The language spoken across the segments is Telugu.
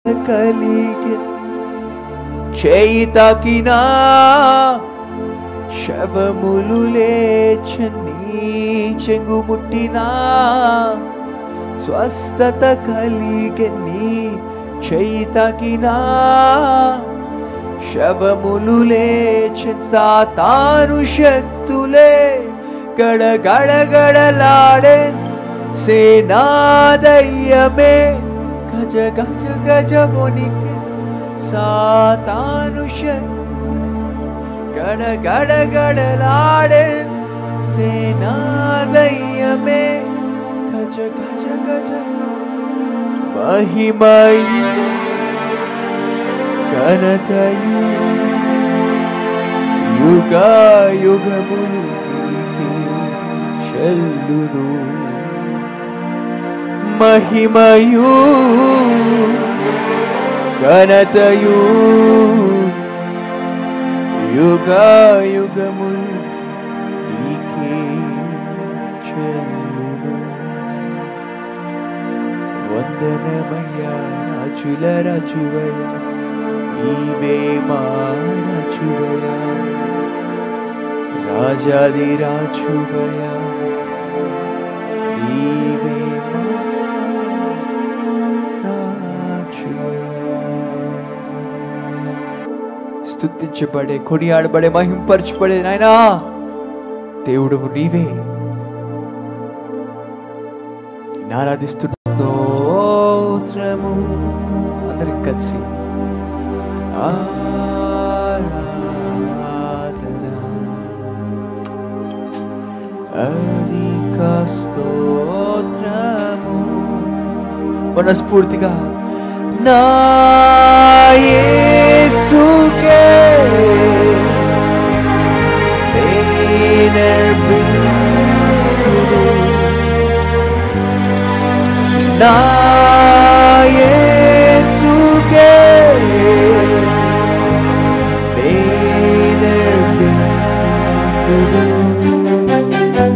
కలిగే చేయి తాకినా శవములు లేచని చెంగు ముట్టినా స్వస్థత కలిగే నీ చేయి తాకినా శవములు లేచన్ సాతాను శక్తులే గడగడగడలాడే సేనాదయ్యమే గజ గజ గజ వణికే సాతాను శక్తులే గడగడగడలాడే సేనాదయ్యమే గజ గజ గజ మహిమయు ఘనతయు యుగ యుగములు నీకే చెల్లును మహిమయు ఘనతయు యుగ యుగములు నీకే చెల్లును వందనమయ్యా రాజుల రాజువయ్యా నీవే మా రాజువయ్యా రాజాది రాజువయ్యా నీవే మా రాజువయ్యా. స్తుతించబడే కొనియాడబడే మహింపరచబడే నాయనా దేవుడు నీవే ఆరాధిస్తున్న స్తోత్రము అందరికి కలిసి ఆరాధన అధిక స్తోత్రము మనస్ఫూర్తిగా నా యేసుకే నేనర్పింతును. నా యేసుకే నేనర్పింతును.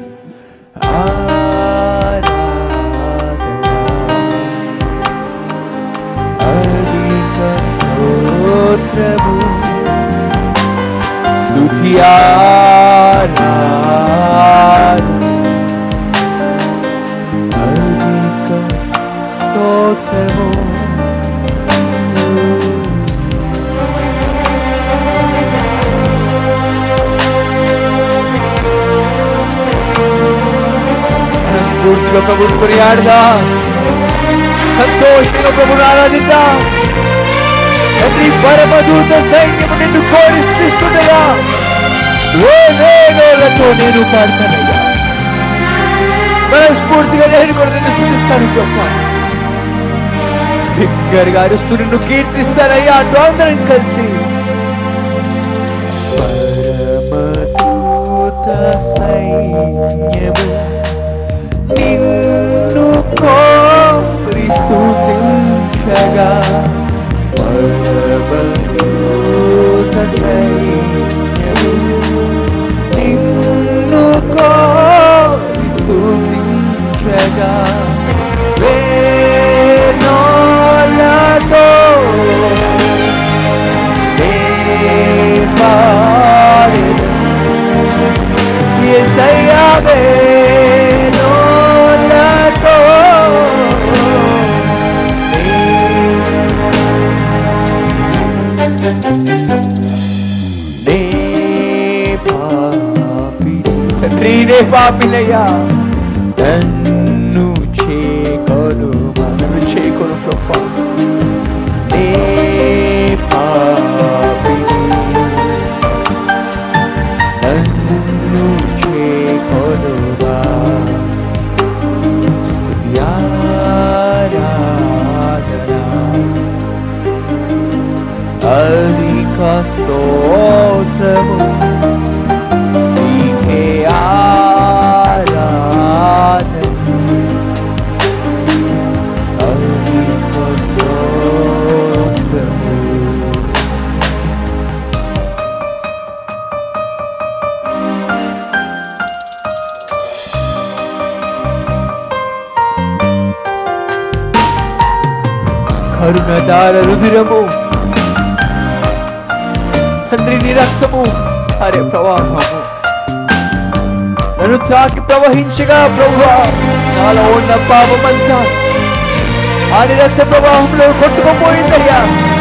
ఆరాధన అధిక స్తోత్రము స్తుతి ఆరాధన అధిక స్తోత్రము మనస్ఫూర్తిగా ప్రభుని కొనియాడదా సంతోషంగా ప్రభుని ఆరాధిద్దాం ప్రతి పరమదూత సైన్యము నిన్ను కోరిస్తుండగా వేవేలతో నేను పాడతానయ్యా మనస్ఫూర్తిగా నేను కూడా నిన్ను స్థుతిస్తాను గొప్ప బిగ్గరగా అరుస్తూ నిన్ను కీర్తిస్తానయ్యా అటు అందరం కలిసి పరమదూత సైన్యము నిన్ను కోరి స్తుతించగా పరమదూత సైన్యము నిన్ను కోరి స్తుతించగా వేణోలతో నే పాడెదను. యేసయ్యా వేణోలతో నే పాపిని తండ్రి నే పాపినయ్యా నన్ను చేకొను నన్ను చేకొను ప్రభా నే పాపిని నన్ను చేకొనుగా స్తుతి ఆరాధన అధిక స్తోత్రము నీకే ఆరాధన అధిక స్తోత్రము కరుణదార రుధిరము తండ్రి నీ రక్తము అరే ప్రవాహము నన్ను తాకి ప్రవహించగా ప్రభువా నాలో ఉన్న పాపమంతా ఆ నీ రక్త ప్రవాహంలో కొట్టుకుపోయిందయ్యా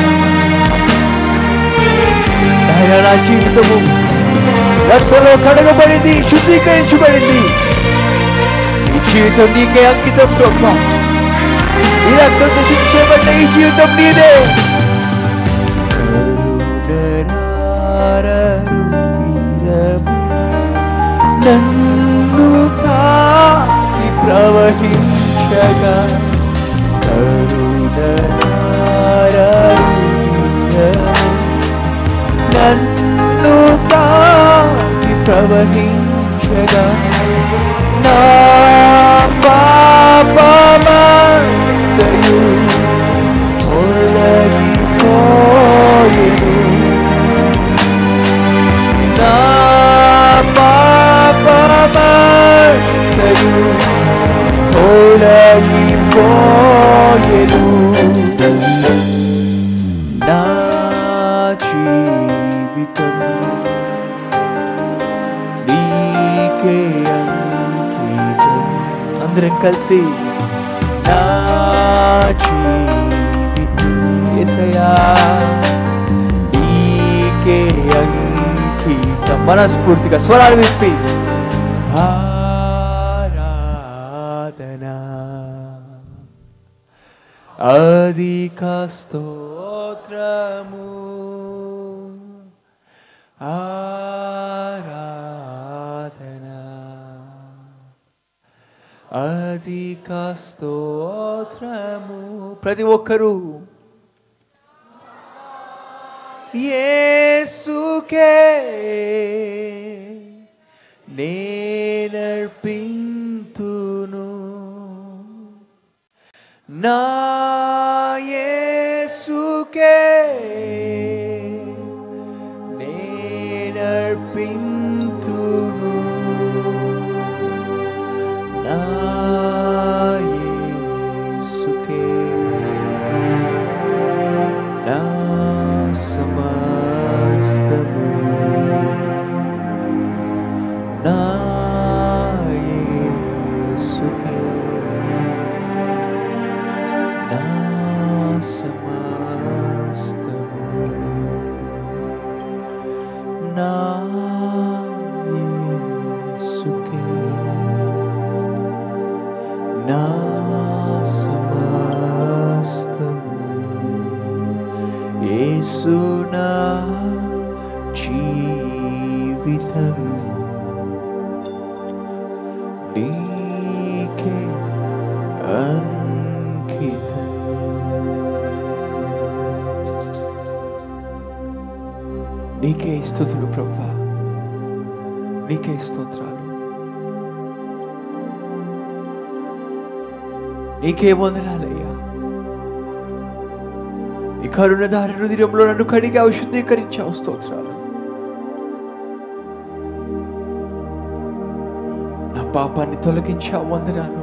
నాయనా నా జీవితము రక్తంలో కడగబడింది శుద్ధీకరించబడింది ఈ జీవితం నీకే అంకితం ప్రభా ఈ రక్తంతో శిక్షబడ్డ ఈ జీవితం నీదే నన్ను తాకి ప్రవహించగా నన్ను తాకి ప్రవహించగా నా పాపమంతయు తొలగిపోయెను. నా పాపమంతయు తొలగిపోయెను. నా జీవితం నీకే అంకితం అందరం కలిసి నా జీవితం యేసయ్యా నీకే అంకితం మనస్ఫూర్తిగా స్వరాలు విప్పి ఆరాధనా అధిక స్తోత్రము ఆరాధనా అధిక స్తోత్రము ప్రతి ఒక్కరూ యేసుకే నేనర్పింతును నా యేసుకే నేనర్పింతును నా యేసుకే నా సమస్తము నా యేసుకే నా సమస్తము నా యేసుకే నా సమస్తము యేసు నా జీవితం నీకే అంకితం నీకే స్థుతులు ప్రభా నీకే స్తోత్రాలు నీకే వందనాలయ్యా ఈ కరుణదారి హృదయంలో నన్ను కడిగి శుద్ధీకరించావు స్తోత్రాలు నా పాపాన్ని తొలగించావు వందనాలు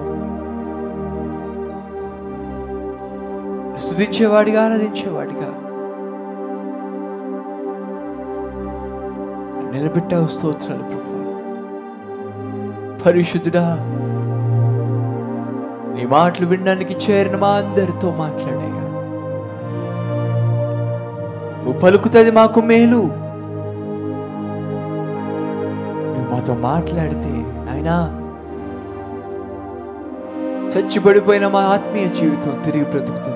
స్థుతించేవాడిగా ఆరాధించేవాడిగా నిలబెట్టావు స్తోత్రాలు ప్రభా పరిశుద్ధుడా నీ మాటలు వినడానికి చేరిన మా అందరితో మాట్లాడయ్యా నువ్వు పలుకుతుంది మాకు మేలు నువ్వు మాతో మాట్లాడితే నాయనా చచ్చిపడిపోయిన మా ఆత్మీయ జీవితం తిరిగి బ్రతుకుతుంది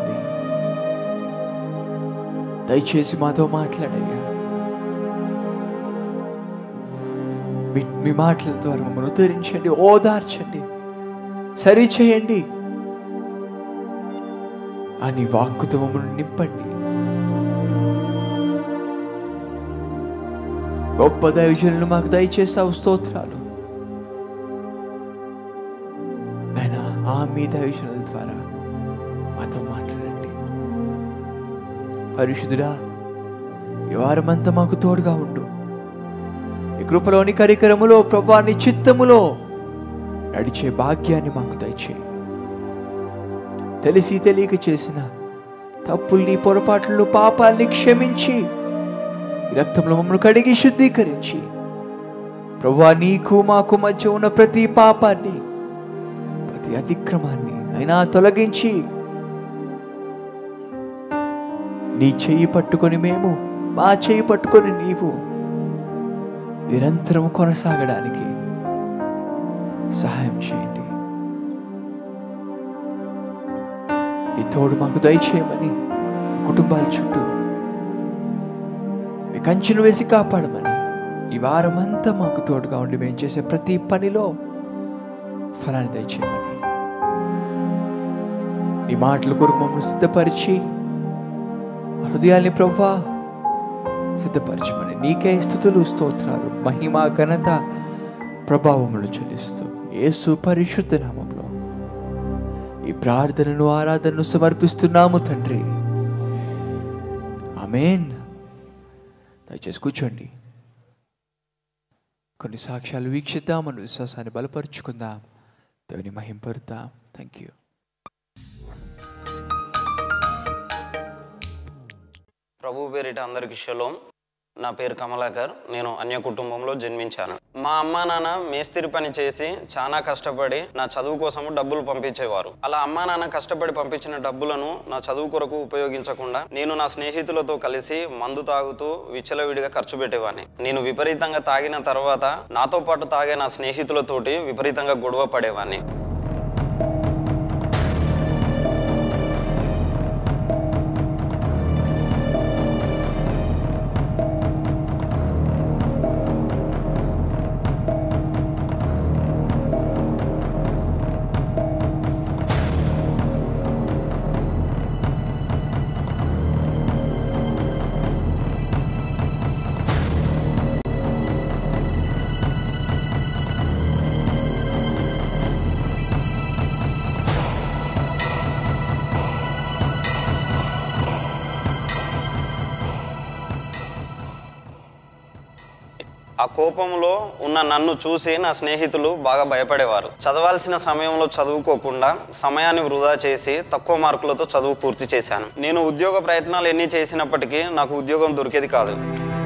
దయచేసి మాతో మాట్లాడయ్యా మీ- మీ మాటల ద్వారా మమ్మల్ని ఉద్ధరించండి ఓదార్చండి సరిచేయండి అని వాక్కుతో మమ్మల్ని నింపండి గొప్ప దైవజనులు మాకు దయచేసావు స్తోత్రాలు నాయనా ఆ మీ దైవజనుల ద్వారా మాతో మాట్లాడండి పరిశుద్ధుడా ఈ వారమంతా మాకు తోడుగా ఉండు ఈ కృపలోని కరికరములో ప్రభా నీ చిత్తములో నడిచే భాగ్యాన్ని మాకు దయచేయి తెలిసి తెలియక చేసిన తప్పుల్ని పొరపాట్లు పాపాల్ని క్షమించి ఈ రక్తంలో మమ్మల్ని కడిగి శుద్ధీకరించి ప్రభా నీకు మాకు మధ్య ఉన్న ప్రతి పాపాన్ని ప్రతి అతిక్రమాన్ని అయినా తొలగించి నీ చెయ్యి పట్టుకొని మేము మా చెయ్యి పట్టుకొని నీవు నిరంతరం కొనసాగడానికి సహాయం చేయండి నీ తోడు మాకు దయచేయమని కుటుంబాల చుట్టూ మీ కంచెను వేసి కాపాడమని ఈ వారం అంతా మాకు తోడుగా ఉండి మేము చేసే ప్రతి పనిలో ఫలాన్ని దయచేయమని నీ మాటల కొరకు మమ్మల్ని సిద్ధపరిచి మా హృదయాల్ని ప్రవ్వా సిద్ధపరచమని నీకే స్థుతులు స్తోత్రాలు మహిమ ఘనత ప్రభావములు చెల్లిస్తూ యేసు పరిశుద్ధ నామంలో ఈ ప్రార్థనను ఆరాధనను సమర్పిస్తున్నాము తండ్రి ఆమెన్ దయచేసి కూర్చోండి కొన్ని సాక్ష్యాలు వీక్షిద్దాం మన విశ్వాసాన్ని బలపరుచుకుందాం దేవుని మహింపరుతాం థ్యాంక్ యూ ప్రభు పేరిట అందరికి షలోం నా పేరు కమలాకర్ నేను అన్య కుటుంబంలో జన్మించాను మా అమ్మా నాన్న మేస్తిరి పని చేసి చాలా కష్టపడి నా చదువు కోసము డబ్బులు పంపించేవారు అలా అమ్మా నాన్న కష్టపడి పంపించిన డబ్బులను నా చదువు కొరకు ఉపయోగించకుండా నేను నా స్నేహితులతో కలిసి మందు తాగుతూ విచ్చలవిడిగా ఖర్చు పెట్టేవాడిని నేను విపరీతంగా తాగిన తర్వాత నాతో పాటు తాగే నా స్నేహితులతోటి విపరీతంగా గొడవ పడేవాడిని ఆ కోపంలో ఉన్న నన్ను చూసి నా స్నేహితులు బాగా భయపడేవారు చదవాల్సిన సమయంలో చదువుకోకుండా సమయాన్ని వృధా చేసి తక్కువ మార్కులతో చదువు పూర్తి చేశాను నేను ఉద్యోగ ప్రయత్నాలు ఎన్ని చేసినప్పటికీ నాకు ఉద్యోగం దొరికేది కాదు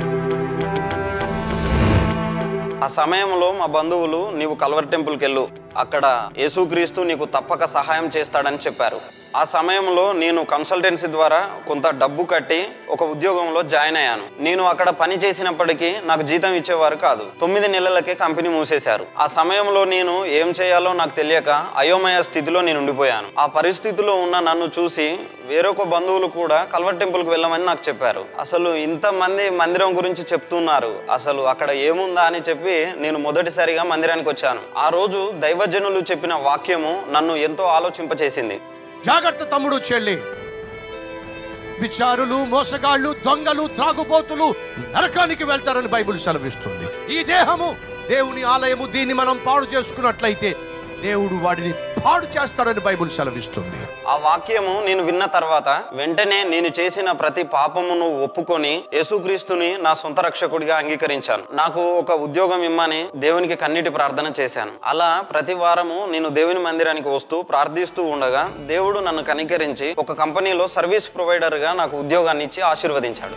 ఆ సమయంలో మా బంధువులు నీవు కల్వర్ టెంపుల్కి వెళ్ళు అక్కడ యేసుక్రీస్తు నీకు తప్పక సహాయం చేస్తాడని చెప్పారు ఆ సమయంలో నేను కన్సల్టెన్సీ ద్వారా కొంత డబ్బు కట్టి ఒక ఉద్యోగంలో జాయిన్ అయ్యాను నేను అక్కడ పని చేసినప్పటికీ నాకు జీతం ఇచ్చేవారు కాదు తొమ్మిది నెలలకే కంపెనీ మూసేశారు ఆ సమయంలో నేను ఏం చేయాలో నాకు తెలియక అయోమయ స్థితిలో నేను ఉండిపోయాను ఆ పరిస్థితిలో ఉన్న నన్ను చూసి వేరొక బంధువులు కూడా కల్వర్ టెంపుల్కి వెళ్ళమని నాకు చెప్పారు అసలు ఇంతమంది మందిరం గురించి చెప్తున్నారు అసలు అక్కడ ఏముందా అని చెప్పి నేను మొదటిసారిగా మందిరానికి వచ్చాను ఆ రోజు దైవజనులు చెప్పిన వాక్యము నన్ను ఎంతో ఆలోచింపచేసింది జాగ్రత్త తమ్ముడు చెల్లి విచారులు మోసగాళ్ళు దొంగలు త్రాగుబోతులు నరకానికి వెళ్తారని బైబిల్ సెలవిస్తుంది ఈ దేహము దేవుని ఆలయము దీన్ని మనం పాడు చేసుకున్నట్లయితే దేవుడు వాడిని పాడు చేస్తాడని బైబిల్ సెలవిస్తుంది ఆ వాక్యము నేను విన్న తర్వాత వెంటనే నేను చేసిన ప్రతి పాపమును ఒప్పుకొని యేసుక్రీస్తుని నా సొంత రక్షకుడిగా అంగీకరించాను నాకు ఒక ఉద్యోగం ఇమ్మని దేవునికి కన్నీటి ప్రార్థన చేశాను అలా ప్రతి వారము నేను దేవుని మందిరానికి వస్తూ ప్రార్థిస్తూ ఉండగా దేవుడు నన్ను కనికరించి ఒక కంపెనీలో సర్వీస్ ప్రొవైడర్గా నాకు ఉద్యోగాన్ని ఇచ్చి ఆశీర్వదించాడు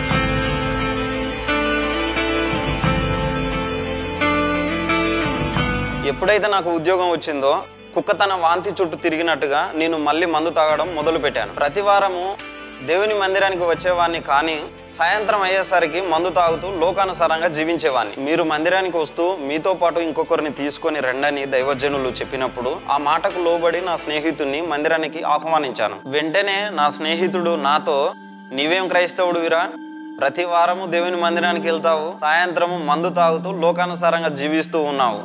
ఎప్పుడైతే నాకు ఉద్యోగం వచ్చిందో కుక్క తన వాంతి చుట్టూ తిరిగినట్టుగా నేను మళ్ళీ మందు తాగడం మొదలు పెట్టాను ప్రతి వారము దేవుని మందిరానికి వచ్చేవాడిని కానీ సాయంత్రం అయ్యేసరికి మందు తాగుతూ లోకానుసారంగా జీవించేవాడిని మీరు మందిరానికి వస్తూ మీతో పాటు ఇంకొకరిని తీసుకొని రండని దైవజనులు చెప్పినప్పుడు ఆ మాటకు లోబడి నా స్నేహితుడిని మందిరానికి ఆహ్వానించాను వెంటనే నా స్నేహితుడు నాతో నీవేం క్రైస్తవుడువిరా ప్రతి వారము దేవుని మందిరానికి వెళ్తావు సాయంత్రము మందు తాగుతూ లోకానుసారంగా జీవిస్తూ ఉన్నావు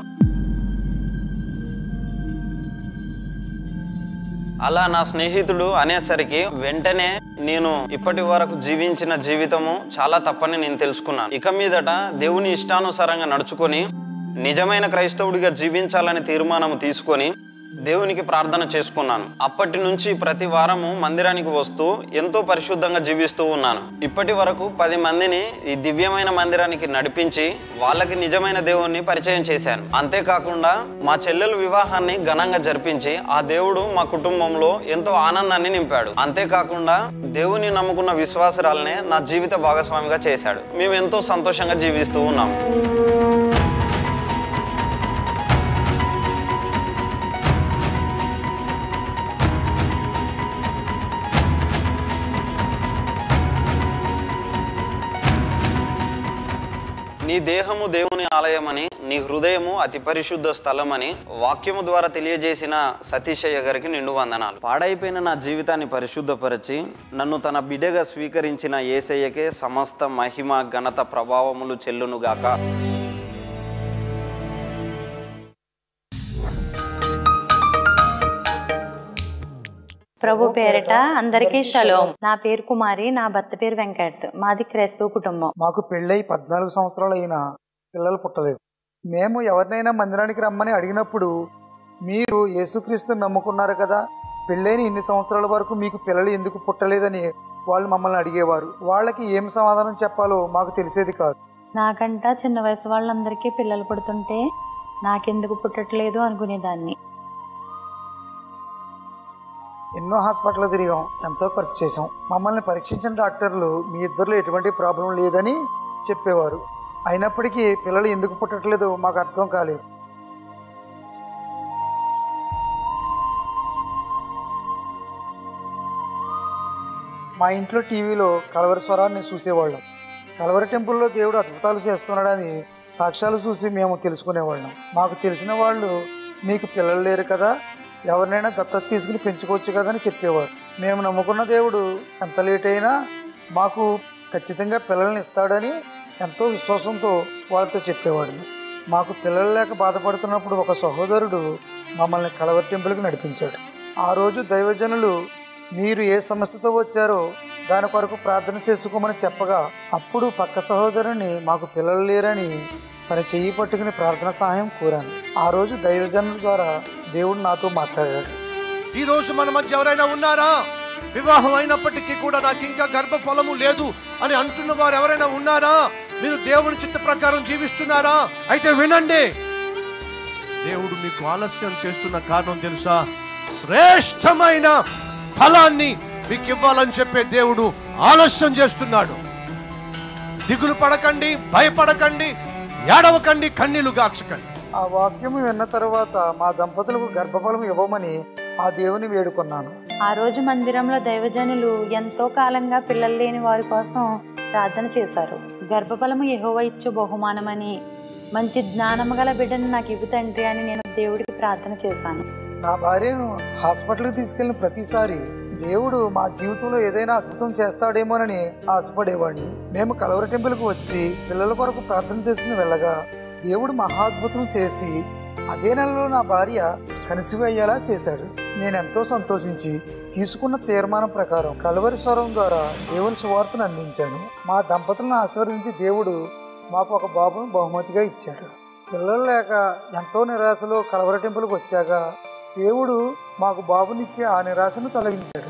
అలా నా స్నేహితుడు అనేసరికి వెంటనే నేను ఇప్పటి వరకు జీవించిన జీవితము చాలా తప్పని నేను తెలుసుకున్నాను ఇక మీదట దేవుని ఇష్టానుసారంగా నడుచుకొని నిజమైన క్రైస్తవుడిగా జీవించాలని తీర్మానం తీసుకొని దేవునికి ప్రార్థన చేసుకున్నాను అప్పటి నుంచి ప్రతి వారము మందిరానికి వస్తూ ఎంతో పరిశుద్ధంగా జీవిస్తూ ఉన్నాను ఇప్పటి వరకు పది మందిని ఈ దివ్యమైన మందిరానికి నడిపించి వాళ్ళకి నిజమైన దేవుణ్ణి పరిచయం చేశాను అంతేకాకుండా మా చెల్లెలు వివాహాన్ని ఘనంగా జరిపించి ఆ దేవుడు మా కుటుంబంలో ఎంతో ఆనందాన్ని నింపాడు అంతేకాకుండా దేవుని నమ్ముకున్న విశ్వాసరాలనే నా జీవిత భాగస్వామిగా చేశాడు మేము ఎంతో సంతోషంగా జీవిస్తూ ఉన్నాం నీ దేహము దేవుని ఆలయమని నీ హృదయము అతి పరిశుద్ధ స్థలమని వాక్యము ద్వారా తెలియజేసిన సతీశయ్య గారికి నిండు వందనాలు పాడైపోయిన నా జీవితాన్ని పరిశుద్ధపరిచి నన్ను తన బిడ్డగా స్వీకరించిన ఏసయ్యకే సమస్త మహిమ ఘనత ప్రభావములు చెల్లునుగాక ప్రభు పేరిట అందరికీ షలోం నా పేరు కుమారి నా భర్త పేరు వెంకట్ మాది క్రైస్తవ కుటుంబం మాకు పెళ్ళై పద్నాలుగు సంవత్సరాలు అయినా పిల్లలు పుట్టలేదు మేము ఎవరినైనా మందిరానికి రమ్మని అడిగినప్పుడు మీరు యేసుక్రీస్తుని నమ్ముకున్నారు కదా పెళ్ళైన ఇన్ని సంవత్సరాల వరకు మీకు పిల్లలు ఎందుకు పుట్టలేదని వాళ్ళు మమ్మల్ని అడిగేవారు వాళ్ళకి ఏం సమాధానం చెప్పాలో మాకు తెలిసేది కాదు నాకంట చిన్న వయసు వాళ్ళందరికీ పిల్లలు పుడుతుంటే నాకెందుకు పుట్టట్లేదు అనుకునేదాన్ని ఎన్నో హాస్పిటల్ తిరిగాం ఎంతో ఖర్చు చేసాం మమ్మల్ని పరీక్షించిన డాక్టర్లు మీ ఇద్దరిలో ఎటువంటి ప్రాబ్లం లేదని చెప్పేవారు అయినప్పటికీ పిల్లలు ఎందుకు పుట్టట్లేదో మాకు అర్థం కాలేదు మా ఇంట్లో టీవీలో కలవరి స్వరాన్ని చూసేవాళ్ళం కలవరి టెంపుల్లో దేవుడు అద్భుతాలు చేస్తున్నాడని సాక్ష్యాలు చూసి మేము తెలుసుకునేవాళ్ళం మాకు తెలిసిన వాళ్ళు మీకు పిల్లలు లేరు కదా ఎవరినైనా దత్తత తీసుకుని పెంచుకోవచ్చు కదా అని చెప్పేవారు మేము నమ్ముకున్న దేవుడు ఎంత లేట్ అయినా మాకు ఖచ్చితంగా పిల్లల్ని ఇస్తాడని ఎంతో విశ్వాసంతో వాళ్ళతో చెప్పేవాడు మాకు పిల్లలు లేక బాధపడుతున్నప్పుడు ఒక సహోదరుడు మమ్మల్ని కలవరి టెంపుల్కి నడిపించాడు ఆ రోజు దైవజనులు మీరు ఏ సమస్యతో వచ్చారో దాని కొరకు ప్రార్థన చేసుకోమని చెప్పగా అప్పుడు పక్క సహోదరుని మాకు పిల్లలు లేరని తన చెయ్యి పట్టుకుని ప్రార్థన సహాయం కోరాను ఆ రోజు దైవజనుల ద్వారా దేవుడు నాతో మాట్లాడాడు ఈ రోజు మన మధ్య ఎవరైనా ఉన్నారా వివాహం అయినప్పటికీ కూడా నాకు ఇంకా గర్భఫలము లేదు అని అంటున్న వారు ఎవరైనా ఉన్నారా మీరు దేవుని చిత్త ప్రకారం జీవిస్తున్నారా అయితే వినండి దేవుడు మీకు ఆలస్యం చేస్తున్న కారణం తెలుసా శ్రేష్టమైన ఫలాన్ని మీకు ఇవ్వాలని చెప్పే దేవుడు ఆలస్యం చేస్తున్నాడు దిగులు పడకండి భయపడకండి ఏడవకండి కన్నీళ్లు గార్చకండి ఆ వాక్యం విన్న తర్వాత మా దంపతులకు గర్భఫలం ఇవ్వమని ఆ దేవుని వేడుకున్నాను ఆ రోజు మందిరంలో దైవజనులు ఎంతో కాలంగా పిల్లలు లేని వారి కోసం ప్రార్థన చేశారు గర్భఫలము యెహోవా ఇచ్చు బహుమానమని మంచి జ్ఞానము గల బిడ్డను నాకు ఇవ్వు తండ్రి అని నేను దేవుడికి ప్రార్థన చేశాను నా భార్యను హాస్పిటల్కి తీసుకెళ్లిన ప్రతిసారి దేవుడు మా జీవితంలో ఏదైనా అద్భుతం చేస్తాడేమోనని ఆశపడేవాడిని మేము కలవరి టెంపుల్కి వచ్చి పిల్లల కొరకు ప్రార్థన చేసుకుని వెళ్ళగా దేవుడు మహాద్భుతం చేసి అదే నెలలో నా భార్య కనిసివి అయ్యేలా చేశాడు నేను ఎంతో సంతోషించి తీసుకున్న తీర్మానం ప్రకారం కలవరి స్వరం ద్వారా దేవుని సువార్తను అందించాను మా దంపతులను ఆశీర్వదించి దేవుడు మాకు ఒక బాబును బహుమతిగా ఇచ్చాడు పిల్లలు లేక ఎంతో నిరాశలో కలవరి టెంపుల్కి వచ్చాక దేవుడు మాకు బాబునిచ్చి ఆ నిరాశను తొలగించాడు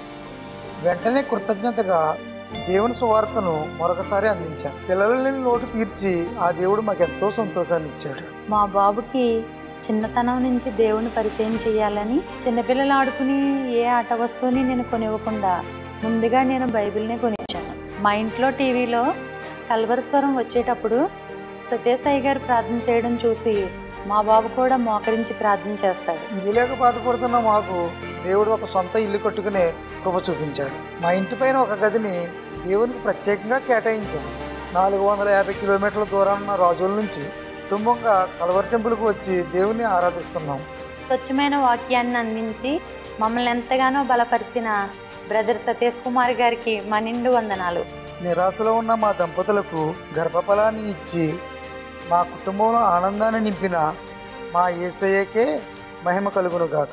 వెంటనే కృతజ్ఞతగా దేవుని సువార్తను మరొకసారి అందించాను పిల్లల లేని లోటు తీర్చి ఆ దేవుడు మాకు ఎంతో సంతోషాన్ని ఇచ్చాడు మా బాబుకి చిన్నతనం నుంచి దేవుని పరిచయం చేయాలని చిన్నపిల్లలు ఆడుకుని ఏ ఆట వస్తువుని నేను కొనివ్వకుండా ముందుగా నేను బైబిల్నే కొనిచ్చాను మా ఇంట్లో టీవీలో కల్వరస్వరం వచ్చేటప్పుడు సత్యసాయి గారు ప్రార్థన చేయడం చూసి మా బాబు కూడా మోకరించి ప్రార్థన చేస్తాడు ఇల్లు లేక బాధపడుతున్న మాకు దేవుడు ఒక సొంత ఇల్లు కట్టుకునే కృప చూపించాడు మా ఇంటి పైన ఒక గదిని దేవునికి ప్రత్యేకంగా కేటాయించాము నాలుగు వందల యాభై కిలోమీటర్ల దూరాన ఉన్న రాజుల నుంచి కుటుంబంగా కలవరి టెంపుల్కి వచ్చి దేవుని ఆరాధిస్తున్నాం స్వచ్ఛమైన వాక్యాన్ని అందించి మమ్మల్ని ఎంతగానో బలపరిచిన బ్రదర్ సతీష్ కుమార్ గారికి మా నిండు వందనాలు నిరాశలో ఉన్న మా దంపతులకు గర్భఫలాన్ని ఇచ్చి మా కుటుంబంలో ఆనందాన్ని నింపిన మా ఏసయ్యకే మహిమ కలుగును గాక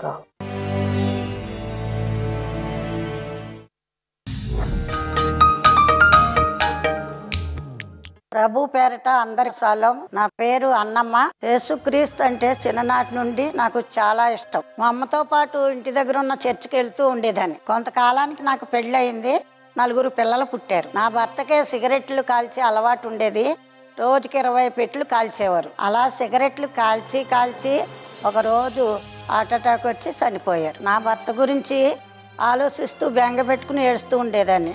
ప్రభు పేరట అందరి సలం నా పేరు అన్నమ్మ యేసుక్రీస్తు అంటే చిన్ననాటి నుండి నాకు చాలా ఇష్టం మా అమ్మతో పాటు ఇంటి దగ్గర ఉన్న చర్చికి వెళ్తూ ఉండేదాన్ని కొంతకాలానికి నాకు పెళ్లి అయింది నలుగురు పిల్లలు పుట్టారు నా భర్తకే సిగరెట్లు కాల్చే అలవాటు ఉండేది రోజుకి ఇరవై పెట్లు కాల్చేవారు అలా సిగరెట్లు కాల్చి కాల్చి ఒక రోజు హార్ట్ అటాక్ వచ్చి చనిపోయారు నా భర్త గురించి ఆలోచిస్తూ బెంగ పెట్టుకుని ఏడుస్తూ ఉండేదాన్ని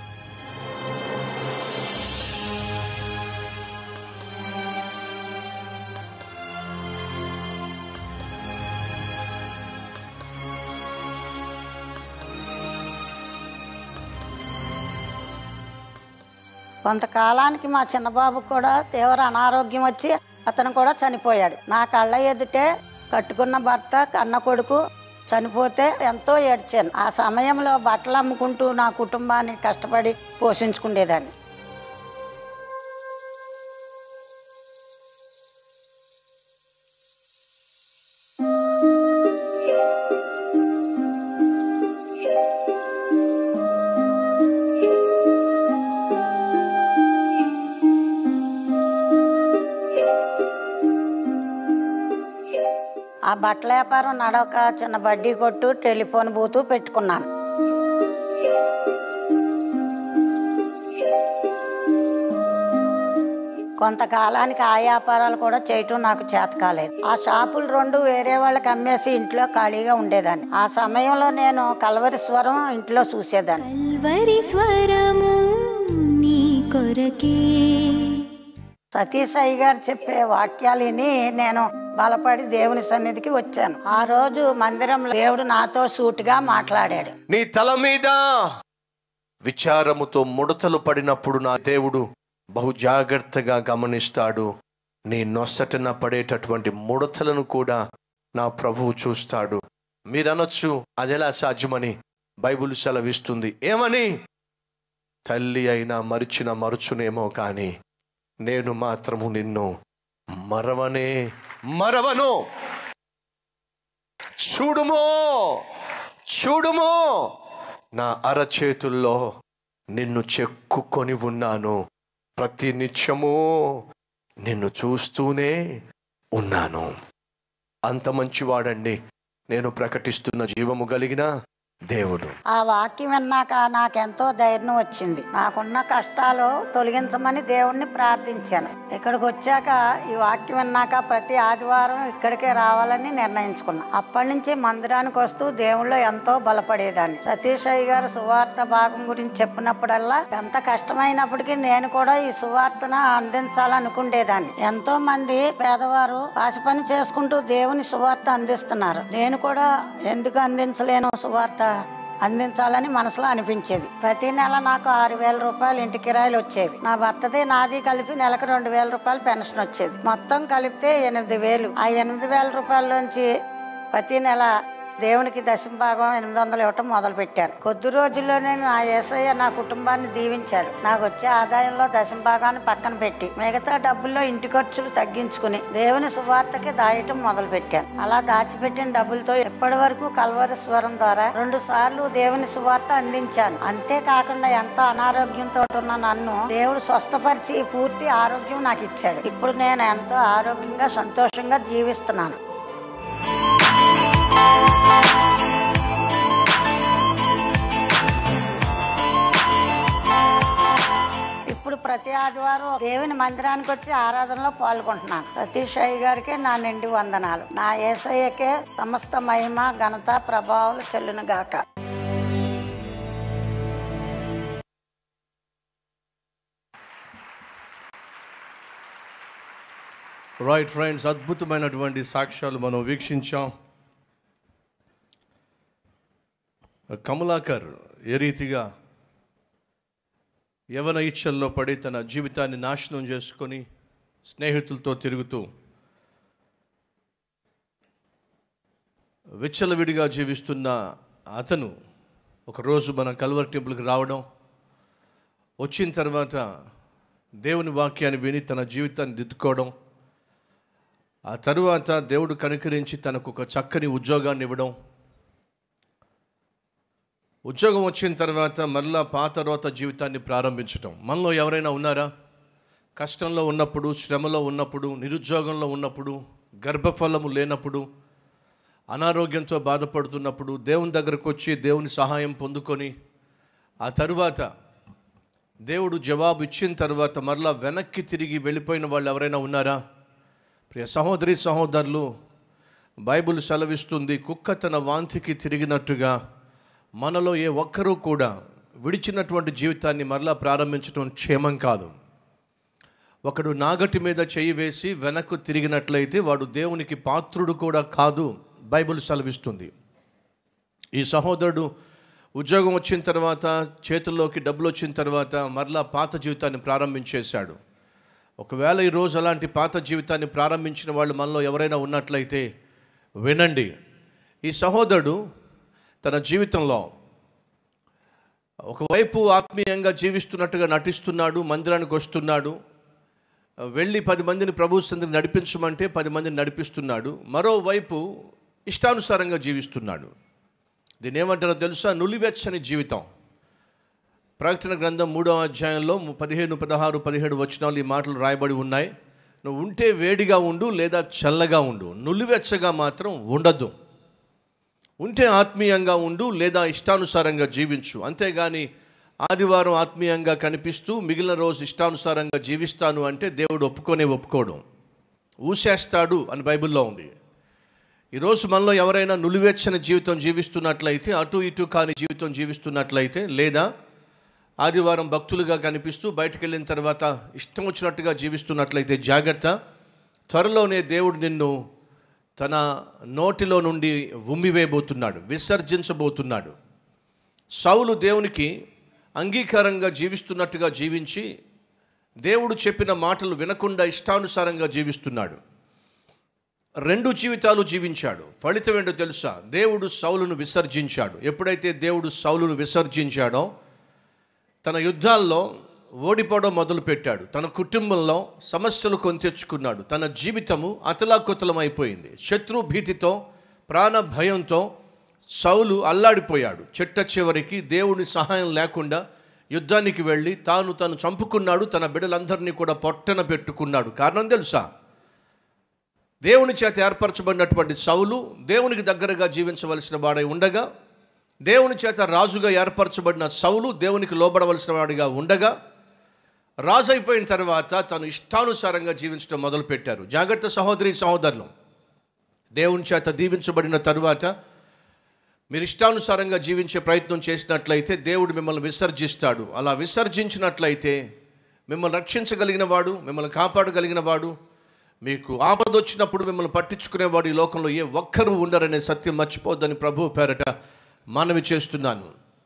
కొంతకాలానికి మా చిన్నబాబు కూడా తీవ్ర అనారోగ్యం వచ్చి అతను కూడా చనిపోయాడు నా కళ్ళ ఎదుటే కట్టుకున్న భర్త కన్న కొడుకు చనిపోతే ఎంతో ఏడ్చాను ఆ సమయంలో బట్టలు అమ్ముకుంటూ నా కుటుంబాన్ని కష్టపడి పోషించుకునేదాన్ని ఆ బట్టల వ్యాపారం నడవక చిన్న బడ్డీ కొట్టు టెలిఫోన్ బూతు పెట్టుకున్నాను కొంతకాలానికి ఆ వ్యాపారాలు కూడా చేయటం నాకు చేత కాలేదు ఆ షాపులు రెండు వేరే వాళ్ళకి అమ్మేసి ఇంట్లో ఖాళీగా ఉండేదాన్ని ఆ సమయంలో నేను కలవరి స్వరం ఇంట్లో చూసేదాన్ని కల్వరి స్వరము నీ కొరకే సతీష్ అయ్య గారు చెప్పే వాక్యాలు విని నేను బలపడి దేవుని సన్నిధికి వచ్చాను ఆ రోజు మందిరంలో దేవుడు నాతో సూటిగా మాట్లాడాడు నీ తల మీద విచారముతో ముడతలు పడినప్పుడు నా దేవుడు బహు జాగ్రత్తగా గమనిస్తాడు నీ నొసటన పడేటటువంటి ముడతలను కూడా నా ప్రభువు చూస్తాడు మీరనొచ్చు అదెలా సాధ్యమని బైబిల్ సెలవిస్తుంది ఏమని తల్లి అయినా మరిచిన మరుచునేమో కానీ నేను మాత్రము నిన్ను మరవనే మరవను చూడుమో చూడుమో నా అరచేతుల్లో నిన్ను చెక్కుకొని ఉన్నాను ప్రతి నిత్యము నిన్ను చూస్తూనే ఉన్నాను అంత మంచివాడండి నేను ప్రకటిస్తున్న జీవము కలిగిన దేవుడు ఆ వాక్యం విన్నాక నాకెంతో ధైర్యం వచ్చింది నాకున్న కష్టాలు తొలగించమని దేవుణ్ణి ప్రార్థించాను ఇక్కడికి వచ్చాక ఈ వాక్యం విన్నాక ప్రతి ఆదివారం ఇక్కడికే రావాలని నిర్ణయించుకున్నా అప్పటి నుంచి మందిరానికి వస్తూ దేవుళ్ళో ఎంతో బలపడేదాన్ని సతీష్ అయ్య గారు సువార్త భాగం గురించి చెప్పినప్పుడల్లా ఎంత కష్టమైనప్పటికీ నేను కూడా ఈ సువార్తను అందించాలనుకుండేదాన్ని ఎంతో మంది పేదవారు పాసి పని చేసుకుంటూ దేవుని సువార్త అందిస్తున్నారు నేను కూడా ఎందుకు అందించలేను సువార్త అందించాలని మనసులో అనిపించేది ప్రతి నెల నాకు ఆరు వేల రూపాయలు ఇంటి కిరాయిలు వచ్చేవి నా భర్తది నాది కలిపి నెలకు రెండు వేల రూపాయలు పెన్షన్ వచ్చేది మొత్తం కలిపితే ఎనిమిది వేలు ఆ ఎనిమిది వేల రూపాయల్లోంచి ప్రతి నెల దేవునికి దశమ భాగం ఎనిమిది వందలు ఇవ్వటం మొదలు పెట్టాను కొద్ది రోజుల్లోనే నా ఏసయ్య నా కుటుంబాన్ని దీవించాడు నాకు వచ్చే ఆదాయంలో దశమ భాగాన్ని పక్కన పెట్టి మిగతా డబ్బుల్లో ఇంటి ఖర్చులు తగ్గించుకుని దేవుని సువార్తకి దాయటం మొదలు పెట్టాను అలా దాచిపెట్టిన డబ్బులతో ఇప్పటి వరకు కల్వరి స్వరం ద్వారా రెండు సార్లు దేవుని సువార్త అందించాను అంతేకాకుండా ఎంతో అనారోగ్యంతో ఉన్న నన్ను దేవుడు స్వస్థపరిచి పూర్తి ఆరోగ్యం నాకు ఇచ్చాడు ఇప్పుడు నేను ఎంతో ఆరోగ్యంగా సంతోషంగా జీవిస్తున్నాను ఇప్పుడు ప్రతి ఆదివారం దేవుని మందిరానికి వచ్చి ఆరాధనలో పాల్గొంటున్నాను సతీష్ అయ్య గారికి నా నిండి వందనాలు నా ఏసయ్యకే సమస్త మహిమ ఘనత ప్రభావాలు చెల్లును గాక రైట్ ఫ్రెండ్స్ అద్భుతమైనటువంటి సాక్ష్యాలు మనం వీక్షించాం కమలాకర్ ఏ రీతిగా యవన ఇచ్చల్లో పడి తన జీవితాన్ని నాశనం చేసుకొని స్నేహితులతో తిరుగుతూ విచ్చలవిడిగా జీవిస్తున్న అతను ఒకరోజు మన కల్వర్ టెంపుల్కి రావడం వచ్చిన తర్వాత దేవుని వాక్యాన్ని విని తన జీవితాన్ని దిద్దుకోవడం ఆ తరువాత దేవుడు కనుకరించి తనకు ఒక చక్కని ఉద్యోగాన్ని ఇవ్వడం ఉద్యోగం వచ్చిన తర్వాత మరలా పాత రోత జీవితాన్ని ప్రారంభించడం మనలో ఎవరైనా ఉన్నారా కష్టంలో ఉన్నప్పుడు శ్రమలో ఉన్నప్పుడు నిరుద్యోగంలో ఉన్నప్పుడు గర్భఫలము లేనప్పుడు అనారోగ్యంతో బాధపడుతున్నప్పుడు దేవుని దగ్గరకు వచ్చి దేవుని సహాయం పొందుకొని ఆ తరువాత దేవుడు జవాబు ఇచ్చిన తర్వాత మరలా వెనక్కి తిరిగి వెళ్ళిపోయిన వాళ్ళు ఎవరైనా ఉన్నారా ప్రియ సహోదరి సహోదరులు బైబిల్ సెలవిస్తుంది కుక్క తన వాంతికి తిరిగినట్టుగా మనలో ఏ ఒక్కరూ కూడా విడిచినటువంటి జీవితాన్ని మరలా ప్రారంభించడం క్షేమం కాదు ఒకడు నాగటి మీద చేయి వేసి వెనక్కు తిరిగినట్లయితే వాడు దేవునికి పాత్రుడు కూడా కాదు బైబిల్ సెలవిస్తుంది ఈ సహోదరుడు ఉద్యోగం వచ్చిన తర్వాత చేతుల్లోకి డబ్బులు వచ్చిన తర్వాత మరలా పాత జీవితాన్ని ప్రారంభించేశాడు ఒకవేళ ఈరోజు అలాంటి పాత జీవితాన్ని ప్రారంభించిన వాళ్ళు మనలో ఎవరైనా ఉన్నట్లయితే వినండి ఈ సహోదరుడు తన జీవితంలో ఒకవైపు ఆత్మీయంగా జీవిస్తున్నట్టుగా నటిస్తున్నాడు మందిరానికి వస్తున్నాడు వెళ్ళి పది మందిని ప్రభు సందిని నడిపించమంటే పది మందిని నడిపిస్తున్నాడు మరోవైపు ఇష్టానుసారంగా జీవిస్తున్నాడు దీని ఏమంటారో తెలుసా నులివెచ్చని జీవితం ప్రకటన గ్రంథం మూడవ అధ్యాయంలో ము- పదిహేను పదహారు పదిహేడు వచనాలు ఈ మాటలు రాయబడి ఉన్నాయి నువ్వు ఉంటే వేడిగా ఉండు లేదా చల్లగా ఉండు నులివెచ్చగా మాత్రం ఉండద్దు ఉంటే ఆత్మీయంగా ఉండు లేదా ఇష్టానుసారంగా జీవించు అంతేగాని ఆదివారం ఆత్మీయంగా కనిపిస్తూ మిగిలిన రోజు ఇష్టానుసారంగా జీవిస్తాను అంటే దేవుడు ఒప్పుకొనే ఒప్పుకోవడం ఊసేస్తాడు అని బైబిల్లో ఉంది ఈరోజు మనలో ఎవరైనా నులివెచ్చని జీవితం జీవిస్తున్నట్లయితే అటు ఇటు కాని జీవితం జీవిస్తున్నట్లయితే లేదా ఆదివారం భక్తులుగా కనిపిస్తూ బయటకు వెళ్ళిన తర్వాత ఇష్టం వచ్చినట్టుగా జీవిస్తున్నట్లయితే జాగ్రత్త త్వరలోనే దేవుడు నిన్ను తన నోటిలో నుండి ఉమ్మివేయబోతున్నాడు విసర్జించబోతున్నాడు సౌలు దేవునికి అంగీకారంగా జీవిస్తున్నట్టుగా జీవించి దేవుడు చెప్పిన మాటలు వినకుండా ఇష్టానుసారంగా జీవిస్తున్నాడు రెండు జీవితాలు జీవించాడు ఫలితం ఏంటో తెలుసా దేవుడు సౌలును విసర్జించాడు ఎప్పుడైతే దేవుడు సౌలును విసర్జించాడో తన యుద్ధాల్లో ఓడిపోవడం మొదలుపెట్టాడు తన కుటుంబంలో సమస్యలు కొని తెచ్చుకున్నాడు తన జీవితము అతలాకుతలం అయిపోయింది శత్రు భీతితో ప్రాణ భయంతో సౌలు అల్లాడిపోయాడు చెట్ట చివరికి దేవుని సహాయం లేకుండా యుద్ధానికి వెళ్ళి తాను తను చంపుకున్నాడు తన బిడ్డలందరినీ కూడా పొట్టన పెట్టుకున్నాడు కారణం తెలుసా దేవుని చేత ఏర్పరచబడినటువంటి సౌలు దేవునికి దగ్గరగా జీవించవలసిన వాడై ఉండగా దేవుని చేత రాజుగా ఏర్పరచబడిన సౌలు దేవునికి లోబడవలసిన వాడిగా ఉండగా రాజు అయిపోయిన తర్వాత తను ఇష్టానుసారంగా జీవించడం మొదలుపెట్టారు జాగ్రత్త సహోదరి సహోదరులు దేవుని చేత దీవించబడిన తరువాత మీరు ఇష్టానుసారంగా జీవించే ప్రయత్నం చేసినట్లయితే దేవుడు మిమ్మల్ని విసర్జిస్తాడు అలా విసర్జించినట్లయితే మిమ్మల్ని రక్షించగలిగిన వాడు మిమ్మల్ని కాపాడగలిగిన వాడు మీకు ఆపద వచ్చినప్పుడు మిమ్మల్ని పట్టించుకునేవాడు ఈ లోకంలో ఏ ఒక్కరూ ఉండరనే సత్యం మర్చిపోద్దని ప్రభు పేరట మనవి చేస్తున్నాను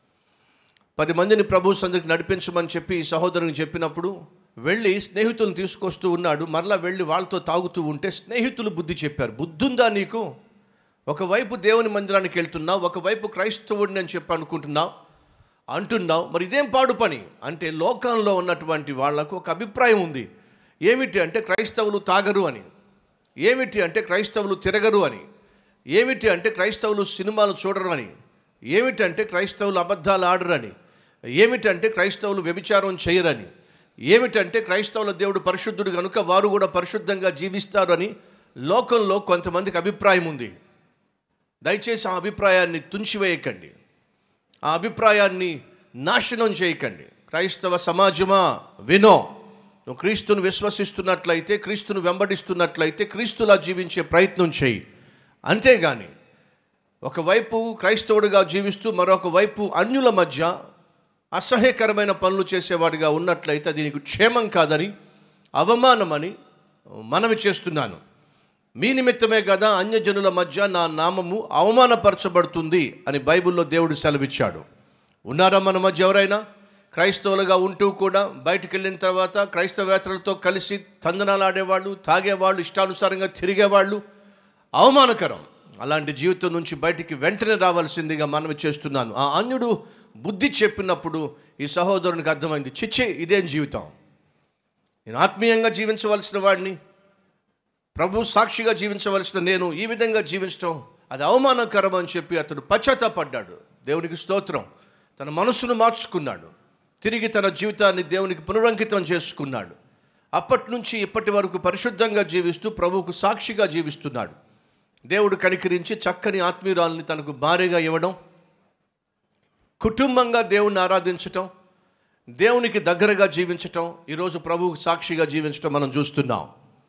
పది మందిని ప్రభు సందరికి నడిపించమని చెప్పి ఈ సహోదరుని చెప్పినప్పుడు వెళ్ళి స్నేహితులను తీసుకొస్తూ ఉన్నాడు మరలా వెళ్ళి వాళ్ళతో తాగుతూ ఉంటే స్నేహితులు బుద్ధి చెప్పారు బుద్ధుందా నీకు ఒకవైపు దేవుని మందిరానికి వెళ్తున్నావు ఒకవైపు క్రైస్తవుడిని అని చెప్పి అనుకుంటున్నావు అంటున్నావు మరి ఇదేం పాడు పని అంటే లోకంలో ఉన్నటువంటి వాళ్లకు ఒక అభిప్రాయం ఉంది ఏమిటి అంటే క్రైస్తవులు తాగరు అని ఏమిటి అంటే క్రైస్తవులు తిరగరు అని ఏమిటి అంటే క్రైస్తవులు సినిమాలు చూడరు అని ఏమిటంటే క్రైస్తవులు అబద్ధాలు ఆడరని ఏమిటంటే క్రైస్తవులు వ్యభిచారం చేయరని ఏమిటంటే క్రైస్తవుల దేవుడు పరిశుద్ధుడు కనుక వారు కూడా పరిశుద్ధంగా జీవిస్తారు అని లోకంలో కొంతమందికి అభిప్రాయం ఉంది దయచేసి ఆ అభిప్రాయాన్ని తుంచివేయకండి ఆ అభిప్రాయాన్ని నాశనం చేయకండి క్రైస్తవ సమాజమా వినో నువ్వు క్రీస్తును విశ్వసిస్తున్నట్లయితే క్రీస్తును వెంబడిస్తున్నట్లయితే క్రీస్తులా జీవించే ప్రయత్నం చేయి అంతేగాని ఒకవైపు క్రైస్తవుడిగా జీవిస్తూ మరొక వైపు అన్యుల మధ్య అసహ్యకరమైన పనులు చేసేవాడిగా ఉన్నట్లయితే అది నీకు క్షేమం కాదని అవమానమని మనవి చేస్తున్నాను మీ నిమిత్తమే కదా అన్యజనుల మధ్య నా నామము అవమానపరచబడుతుంది అని బైబిల్లో దేవుడు సెలవిచ్చాడు ఉన్నారా మన మధ్య ఎవరైనా క్రైస్తవులుగా ఉంటూ కూడా బయటికి వెళ్ళిన తర్వాత క్రైస్తవేతరులతో కలిసి తందనాలు ఆడేవాళ్ళు తాగేవాళ్ళు ఇష్టానుసారంగా తిరిగేవాళ్ళు అవమానకరం అలాంటి జీవితం నుంచి బయటికి వెంటనే రావాల్సిందిగా మనవి చేస్తున్నాను ఆ అన్యుడు బుద్ధి చెప్పినప్పుడు ఈ సహోదరునికి అర్థమైంది చిచ్చి ఇదేం జీవితం నేను ఆత్మీయంగా జీవించవలసిన వాడిని ప్రభు సాక్షిగా జీవించవలసిన నేను ఈ విధంగా జీవించడం అది అవమానకరం అని చెప్పి అతడు పశ్చాత్తాపడ్డాడు దేవునికి స్తోత్రం తన మనసును మార్చుకున్నాడు తిరిగి తన జీవితాన్ని దేవునికి పునరంకితం చేసుకున్నాడు అప్పటి నుంచి ఇప్పటి వరకు పరిశుద్ధంగా జీవిస్తూ ప్రభువుకు సాక్షిగా జీవిస్తున్నాడు దేవుడు కనికరించి చక్కని ఆత్మీయురాల్ని తనకు భార్యగా ఇవ్వడం కుటుంబంగా దేవుణ్ణి ఆరాధించటం దేవునికి దగ్గరగా జీవించటం ఈరోజు ప్రభువుకు సాక్షిగా జీవించటం మనం చూస్తున్నాం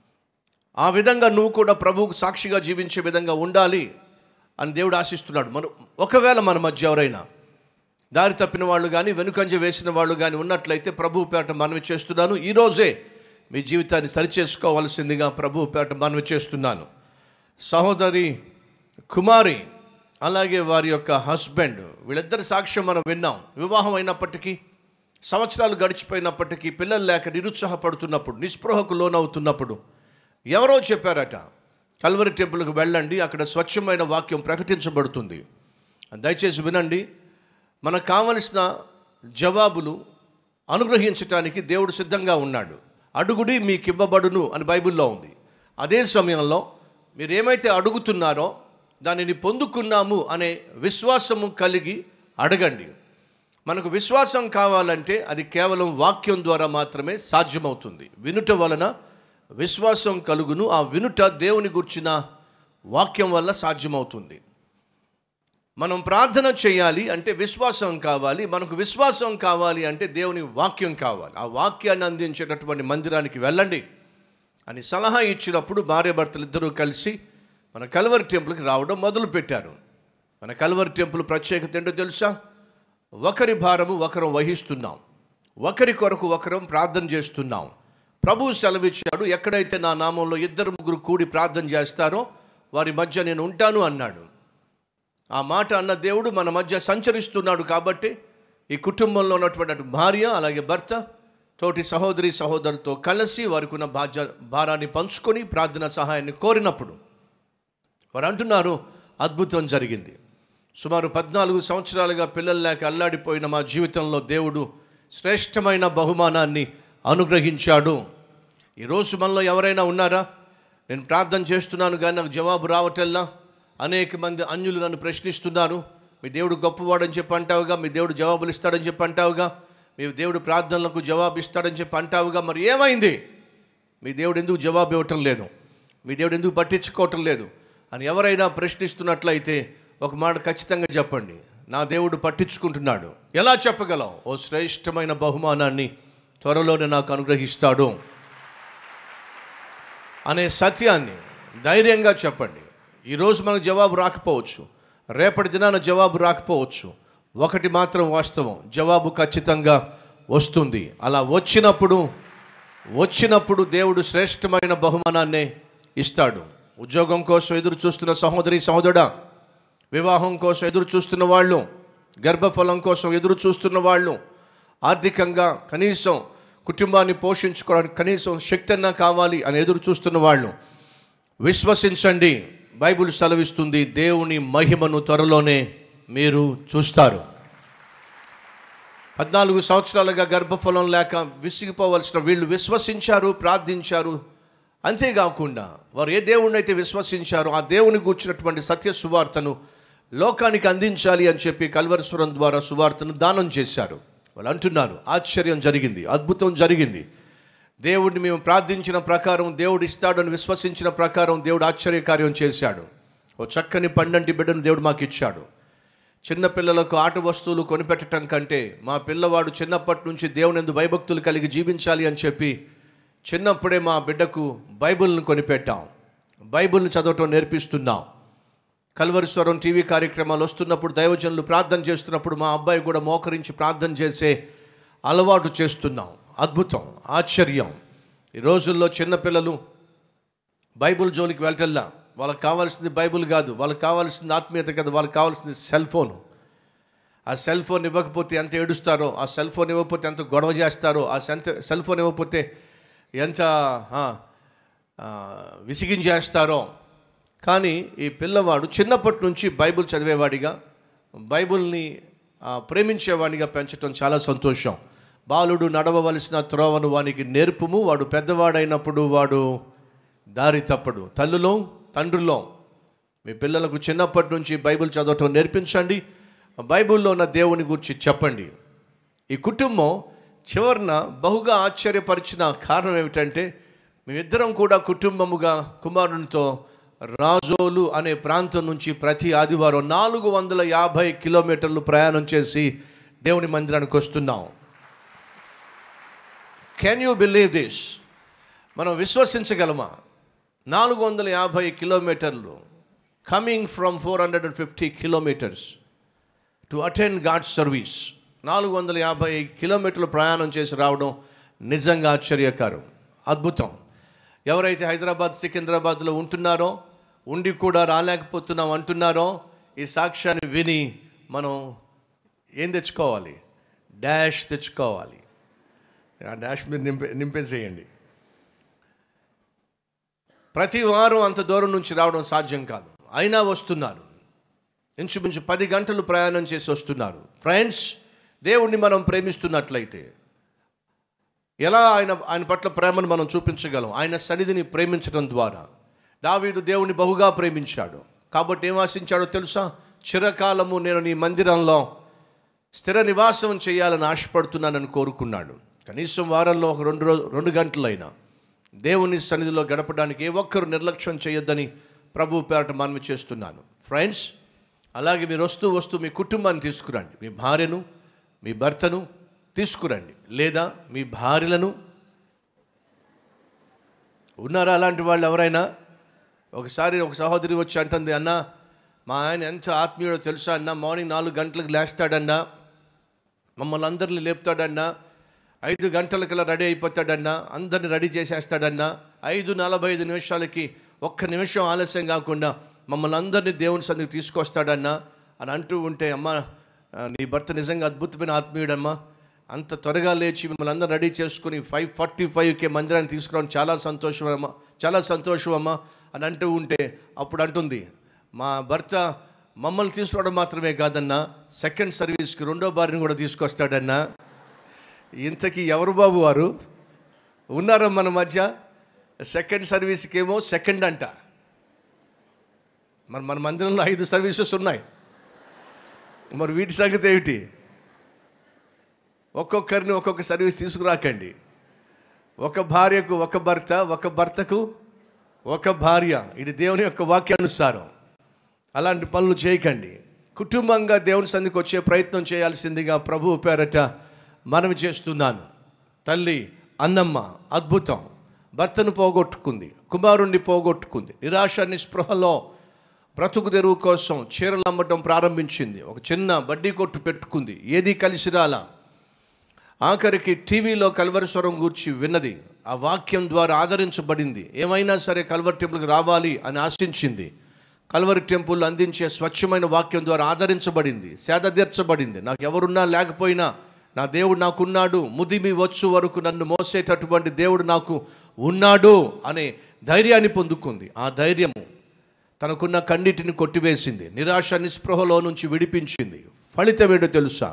ఆ విధంగా నువ్వు కూడా ప్రభువుకు సాక్షిగా జీవించే విధంగా ఉండాలి అని దేవుడు ఆశిస్తున్నాడు మనం ఒకవేళ మన మధ్య ఎవరైనా దారి తప్పిన వాళ్ళు కానీ వెనుకంజ వేసిన వాళ్ళు కానీ ఉన్నట్లయితే ప్రభువు పేట మనవి చేస్తున్నాను ఈరోజే మీ జీవితాన్ని సరిచేసుకోవాల్సిందిగా ప్రభువు పేట మనవి చేస్తున్నాను సహోదరి కుమారి అలాగే వారి యొక్క హస్బెండ్ వీళ్ళిద్దరి సాక్ష్యం మనం విన్నాం వివాహం అయినప్పటికీ సంవత్సరాలు గడిచిపోయినప్పటికీ పిల్లలు లేక నిరుత్సాహపడుతున్నప్పుడు నిస్పృహకు లోనవుతున్నప్పుడు ఎవరో చెప్పారట కల్వరి టెంపుల్కి వెళ్ళండి అక్కడ స్వచ్ఛమైన వాక్యం ప్రకటించబడుతుంది దయచేసి వినండి మనకు కావలసిన జవాబులు అనుగ్రహించటానికి దేవుడు సిద్ధంగా ఉన్నాడు అడుగుడి మీకు ఇవ్వబడును అని బైబిల్లో ఉంది అదే సమయంలో మీరు ఏమైతే అడుగుతున్నారో దానిని పొందుకున్నాము అనే విశ్వాసము కలిగి అడగండి మనకు విశ్వాసం కావాలంటే అది కేవలం వాక్యం ద్వారా మాత్రమే సాధ్యమవుతుంది వినుట వలన విశ్వాసం కలుగును ఆ వినుట దేవుని గుర్చిన వాక్యం వల్ల సాధ్యమవుతుంది మనం ప్రార్థన చేయాలి అంటే విశ్వాసం కావాలి మనకు విశ్వాసం కావాలి అంటే దేవుని వాక్యం కావాలి ఆ వాక్యాన్ని అందించేటటువంటి మందిరానికి వెళ్ళండి అని సలహా ఇచ్చినప్పుడు భార్యాభర్తలు ఇద్దరూ కలిసి మన కల్వరి టెంపుల్కి రావడం మొదలుపెట్టారు మన కల్వరి టెంపుల్ ప్రత్యేకత ఏంటో తెలుసా ఒకరి భారము ఒకరం వహిస్తున్నాం ఒకరి కొరకు ఒకరం ప్రార్థన చేస్తున్నాం ప్రభువు సెలవిచ్చాడు ఎక్కడైతే నా నామంలో ఇద్దరు ముగ్గురు కూడి ప్రార్థన చేస్తారో వారి మధ్య నేను ఉంటాను అన్నాడు ఆ మాట అన్న దేవుడు మన మధ్య సంచరిస్తున్నాడు కాబట్టి ఈ కుటుంబంలో ఉన్నటువంటి అటు భార్య అలాగే భర్త తోటి సహోదరి సహోదరుతో కలిసి వారికి ఉన్న బాధ్య భారాన్ని పంచుకొని ప్రార్థన సహాయాన్ని కోరినప్పుడు వారు అంటున్నారు అద్భుతం జరిగింది సుమారు పద్నాలుగు సంవత్సరాలుగా పిల్లలు లేక అల్లాడిపోయిన మా జీవితంలో దేవుడు శ్రేష్టమైన బహుమానాన్ని అనుగ్రహించాడు ఈరోజు మనలో ఎవరైనా ఉన్నారా నేను ప్రార్థన చేస్తున్నాను కానీ నాకు జవాబు రావటల్లా అనేక మంది అన్యులు నన్ను ప్రశ్నిస్తున్నారు మీ దేవుడు గొప్పవాడని చెప్పి అంటావుగా మీ దేవుడు జవాబులు ఇస్తాడని చెప్పి అంటావుగా మీ దేవుడు ప్రార్థనలకు జవాబు ఇస్తాడని చెప్పి అంటావుగా మరి ఏమైంది మీ దేవుడు ఎందుకు జవాబు ఇవ్వటం లేదు మీ దేవుడు ఎందుకు పట్టించుకోవటం లేదు అని ఎవరైనా ప్రశ్నిస్తున్నట్లయితే ఒక మాట ఖచ్చితంగా చెప్పండి నా దేవుడు పట్టించుకుంటున్నాడు ఎలా చెప్పగలం ఓ శ్రేష్టమైన బహుమానాన్ని త్వరలోనే నాకు అనుగ్రహిస్తాడు అనే సత్యాన్ని ధైర్యంగా చెప్పండి ఈరోజు మనకు జవాబు రాకపోవచ్చు రేపటి దినాన జవాబు రాకపోవచ్చు ఒకటి మాత్రం వాస్తవం జవాబు ఖచ్చితంగా వస్తుంది అలా వచ్చినప్పుడు వచ్చినప్పుడు దేవుడు శ్రేష్టమైన బహుమానాన్నే ఇస్తాడు ఉద్యోగం కోసం ఎదురు చూస్తున్న సహోదరి సహోదరుడా వివాహం కోసం ఎదురు చూస్తున్న వాళ్ళు గర్భఫలం కోసం ఎదురు చూస్తున్న వాళ్ళు ఆర్థికంగా కనీసం కుటుంబాన్ని పోషించుకోవడానికి కనీసం శక్తి అన్నా కావాలి అని ఎదురు చూస్తున్న వాళ్ళు విశ్వసించండి బైబిల్ సెలవిస్తుంది దేవుని మహిమను త్వరలోనే మీరు చూస్తారు పద్నాలుగు సంవత్సరాలుగా గర్భఫలం లేక విసిగిపోవలసిన వీళ్ళు విశ్వసించారు ప్రార్థించారు అంతేకాకుండా వారు ఏ దేవుణ్ణి అయితే విశ్వసించారో ఆ దేవుని కూర్చున్నటువంటి సత్య సువార్తను లోకానికి అందించాలి అని చెప్పి కల్వరస్వరం ద్వారా సువార్తను దానం చేశారు వాళ్ళు అంటున్నారు ఆశ్చర్యం జరిగింది అద్భుతం జరిగింది దేవుడిని మేము ప్రార్థించిన ప్రకారం దేవుడు ఇస్తాడని విశ్వసించిన ప్రకారం దేవుడు ఆశ్చర్యకార్యం చేశాడు ఓ చక్కని పండంటి బిడ్డను దేవుడు మాకు ఇచ్చాడు చిన్న పిల్లలకు ఆట వస్తువులు కొనిపెట్టడం కంటే మా పిల్లవాడు చిన్నప్పటి నుంచి దేవుని ఎందు భయభక్తులు కలిగి జీవించాలి అని చెప్పి చిన్నప్పుడే మా బిడ్డకు బైబిల్ని కొనిపెట్టాం బైబిల్ని చదవటం నేర్పిస్తున్నాం కల్వరిస్వరం టీవీ కార్యక్రమాలు వస్తున్నప్పుడు దైవజనులు ప్రార్థన చేస్తున్నప్పుడు మా అబ్బాయి కూడా మోకరించి ప్రార్థన చేసే అలవాటు చేస్తున్నాం అద్భుతం ఆశ్చర్యం ఈ రోజుల్లో చిన్నపిల్లలు బైబిల్ జోలికి వెళ్ళటల్లా వాళ్ళకి కావాల్సింది బైబిల్ కాదు వాళ్ళకి కావాల్సింది ఆత్మీయత కాదు వాళ్ళకి కావాల్సింది సెల్ ఫోన్ ఆ సెల్ ఫోన్ ఇవ్వకపోతే ఎంత ఏడుస్తారో ఆ సెల్ ఫోన్ ఇవ్వకపోతే ఎంత గొడవ చేస్తారో ఆ సెంత సెల్ ఫోన్ ఇవ్వకపోతే ఎంత ఆ, ఆ, విసిగించేస్తారో కానీ ఈ పిల్లవాడు చిన్నప్పటి నుంచి బైబిల్ చదివేవాడిగా బైబిల్ని ఆ, ప్రేమించేవాడిగా పెంచడం చాలా సంతోషం బాలుడు నడవవలసిన త్రోవను వానికి నేర్పుము వాడు పెద్దవాడైనప్పుడు వాడు దారి తప్పడు తల్లులో తండ్రులో మీ పిల్లలకు చిన్నప్పటి నుంచి బైబిల్ చదవటం నేర్పించండి బైబిల్లో ఉన్న దేవుని గురించి చెప్పండి ఈ కుటుంబం చివరిన బహుగా ఆశ్చర్యపరిచిన కారణం ఏమిటంటే మేమిద్దరం కూడా కుటుంబముగా కుమారునితో రాజోలు అనే ప్రాంతం నుంచి ప్రతి ఆదివారం నాలుగు వందల యాభై కిలోమీటర్లు ప్రయాణం చేసి దేవుని మందిరానికి వస్తున్నాం కెన్ యూ బిలీవ్ దిస్ మనం విశ్వసించగలమా నాలుగు వందల యాభై కిలోమీటర్లు coming from four hundred and fifty kilometres to attend God service నాలుగు వందల యాభై కిలోమీటర్లు ప్రయాణం చేసి రావడం నిజంగా ఆశ్చర్యకరం అద్భుతం ఎవరైతే హైదరాబాద్ సికింద్రాబాద్లో ఉంటున్నారో ఉండి కూడా రాలేకపోతున్నాం అంటున్నారో ఈ సాక్ష్యాన్ని విని మనం ఏం తెచ్చుకోవాలి డాష్ తెచ్చుకోవాలి ఆ డాష్ మీద నింపే నింపేసేయండి ప్రతి వారం అంత దూరం నుంచి రావడం సాధ్యం కాదు అయినా వస్తున్నారు ఇంచుమించు పది గంటలు ప్రయాణం చేసి వస్తున్నారు ఫ్రెండ్స్ దేవుణ్ణి మనం ప్రేమిస్తున్నట్లయితే ఎలా ఆయన ఆయన పట్ల ప్రేమను మనం చూపించగలం ఆయన సన్నిధిని ప్రేమించడం ద్వారా దావీదు దేవుని బహుగా ప్రేమించాడు కాబట్టి ఏం ఆశించాడో తెలుసా చిరకాలము నేను నీ మందిరంలో స్థిర నివాసం చేయాలని ఆశపడుతున్నానని కోరుకున్నాడు కనీసం వారంలో ఒక రెండు రోజు రెండు గంటలైనా దేవుని సన్నిధిలో గడపడానికి ఏ ఒక్కరు నిర్లక్ష్యం చేయొద్దని ప్రభు పేరట మనవి చేస్తున్నాను ఫ్రెండ్స్ అలాగే మీరు వస్తూ వస్తూ మీ కుటుంబాన్ని తీసుకురండి మీ భార్యను మీ భర్తను తీసుకురండి లేదా మీ భార్యలను ఉన్నారా అలాంటి వాళ్ళు ఎవరైనా ఒకసారి ఒక సహోదరి వచ్చి అంటుంది అన్న మా ఆయన ఎంత ఆత్మీయుడో తెలుసా అన్న మార్నింగ్ నాలుగు గంటలకు లేస్తాడన్నా మమ్మల్ని అందరిని లేపుతాడన్నా ఐదు గంటలకల్లా రెడీ అయిపోతాడన్నా అందరిని రెడీ చేసేస్తాడన్నా ఐదు నలభై ఐదు నిమిషాలకి ఒక్క నిమిషం ఆలస్యం కాకుండా మమ్మల్ని అందరినీ దేవుని సన్నిధికి తీసుకొస్తాడన్నా అని అంటూ ఉంటే అమ్మ ఆ, నీ భర్త నిజంగా అద్భుతమైన ఆత్మీయుడమ్మా అంత త్వరగా లేచి మిమ్మల్ని అందరూ రెడీ చేసుకుని ఫైవ్ ఫార్టీ ఫైవ్కి మందిరాన్ని తీసుకురావడం చాలా సంతోషం అమ్మా చాలా సంతోషం అమ్మా అని అంటూ ఉంటే అప్పుడు అంటుంది మా భర్త మమ్మల్ని తీసుకురావడం మాత్రమే కాదన్నా సెకండ్ సర్వీస్కి రెండో బారిని కూడా తీసుకొస్తాడన్నా ఇంతకీ ఎవరు బాబు వారు ఉన్నారా మన మధ్య సెకండ్ సర్వీస్కి ఏమో సెకండ్ అంట మరి మన మందిరంలో ఐదు సర్వీసెస్ ఉన్నాయి మరి వీటి సంగతి ఏమిటి ఒక్కొక్కరిని ఒక్కొక్క సర్వీస్ తీసుకురాకండి ఒక భార్యకు ఒక భర్త ఒక భర్తకు ఒక భార్య ఇది దేవుని యొక్క వాక్యానుసారం అలాంటి పనులు చేయకండి కుటుంబంగా దేవుని సందికి వచ్చే ప్రయత్నం చేయాల్సిందిగా ప్రభువు పేరట మనవి చేస్తున్నాను తల్లి అన్నమ్మ అద్భుతం భర్తను పోగొట్టుకుంది కుమారుణ్ణి పోగొట్టుకుంది నిరాశ నిస్పృహలో బ్రతుకు తెరువు కోసం చీరలు అమ్మటం ప్రారంభించింది ఒక చిన్న బడ్డీ కొట్టు పెట్టుకుంది ఏది కలిసి రాలా ఆఖరికి టీవీలో కల్వరిస్వరం గూర్చి విన్నది ఆ వాక్యం ద్వారా ఆదరించబడింది ఏమైనా సరే కల్వరి టెంపుల్కి రావాలి అని ఆశించింది కల్వరి టెంపుల్ అందించే స్వచ్ఛమైన వాక్యం ద్వారా ఆదరించబడింది సేద తీర్చబడింది నాకు ఎవరున్నా లేకపోయినా నా దేవుడు నాకున్నాడు ముదిమి వచ్చు వరకు నన్ను మోసేటటువంటి దేవుడు నాకు ఉన్నాడు అనే ధైర్యాన్ని పొందుకుంది ఆ ధైర్యము తనకున్న కన్నిటిని కొట్టివేసింది నిరాశ నిస్పృహలో నుంచి విడిపించింది ఫలితం ఏంటో తెలుసా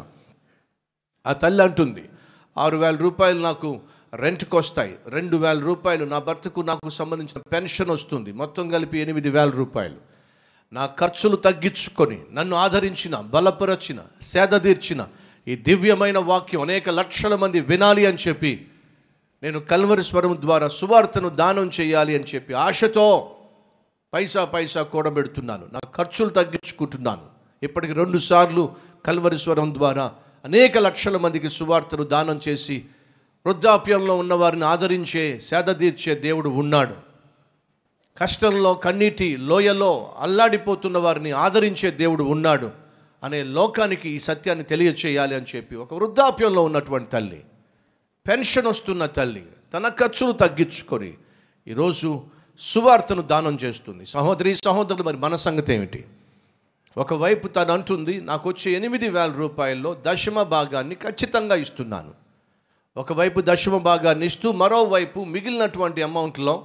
ఆ తల్లి అంటుంది ఆరు వేల రూపాయలు నాకు రెంట్కి వస్తాయి రెండు వేల రూపాయలు నా భర్తకు నాకు సంబంధించిన పెన్షన్ వస్తుంది మొత్తం కలిపి ఎనిమిది వేల రూపాయలు నా ఖర్చులు తగ్గించుకొని నన్ను ఆదరించిన బలపరచిన సేద తీర్చిన ఈ దివ్యమైన వాక్యం అనేక లక్షల మంది వినాలి అని చెప్పి నేను కల్వరి స్వరం ద్వారా సువార్తను దానం చేయాలి అని చెప్పి ఆశతో పైసా పైసా కూడబెడుతున్నాను నా ఖర్చులు తగ్గించుకుంటున్నాను ఇప్పటికి రెండు సార్లు కల్వరి స్వరం ద్వారా అనేక లక్షల మందికి సువార్తను దానం చేసి వృద్ధాప్యంలో ఉన్న వారిని ఆదరించే సేద తీర్చే దేవుడు ఉన్నాడు కష్టంలో కన్నీటి లోయలో అల్లాడిపోతున్న వారిని ఆదరించే దేవుడు ఉన్నాడు అనే లోకానికి ఈ సత్యాన్ని తెలియచేయాలి అని చెప్పి ఒక వృద్ధాప్యంలో ఉన్నటువంటి తల్లి పెన్షన్ వస్తున్న తల్లి తన ఖర్చులు తగ్గించుకొని ఈరోజు సువార్తను దానం చేస్తుంది సహోదరి సహోదరులు మరి మన సంగతి ఏమిటి ఒకవైపు తను అంటుంది నాకు వచ్చే ఎనిమిది వేల రూపాయల్లో దశమ భాగాన్ని ఖచ్చితంగా ఇస్తున్నాను ఒకవైపు దశమ భాగాన్ని ఇస్తూ మరోవైపు మిగిలినటువంటి అమౌంట్లో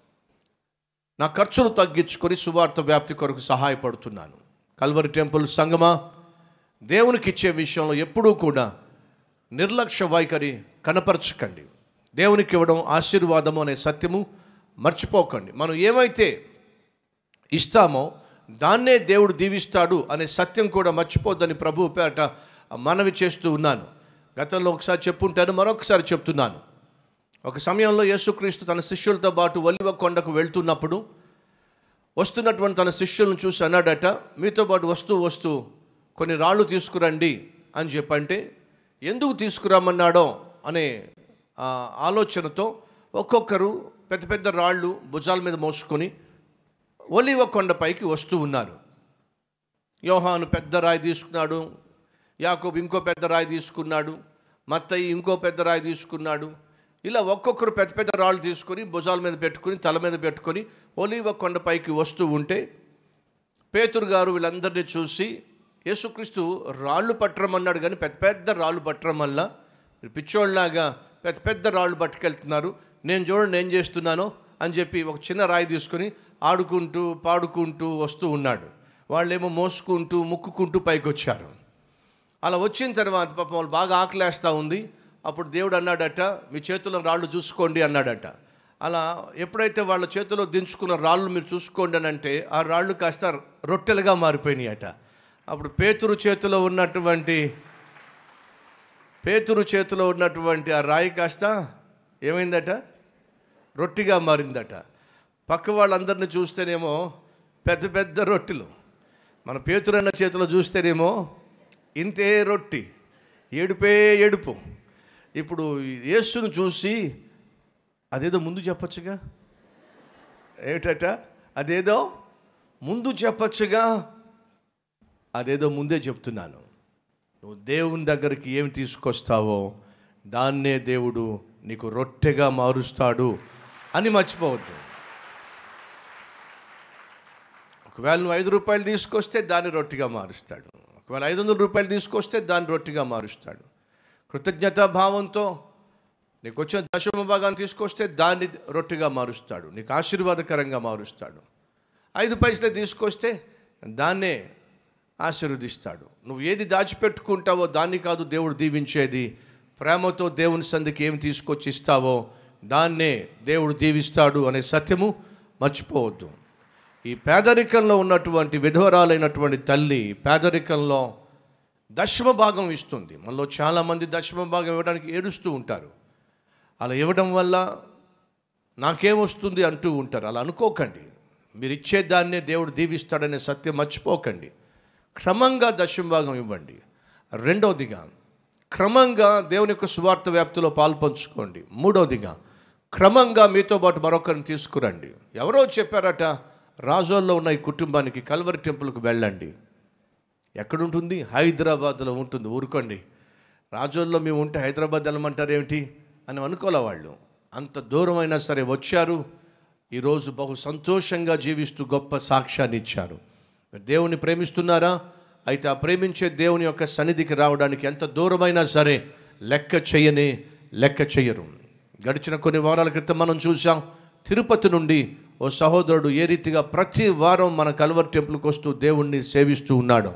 నా ఖర్చులు తగ్గించుకొని సువార్త వ్యాప్తి కొరకు సహాయపడుతున్నాను కల్వరి టెంపుల్ సంగమా దేవునికి ఇచ్చే విషయంలో ఎప్పుడూ కూడా నిర్లక్ష్య వైఖరి కనపరచకండి దేవునికి ఇవ్వడం ఆశీర్వాదము అనే సత్యము మర్చిపోకండి మనం ఏమైతే ఇస్తామో దాన్నే దేవుడు దీవిస్తాడు అనే సత్యం కూడా మర్చిపోద్దని ప్రభు పేట మనవి చేస్తూ ఉన్నాను గతంలో ఒకసారి చెప్పుంటాను మరొకసారి చెప్తున్నాను ఒక సమయంలో యేసుక్రీస్తు తన శిష్యులతో పాటు ఒలివ కొండకు వెళ్తున్నప్పుడు వస్తున్నటువంటి తన శిష్యులను చూసి అన్నాడట మీతో పాటు వస్తూ వస్తూ కొన్ని రాళ్ళు తీసుకురండి అని చెప్పంటే ఎందుకు తీసుకురామన్నాడో అనే ఆ, ఆలోచనతో ఒక్కొక్కరు పెద్ద పెద్ద రాళ్ళు భుజాల మీద మోసుకొని ఒలివ కొండపైకి వస్తూ ఉన్నారు యోహాను పెద్ద రాయి తీసుకున్నాడు యాకోబు ఇంకో పెద్ద రాయి తీసుకున్నాడు మత్తయ్య ఇంకో పెద్ద రాయి తీసుకున్నాడు ఇలా ఒక్కొక్కరు పెద్ద పెద్ద రాళ్ళు తీసుకొని భుజాల మీద పెట్టుకొని తల మీద పెట్టుకొని ఒలివ కొండపైకి వస్తూ ఉంటే పేతురు గారు వీళ్ళందరినీ చూసి యేసుక్రీస్తు రాళ్ళు పట్టరమన్నాడు కానీ పెద్ద పెద్ద రాళ్ళు పట్టడం వల్ల మీరు పిచ్చోళ్ళలాగా పెద్ద పెద్ద రాళ్ళు పట్టుకెళ్తున్నారు నేను చూడండి ఏం చేస్తున్నానో అని చెప్పి ఒక చిన్న రాయి తీసుకొని ఆడుకుంటూ పాడుకుంటూ వస్తూ ఉన్నాడు వాళ్ళేమో మోసుకుంటూ ముక్కుకుంటూ పైకి వచ్చారు అలా వచ్చిన తర్వాత పాపం వాళ్ళు బాగా ఆకలేస్తూ ఉంది అప్పుడు దేవుడు అన్నాడట మీ చేతిలో రాళ్ళు చూసుకోండి అన్నాడట అలా ఎప్పుడైతే వాళ్ళ చేతిలో దించుకున్న రాళ్ళు మీరు చూసుకోండి అని అంటే ఆ రాళ్ళు కాస్త రొట్టెలుగా మారిపోయినాయి అట అప్పుడు పేతురు చేతిలో ఉన్నటువంటి పేతురు చేతిలో ఉన్నటువంటి ఆ రాయి కాస్త ఏమైందట రొట్టిగా మారిందట పక్క వాళ్ళందరిని చూస్తేనేమో పెద్ద పెద్ద రొట్టెలు మన పేతురన్న చేతిలో చూస్తేనేమో ఇంతే రొట్టి ఏడుపే ఏడుపు ఇప్పుడు యేసును చూసి అదేదో ముందు చెప్పచ్చుగా ఏమిటట అదేదో ముందు చెప్పచ్చుగా అదేదో ముందే చెప్తున్నాను నువ్వు దేవుని దగ్గరికి ఏమి తీసుకొస్తావో దాన్నే దేవుడు నీకు రొట్టెగా మారుస్తాడు అని మర్చిపోవద్దు ఒకవేళ నువ్వు ఐదు రూపాయలు తీసుకొస్తే దాన్ని రొట్టిగా మారుస్తాడు ఒకవేళ ఐదు వందల రూపాయలు తీసుకొస్తే దాన్ని రొట్టిగా మారుస్తాడు కృతజ్ఞతా భావంతో నీకు వచ్చిన దశమ భాగాన్ని తీసుకొస్తే దాన్ని రొట్టిగా మారుస్తాడు నీకు ఆశీర్వాదకరంగా మారుస్తాడు ఐదు పైసలే తీసుకొస్తే దాన్నే ఆశీర్వదిస్తాడు నువ్వు ఏది దాచిపెట్టుకుంటావో దాన్ని కాదు దేవుడు దీవించేది ప్రేమతో దేవుని సందికి ఏమి తీసుకొచ్చి ఇస్తావో దాన్నే దేవుడు దీవిస్తాడు అనే సత్యము మర్చిపోవద్దు ఈ పేదరికంలో ఉన్నటువంటి విధవరాలైనటువంటి తల్లి పేదరికంలో దశమ భాగం ఇస్తుంది మనలో చాలామంది దశమ భాగం ఇవ్వడానికి ఏడుస్తూ ఉంటారు అలా ఇవ్వడం వల్ల నాకేమొస్తుంది అంటూ ఉంటారు అలా అనుకోకండి మీరు ఇచ్చే దాన్నే దేవుడు దీవిస్తాడనే సత్యం మర్చిపోకండి క్రమంగా దశమ భాగం ఇవ్వండి రెండవదిగా క్రమంగా దేవుని యొక్క సువార్త వ్యాప్తిలో పాల్పంచుకోండి మూడవదిగా క్రమంగా మీతో పాటు మరొకరిని తీసుకురండి ఎవరో చెప్పారట రాజోల్లో ఉన్న ఈ కుటుంబానికి కల్వరి టెంపుల్కి వెళ్ళండి ఎక్కడుంటుంది హైదరాబాద్లో ఉంటుంది ఊరుకోండి రాజోల్లో మేము ఉంటే హైదరాబాద్ వెళ్ళమంటారు ఏమిటి అని అనుకోలే వాళ్ళు అంత దూరం అయినా సరే వచ్చారు ఈరోజు బహు సంతోషంగా జీవిస్తూ గొప్ప సాక్ష్యాన్ని ఇచ్చారు మీరు దేవుని ప్రేమిస్తున్నారా అయితే ఆ ప్రేమించే దేవుని యొక్క సన్నిధికి రావడానికి ఎంత దూరమైనా సరే లెక్క చేయనే లెక్క చెయ్యరు గడిచిన కొన్ని వారాల క్రితం మనం చూసాం తిరుపతి నుండి ఓ సహోదరుడు ఏ రీతిగా ప్రతి వారం మన కల్వర్ టెంపుల్కి వస్తూ దేవుణ్ణి సేవిస్తూ ఉన్నాడు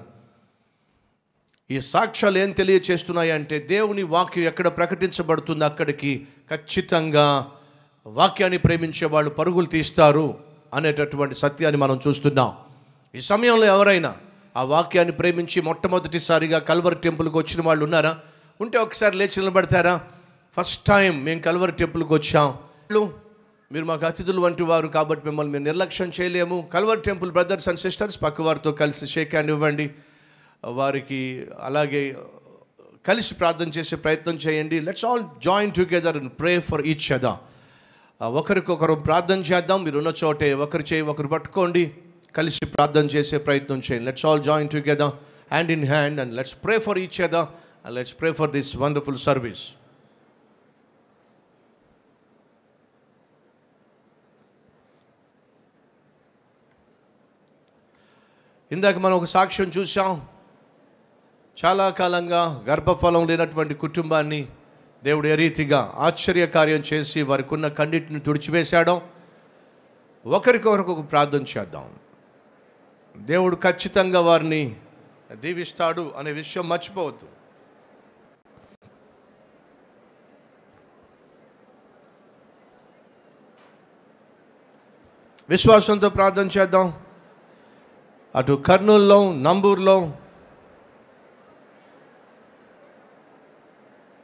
ఈ సాక్ష్యాలు ఏం తెలియచేస్తున్నాయి అంటే దేవుని వాక్యం ఎక్కడ ప్రకటించబడుతుందో అక్కడికి ఖచ్చితంగా వాక్యాన్ని ప్రేమించే వాళ్ళు పరుగులు తీస్తారు అనేటటువంటి సత్యాన్ని మనం చూస్తున్నాం ఈ సమయంలో ఎవరైనా ఆ వాక్యాన్ని ప్రేమించి మొట్టమొదటిసారిగా కల్వరి టెంపుల్కి వచ్చిన వాళ్ళు ఉన్నారా ఉంటే ఒకసారి లేచి నిలబడతారా ఫస్ట్ టైం మేము కల్వరి టెంపుల్కి వచ్చాం వాళ్ళు, మీరు మాకు అతిథులు వంటి వారు కాబట్టి మిమ్మల్ని మేము నిర్లక్ష్యం చేయలేము Calvary temple brothers and sisters పక్క వారితో కలిసి షేక్ హ్యాండ్ ఇవ్వండి వారికి అలాగే కలిసి ప్రార్థన చేసే ప్రయత్నం చేయండి let's all join together and pray for each other ఒకరికొకరు ప్రార్థన చేద్దాం మీరు ఉన్న చోటే ఒకరు చేయి ఒకరు పట్టుకోండి కలిసి ప్రార్థన చేసే ప్రయత్నం చేయండి let's all join together hand in hand and let's pray for each other and let's pray for this wonderful service ఇందాక మనం ఒక సాక్ష్యం చూసాం చాలా కాలంగా గర్భఫలం లేనటువంటి కుటుంబాన్ని దేవుడు ఏ రీతిగా ఆశ్చర్యకార్యం చేసి వారికి ఉన్న కన్నిటిని తుడిచివేశాడో ఒకరికొకరికి ఒక ప్రార్థన చేద్దాం దేవుడు ఖచ్చితంగా వారిని దీవిస్తాడు అనే విషయం మర్చిపోవద్దు విశ్వాసంతో ప్రార్థన చేద్దాం అటు కర్నూలులో నంబూరులో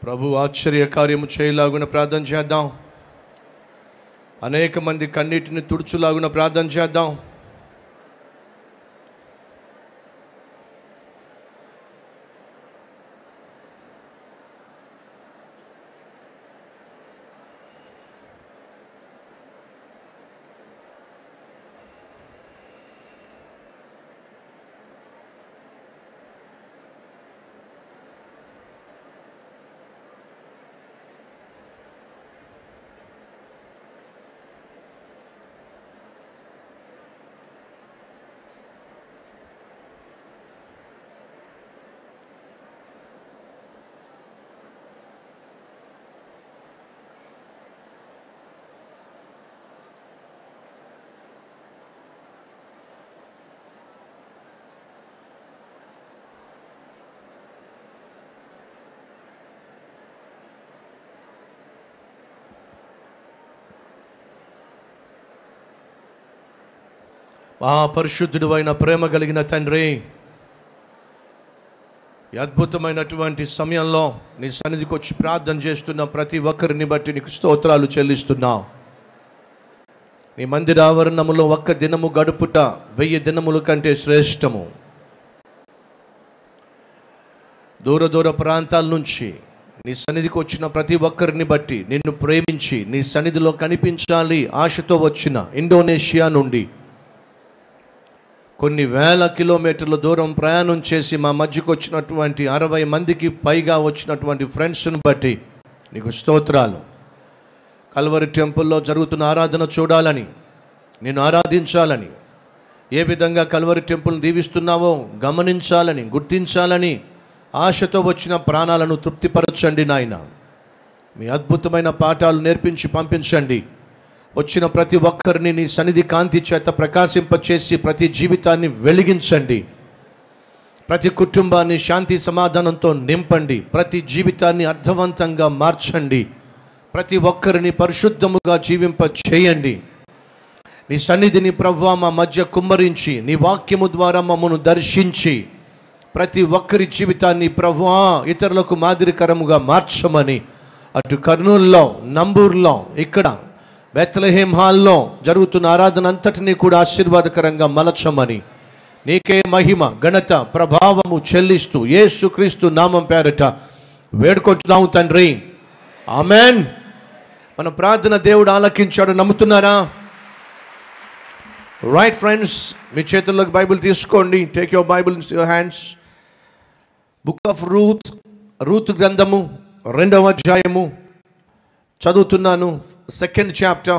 ప్రభు ఆశ్చర్య కార్యము చేయలాగున ప్రార్థన చేద్దాం అనేక మంది కన్నీటిని తుడుచులాగున ప్రార్థన చేద్దాం ఆ పరిశుద్ధుడు అయిన ప్రేమ కలిగిన తండ్రి ఈ అద్భుతమైనటువంటి సమయంలో నీ సన్నిధికి వచ్చి ప్రార్థన చేస్తున్న ప్రతి ఒక్కరిని బట్టి నీకు స్తోత్రాలు చెల్లిస్తున్నావు నీ మందిర ఆవరణములో ఒక్క దినము గడుపుట వెయ్యి దినముల కంటే శ్రేష్టము దూర దూర ప్రాంతాల నుంచి నీ సన్నిధికి వచ్చిన ప్రతి ఒక్కరిని బట్టి నిన్ను ప్రేమించి నీ సన్నిధిలో కనిపించాలి ఆశతో వచ్చిన ఇండోనేషియా నుండి కొన్ని వేల కిలోమీటర్ల దూరం ప్రయాణం చేసి మా మధ్యకు వచ్చినటువంటి అరవై మందికి పైగా వచ్చినటువంటి ఫ్రెండ్స్ని బట్టి నీకు స్తోత్రాలు కల్వరి టెంపుల్లో జరుగుతున్న ఆరాధన చూడాలని నేను ఆరాధించాలని ఏ విధంగా కల్వరి టెంపుల్ని దీవిస్తున్నావో గమనించాలని గుర్తించాలని ఆశతో వచ్చిన ప్రాణాలను తృప్తిపరచండి నాయన మీ అద్భుతమైన పాఠాలు నేర్పించి పంపించండి వచ్చిన ప్రతి ఒక్కరిని నీ సన్నిధి కాంతి చేత ప్రకాశింపచేసి ప్రతి జీవితాన్ని వెలిగించండి ప్రతి కుటుంబాన్ని శాంతి సమాధానంతో నింపండి ప్రతి జీవితాన్ని అర్థవంతంగా మార్చండి ప్రతి ఒక్కరిని పరిశుద్ధముగా జీవింప చేయండి నీ సన్నిధిని ప్రవ్వా మా మధ్య కుమ్మరించి నీ వాక్యము ద్వారా మమ్మను దర్శించి ప్రతి ఒక్కరి జీవితాన్ని ప్రభువా ఇతరులకు మాదిరికరముగా మార్చమని అటు కర్నూలులో నంబూరులో ఇక్కడ బెత్లహేమ్ హాల్లో జరుగుతున్న ఆరాధన అంతటినీ కూడా ఆశీర్వాదకరంగా మలచమని నీకే మహిమ ఘనత ప్రభావము చెల్లిస్తూ యేసుక్రీస్తు నామం పేరట వేడుకుంటున్నాము తండ్రి ఆమెన్ మన ప్రార్థన దేవుడు ఆలకించాడు నమ్ముతున్నారా రైట్ ఫ్రెండ్స్ మీ చేతుల్లోకి బైబిల్ తీసుకోండి take your Bible your hands book of Ruth Ruth గ్రంథము రెండవ అధ్యాయము చదువుతున్నాను సెకండ్ చాప్టర్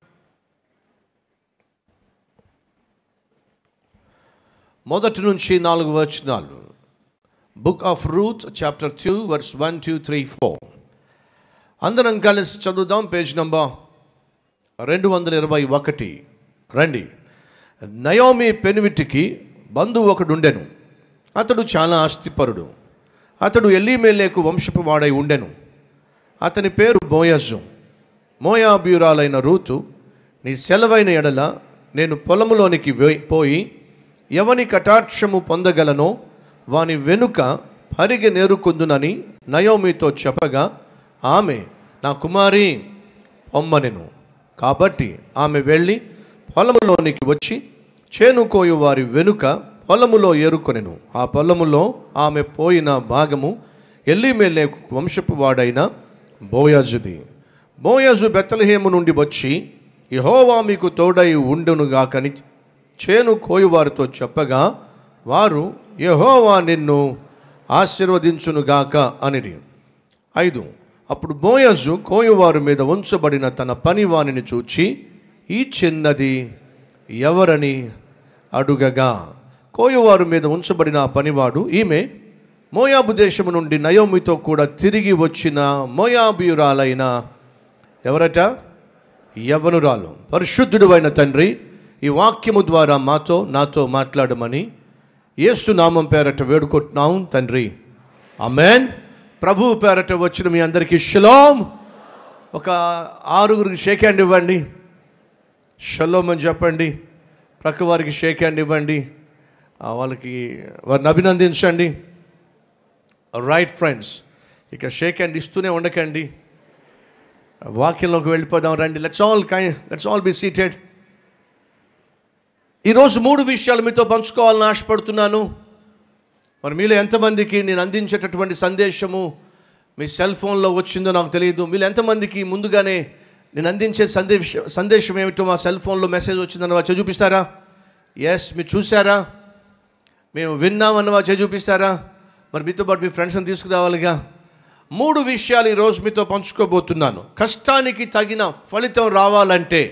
మొదటి నుంచి నాలుగు వచనాలు book of Ruth chapter two verse one two three four అందరం కలిసి చదువుదాం పేజ్ నంబర్ రెండు వందల ఇరవై ఒకటి రండి నయోమి పెనువిటికి బంధువు ఒకడు ఉండెను అతడు చాలా ఆస్తిపరుడు అతడు ఎల్లిమేలేకు వంశపు వాడై ఉండెను అతని పేరు బోయజు మోయాబ్యూరాలైన రూతు నీ సెలవైన ఎడల నేను పొలములోనికి వే- పోయి ఎవని కటాక్షము పొందగలనో వాని వెనుక పరిగె నేరుకుందునని నయోమితో చెప్పగా ఆమె నా కుమారి పొమ్మనెను కాబట్టి ఆమె వెళ్ళి పొలములోనికి వచ్చి చేనుకోయు వారి వెనుక పొలములో ఏరుకొనెను ఆ పొలములో ఆమె పోయిన భాగము ఎల్లిమెల్లే వంశపు వాడైన బోయాజుది బోయాజు బెత్తలహేము నుండి వచ్చి యహోవా మీకు తోడై ఉండునుగాకని చేను కోయువారితో చెప్పగా వారు యహోవా నిన్ను ఆశీర్వదించునుగాక అనిది ఐదు అప్పుడు బోయజు కోయువారు మీద ఉంచబడిన తన పనివానిని చూచి ఈ చిన్నది ఎవరని అడుగగా కోయువారు మీద ఉంచబడిన ఆ పనివాడు ఈమె మోయాబు దేశము నుండి నయోమితో కూడా తిరిగి వచ్చిన మోయాబియురాలైన ఎవరట యవనురాలు పరిశుద్ధుడు అయిన తండ్రి ఈ వాక్యము ద్వారా మాతో నాతో మాట్లాడమని యేసు నామం పేరట వేడుకుంటున్నాం తండ్రి అమెన్ ప్రభు పేరట వచ్చిన మీ అందరికీ షలోం ఒక ఆరుగురికి షేక్ హ్యాండ్ ఇవ్వండి షలోం అని చెప్పండి ప్రక్క వారికి షేక్ హ్యాండ్ ఇవ్వండి ఆ, వాళ్ళకి వారిని అభినందించండి రైట్ ఫ్రెండ్స్ ఇక షేక్ హ్యాండ్ ఇస్తూనే ఉండకండి వాక్యంలోకి వెళ్ళిపోదాం రండి లెట్స్ ఆల్ కై లెట్స్ ఆల్ బి సీటెడ్ ఈరోజు మూడు విషయాలు మీతో పంచుకోవాలని ఆశపడుతున్నాను మరి మీలో ఎంతమందికి నేను అందించేటటువంటి సందేశము మీ సెల్ ఫోన్లో వచ్చిందో నాకు తెలియదు మీరు ఎంతమందికి ముందుగానే నేను అందించే సందేశం సందేశం ఏమిటో మా సెల్ ఫోన్లో మెసేజ్ వచ్చిందని వచ్చి చూపిస్తారా ఎస్ మీరు చూసారా మేము విన్నామన్న వచ్చి చూపిస్తారా మరి మీతో పాటు మీ ఫ్రెండ్స్ని తీసుకురావాలిగా మూడు విషయాలు ఈరోజు మీతో పంచుకోబోతున్నాను కష్టానికి తగిన ఫలితం రావాలంటే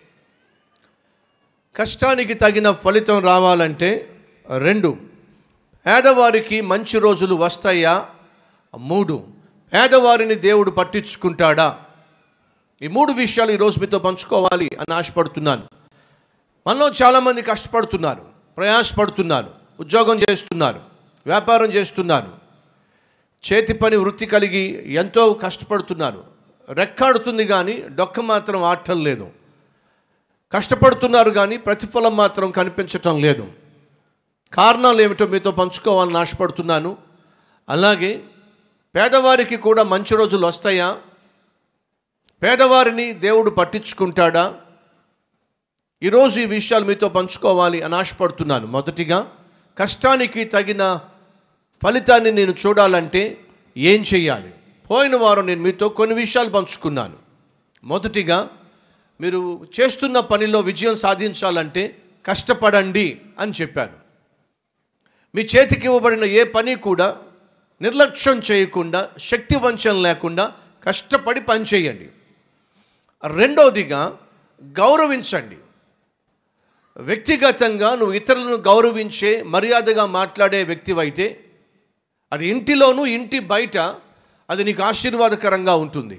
కష్టానికి తగిన ఫలితం రావాలంటే రెండు పేదవారికి మంచి రోజులు వస్తాయా మూడు పేదవారిని దేవుడు పట్టించుకుంటాడా ఈ మూడు విషయాలు ఈరోజు మీతో పంచుకోవాలి అని ఆశపడుతున్నాను మనలో చాలామంది కష్టపడుతున్నారు ప్రయాసపడుతున్నారు ఉద్యోగం చేస్తున్నారు వ్యాపారం చేస్తున్నారు చేతి పని వృత్తి కలిగి ఎంతో కష్టపడుతున్నారు రెక్కాడుతుంది కానీ డొక్క మాత్రం ఆడటం లేదు కష్టపడుతున్నారు కానీ ప్రతిఫలం మాత్రం కనిపించటం లేదు కారణాలు ఏమిటో మీతో పంచుకోవాలని ఆశపడుతున్నాను అలాగే పేదవారికి కూడా మంచి రోజులు వస్తాయా పేదవారిని దేవుడు పట్టించుకుంటాడా ఈరోజు ఈ విషయాలు మీతో పంచుకోవాలి అని ఆశపడుతున్నాను మొదటిగా కష్టానికి తగిన ఫలితాన్ని నేను చూడాలంటే ఏం చేయాలి పోయిన వారం నేను మీతో కొన్ని విషయాలు పంచుకున్నాను మొదటిగా మీరు చేస్తున్న పనిలో విజయం సాధించాలంటే కష్టపడండి అని చెప్పాను మీ చేతికి ఇవ్వబడిన ఏ పని కూడా నిర్లక్ష్యం చేయకుండా శక్తి వంచన లేకుండా కష్టపడి పని చేయండి రెండవదిగా గౌరవించండి వ్యక్తిగతంగా నువ్వు ఇతరులను గౌరవించే మర్యాదగా మాట్లాడే వ్యక్తివైతే అది ఇంటిలోనూ ఇంటి బయట అది నీకు ఆశీర్వాదకరంగా ఉంటుంది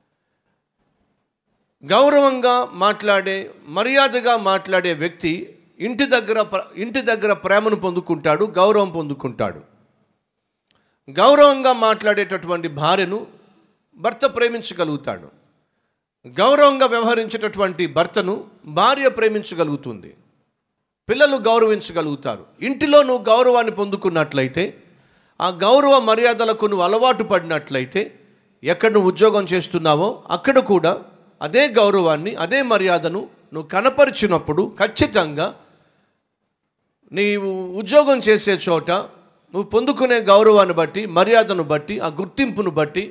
గౌరవంగా మాట్లాడే మర్యాదగా మాట్లాడే వ్యక్తి ఇంటి దగ్గర ప్ర- ఇంటి దగ్గర ప్రేమను పొందుకుంటాడు గౌరవం పొందుకుంటాడు గౌరవంగా మాట్లాడేటటువంటి భార్యను భర్త ప్రేమించగలుగుతాడు గౌరవంగా వ్యవహరించేటటువంటి భర్తను భార్య ప్రేమించగలుగుతుంది పిల్లలు గౌరవించగలుగుతారు ఇంటిలో నువ్వు గౌరవాన్ని పొందుకున్నట్లయితే ఆ గౌరవ మర్యాదలకు నువ్వు అలవాటు పడినట్లయితే ఎక్కడ నువ్వు ఉద్యోగం చేస్తున్నావో అక్కడ కూడా అదే గౌరవాన్ని అదే మర్యాదను నువ్వు కనపరిచినప్పుడు ఖచ్చితంగా నీవు ఉద్యోగం చేసే చోట నువ్వు పొందుకునే గౌరవాన్ని బట్టి మర్యాదను బట్టి ఆ గుర్తింపును బట్టి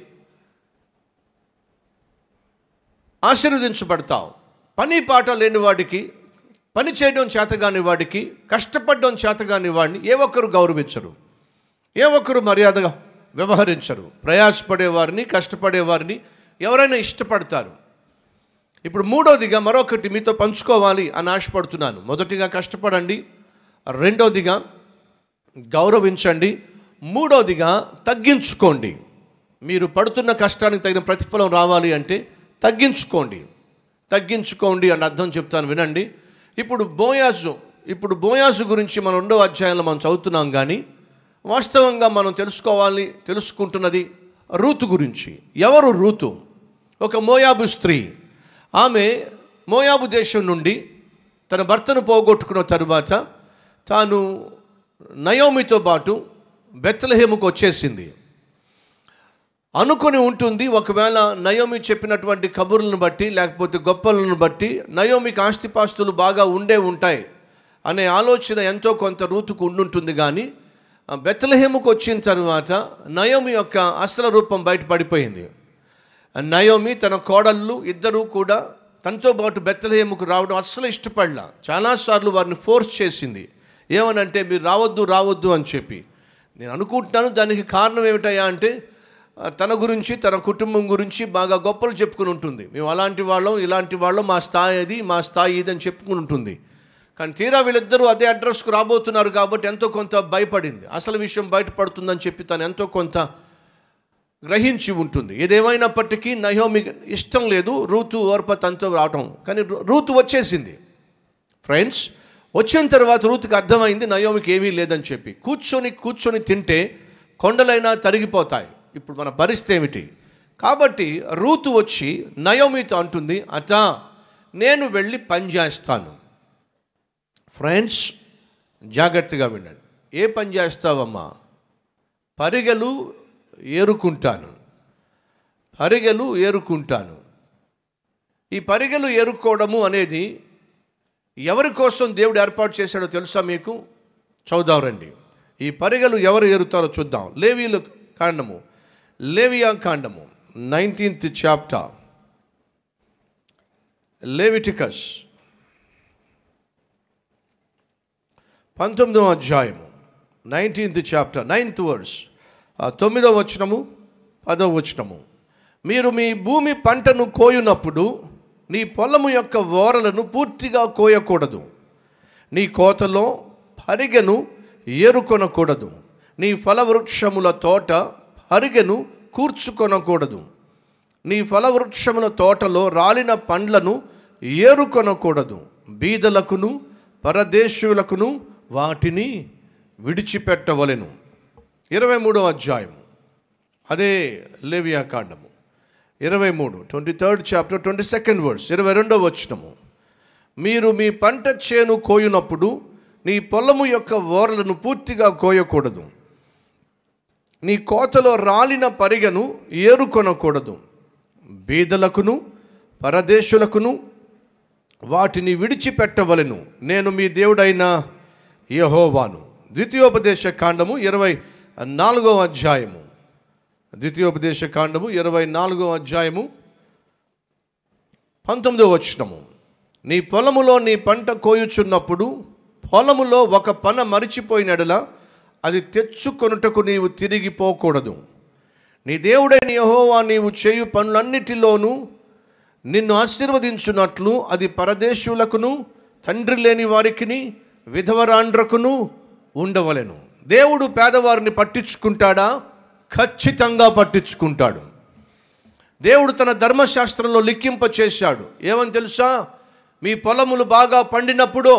ఆశీర్వదించబడతావు పని పాట లేని వాడికి పని చేయడం చేతగాని వాడికి కష్టపడడం చేతగాని వాడిని ఏ ఒక్కరు గౌరవించరు ఏ ఒక్కరు మర్యాదగా వ్యవహరించరు ప్రయాసపడే వారిని కష్టపడే వారిని ఎవరైనా ఇష్టపడతారు ఇప్పుడు మూడోదిగా మరొకటి మీతో పంచుకోవాలి అని ఆశపడుతున్నాను మొదటిగా కష్టపడండి రెండోదిగా గౌరవించండి మూడోదిగా తగ్గించుకోండి మీరు పడుతున్న కష్టానికి తగిన ప్రతిఫలం రావాలి అంటే తగ్గించుకోండి తగ్గించుకోండి అని అర్థం చెప్తాను వినండి ఇప్పుడు బోయాజు ఇప్పుడు బోయాజు గురించి మనం రెండో అధ్యాయంలో మనం చదువుతున్నాం కానీ వాస్తవంగా మనం తెలుసుకోవాలి తెలుసుకుంటున్నది రూతు గురించి ఎవరు రూతు ఒక మోయాబు స్త్రీ ఆమె మోయాబు దేశం నుండి తన భర్తను పోగొట్టుకున్న తరువాత తాను నయోమితో పాటు బెత్తలహేముకు వచ్చేసింది అనుకొని ఉంటుంది ఒకవేళ నయోమి చెప్పినటువంటి కబుర్లను బట్టి లేకపోతే గొప్పలను బట్టి నయోమికి ఆస్తిపాస్తులు బాగా ఉండే ఉంటాయి అనే ఆలోచన ఎంతో కొంత రూతుకు ఉండుంటుంది కానీ ఆ బెత్తలహేముకు వచ్చిన తర్వాత నయోమి యొక్క అసలు రూపం బయటపడిపోయింది ఆ నయోమి తన కోడళ్ళు ఇద్దరూ కూడా తనతో పాటు బెత్తలహేముకు రావడం అస్సలు ఇష్టపడలా చాలాసార్లు వారిని ఫోర్స్ చేసింది ఏమనంటే మీరు రావద్దు రావద్దు అని చెప్పి నేను అనుకుంటున్నాను దానికి కారణం ఏమిటయ్యా అంటే ఆ, తన గురించి తన కుటుంబం గురించి బాగా గొప్పలు చెప్పుకుని ఉంటుంది మేము అలాంటి వాళ్ళం ఇలాంటి వాళ్ళం మా స్థాయి అది మా స్థాయి ఇది అని చెప్పుకుని ఉంటుంది కానీ తీరా వీళ్ళిద్దరూ అదే అడ్రస్కు రాబోతున్నారు కాబట్టి ఎంతో కొంత భయపడింది అసలు విషయం బయటపడుతుందని చెప్పి తను ఎంతో కొంత గ్రహించి ఉంటుంది ఏదేమైనప్పటికీ నయోమికి ఇష్టం లేదు రూతు ఓర్ప తనతో రావటం కానీ రూ- రూతు వచ్చేసింది ఫ్రెండ్స్ వచ్చిన తర్వాత రూతుకి అర్థమైంది నయోమికి ఏమీ లేదని చెప్పి కూర్చొని కూర్చొని తింటే కొండలైనా తరిగిపోతాయి ఇప్పుడు మన పరిస్థితి ఏమిటి కాబట్టి రూతు వచ్చి నయోమితో అంటుంది అత నేను వెళ్ళి పని చేస్తాను ఫ్రెండ్స్ జాగ్రత్తగా వినండి ఏ పని చేస్తావమ్మా పరిగెలు ఏరుకుంటాను పరిగెలు ఏరుకుంటాను ఈ పరిగెలు ఏరుకోవడము అనేది ఎవరి కోసం దేవుడు ఏర్పాటు చేశాడో తెలుసా మీకు చదువుదాం రండి ఈ పరిగెలు ఎవరు ఏరుతారో చూద్దాం లేవీలు కాండము లేవియా కాండము నైన్టీన్త్ చాప్టర్ లేవిటికస్ పంతొమ్మిదవ అధ్యాయము నైన్టీన్త్ చాప్టర్ నైన్త్ వర్స్ తొమ్మిదవ వచనము పదవ వచనము మీరు మీ భూమి పంటను కోయునప్పుడు నీ పొలము యొక్క ఓరలను పూర్తిగా కోయకూడదు నీ కోతలో పరిగెను ఏరుకొనకూడదు నీ ఫలవృక్షముల తోట పరిగెను కూర్చుకొనకూడదు నీ ఫలవృక్షముల తోటలో రాలిన పండ్లను ఏరుకొనకూడదు బీదలకును పరదేశులకును వాటిని విడిచిపెట్టవలెను ఇరవై మూడవ అధ్యాయం అదే లేవియా కాండము ఇరవై మూడు twenty third chapter twenty second words ఇరవై రెండవ వచనము మీరు మీ పంట చేను కోయునప్పుడు నీ పొలము యొక్క ఓరలను పూర్తిగా కోయకూడదు నీ కోతలో రాలిన పరిగను ఏరుకొనకూడదు బీదలకును పరదేశులకును వాటిని విడిచిపెట్టవలెను నేను మీ దేవుడైన యహోవాను ద్వితీయోపదేశ కాండము ఇరవై నాలుగవ అధ్యాయము ద్వితీయోపదేశ కాండము ఇరవై నాలుగవ అధ్యాయము పంతొమ్మిదవ వచనము నీ పొలములో నీ పంట కోయుచున్నప్పుడు పొలములో ఒక పన మరిచిపోయినడల అది తెచ్చుకొనుటకు నీవు తిరిగిపోకూడదు నీ దేవుడైన యహోవా నీవు చేయు పనులన్నిటిలోనూ నిన్ను ఆశీర్వదించున్నట్లు అది పరదేశులకును తండ్రి లేని వారికిని విధవరాండ్రకును ఉండవలెను దేవుడు పేదవారిని పట్టించుకుంటాడా ఖచ్చితంగా పట్టించుకుంటాడు దేవుడు తన ధర్మశాస్త్రంలో లిఖింప చేశాడు ఏమని తెలుసా మీ పొలములు బాగా పండినప్పుడు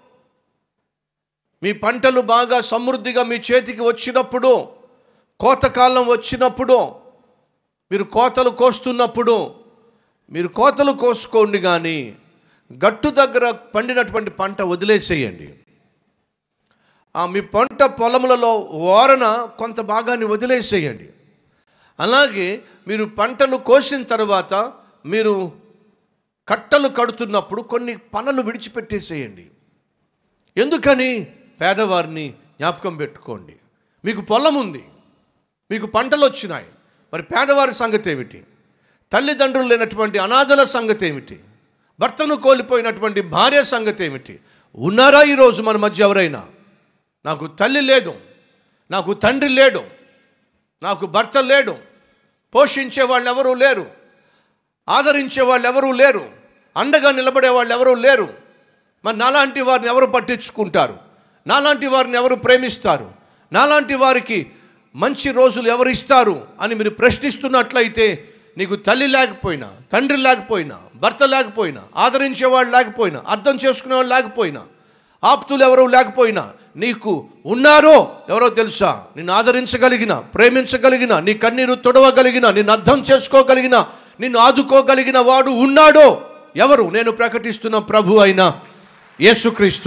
మీ పంటలు బాగా సమృద్ధిగా మీ చేతికి వచ్చినప్పుడు కోతకాలం వచ్చినప్పుడు మీరు కోతలు కోస్తున్నప్పుడు మీరు కోతలు కోసుకోండి కానీ గట్టు దగ్గర పండినటువంటి పంట వదిలేసేయండి ఆ మీ పంట పొలములలో ఓరన కొంత భాగాన్ని వదిలేసేయండి అలాగే మీరు పంటలు కోసిన తర్వాత మీరు కట్టలు కడుతున్నప్పుడు కొన్ని పనులు విడిచిపెట్టేసేయండి ఎందుకని పేదవారిని జ్ఞాపకం పెట్టుకోండి మీకు పొలం ఉంది మీకు పంటలు వచ్చినాయి మరి పేదవారి సంగతి ఏమిటి తల్లిదండ్రులు లేనటువంటి అనాథల సంగతి ఏమిటి భర్తను కోల్పోయినటువంటి భార్య సంగతి ఏమిటి ఉన్నారా ఈరోజు మన మధ్య ఎవరైనా నాకు తల్లి లేదు నాకు తండ్రి లేడు నాకు భర్త లేడు పోషించే వాళ్ళు ఎవరూ లేరు ఆదరించే వాళ్ళు ఎవరూ లేరు అండగా నిలబడే వాళ్ళు ఎవరూ లేరు మరి నాలాంటి వారిని ఎవరు పట్టించుకుంటారు నాలాంటి వారిని ఎవరు ప్రేమిస్తారు నాలాంటి వారికి మంచి రోజులు ఎవరు ఇస్తారు అని మీరు ప్రశ్నిస్తున్నట్లయితే నీకు తల్లి లేకపోయినా తండ్రి లేకపోయినా భర్త లేకపోయినా ఆదరించేవాళ్ళు లేకపోయినా అర్థం చేసుకునేవాళ్ళు లేకపోయినా ఆప్తులు ఎవరో లేకపోయినా నీకు ఉన్నారో ఎవరో తెలుసా నిన్ను ఆదరించగలిగిన ప్రేమించగలిగిన నీ కన్నీరు తొడవగలిగిన నిన్ను అర్థం చేసుకోగలిగిన నిన్ను ఆదుకోగలిగిన వాడు ఉన్నాడో ఎవరు నేను ప్రకటిస్తున్న ప్రభు అయిన యేసుక్రీస్తు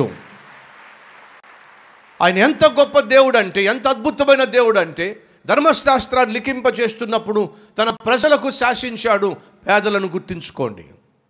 ఆయన ఎంత గొప్ప దేవుడు అంటే ఎంత అద్భుతమైన దేవుడు అంటే ధర్మశాస్త్రాన్ని లిఖింపజేస్తున్నప్పుడు తన ప్రజలకు శాసించాడు పేదలను గుర్తించుకోండి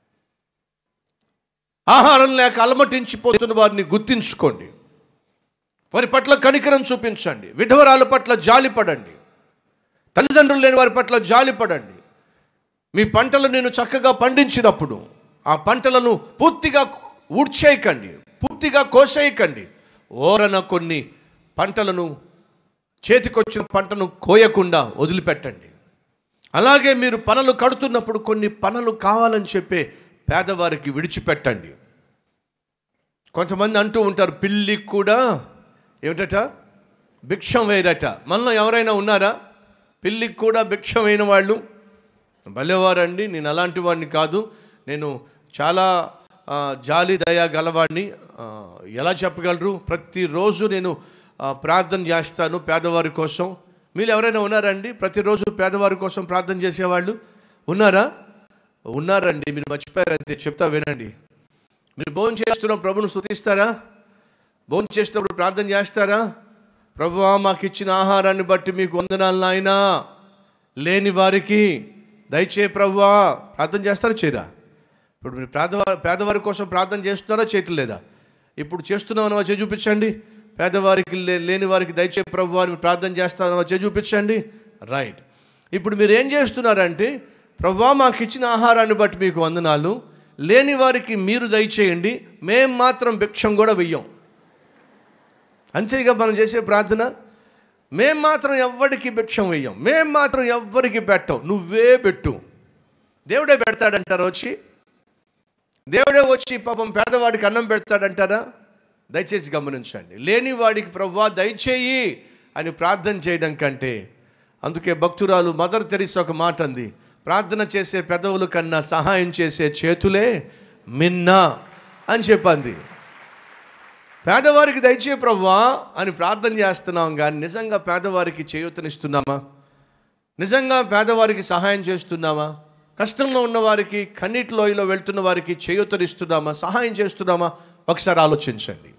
ఆహారం లేక అలమటించిపోతున్న వారిని గుర్తించుకోండి వారి పట్ల కనికరం చూపించండి విధవరాల పట్ల జాలిపడండి తల్లిదండ్రులు లేని వారి పట్ల జాలిపడండి మీ పంటలు నేను చక్కగా పండించినప్పుడు ఆ పంటలను పూర్తిగా ఊడ్చేయకండి పూర్తిగా కోసేయకండి ఓరన కొన్ని పంటలను చేతికొచ్చిన పంటను కోయకుండా వదిలిపెట్టండి అలాగే మీరు పనులు కడుతున్నప్పుడు కొన్ని పనులు కావాలని చెప్పే పేదవారికి విడిచిపెట్టండి కొంతమంది అంటూ ఉంటారు పిల్లికి కూడా ఏమిటట భిక్షం వేయరట మనలో ఎవరైనా ఉన్నారా పిల్లికి కూడా భిక్షం వేయని వాళ్ళు భలేవారండి నేను అలాంటి వాడిని కాదు నేను చాలా ఆ, జాలి దయ గలవాడిని ఆ, ఎలా చెప్పగలరు ప్రతిరోజు నేను ఆ, ప్రార్థన చేస్తాను పేదవారి కోసం మీరు ఎవరైనా ఉన్నారండి ప్రతిరోజు పేదవారి కోసం ప్రార్థన చేసేవాళ్ళు ఉన్నారా ఉన్నారండి మీరు మర్చిపోయారంతే చెప్తా వినండి మీరు భోజనం చేస్తున్న ప్రభును స్తుతిస్తారా భోజనం చేసినప్పుడు ప్రార్థన చేస్తారా ప్రభువా మాకు ఇచ్చిన ఆహారాన్ని బట్టి మీకు వందనాలు నాయనా లేని వారికి దయచే ప్రభువా ప్రార్థన చేస్తారా చేయరా ఇప్పుడు మీరు పేదవారి పేదవారి కోసం ప్రార్థన చేస్తున్నారా చేయట్లేదా ఇప్పుడు చేస్తున్నామని వచ్చి చూపించండి పేదవారికి లే- లేని వారికి దయచే ప్రభు అని ప్రార్థన చేస్తామని వచ్చి చూపించండి రైట్ ఇప్పుడు మీరు ఏం చేస్తున్నారంటే ప్రభా మాకు ఇచ్చిన ఆహారాన్ని బట్టి మీకు వందనాలు లేని వారికి మీరు దయచేయండి మేం మాత్రం భిక్షం కూడా వెయ్యం అంతేగా మనం చేసే ప్రార్థన మేం మాత్రం ఎవ్వడికి భిక్షం వెయ్యం మేం మాత్రం ఎవ్వరికి పెట్టం నువ్వే పెట్టు దేవుడే పెడతాడంటారా వచ్చి దేవుడే వచ్చి పాపం పేదవాడికి అన్నం పెడతాడంటారా దయచేసి గమనించండి లేని వాడికి ప్రవ్వా దయచేయి అని ప్రార్థన చేయడం కంటే అందుకే భక్తురాలు మదర్ తెరిసా ఒక మాట అంది ప్రార్థన చేసే పెదవుల కన్నా సహాయం చేసే చేతులే మిన్నా అని చెప్పింది పేదవారికి దయచే ప్రవ్వా అని ప్రార్థన చేస్తున్నాం కానీ నిజంగా పేదవారికి చేయూతనిస్తున్నామా నిజంగా పేదవారికి సహాయం చేస్తున్నామా కష్టంలో ఉన్న వారికి కన్నీటి లోయలో వెళ్తున్న వారికి చేయూతనిస్తున్నామా సహాయం చేస్తున్నామా ఒకసారి ఆలోచించండి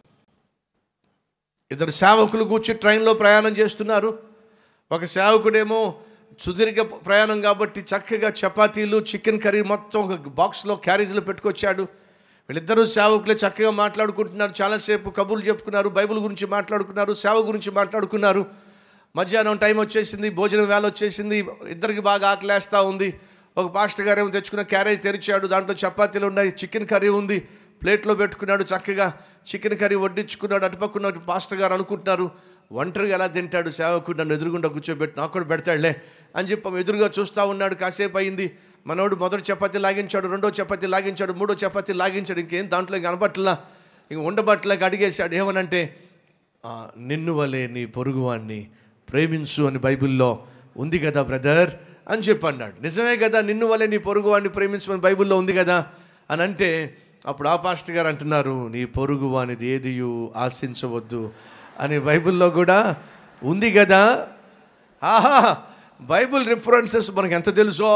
ఇద్దరు సేవకులు కూర్చి ట్రైన్లో ప్రయాణం చేస్తున్నారు ఒక సేవకుడేమో సుదీర్ఘ ప్రయాణం కాబట్టి చక్కగా చపాతీలు చికెన్ కర్రీ మొత్తం ఒక బాక్స్లో క్యారేజీలో పెట్టుకొచ్చాడు వీళ్ళిద్దరూ సేవకులే చక్కగా మాట్లాడుకుంటున్నారు చాలాసేపు కబుర్లు చెప్పుకున్నారు బైబిల్ గురించి మాట్లాడుకున్నారు సేవ గురించి మాట్లాడుకున్నారు మధ్యాహ్నం టైం వచ్చేసింది భోజనం వేళ వచ్చేసింది ఇద్దరికి బాగా ఆకలేస్తూ ఉంది ఒక పాస్టర్ గారు ఏమో తెచ్చుకున్న క్యారేజ్ తెరిచాడు దాంట్లో చపాతీలు ఉన్నాయి చికెన్ కర్రీ ఉంది ప్లేట్లో పెట్టుకున్నాడు చక్కగా చికెన్ కర్రీ వడ్డించుకున్నాడు అటుపక్కున్న పాస్టర్ గారు అనుకుంటున్నారు ఒంటరిగా ఎలా తింటాడు సేవకుడు నన్ను ఎదురుగుండా కూర్చోబెట్టి నాకు కూడా పెడతాడులే అని చెప్పి ఆమె ఎదురుగా చూస్తూ ఉన్నాడు కాసేపు అయింది మనోడు మొదటి చపాతీ లాగించాడు రెండో చపాతీ లాగించాడు మూడో చపాతీ లాగించాడు ఇంకేం దాంట్లో ఇంక కనబట్టలా ఇంక ఉండబట్టలేక అడిగేశాడు ఏమనంటే "ఆ, నిన్ను వలే నీ పొరుగువాన్ని ప్రేమించు అని బైబిల్లో ఉంది కదా బ్రదర్ అని చెప్పి అన్నాడు నిజమే కదా నిన్ను వలే నీ పొరుగువాన్ని ప్రేమించమని బైబిల్లో ఉంది కదా అని అంటే అప్పుడు ఆ పాస్టర్ గారు అంటున్నారు నీ పొరుగు అనేది ఏదియు ఆశించవద్దు అని బైబిల్లో కూడా ఉంది కదా ఆహా బైబిల్ రిఫరెన్సెస్ మనకు ఎంత తెలుసో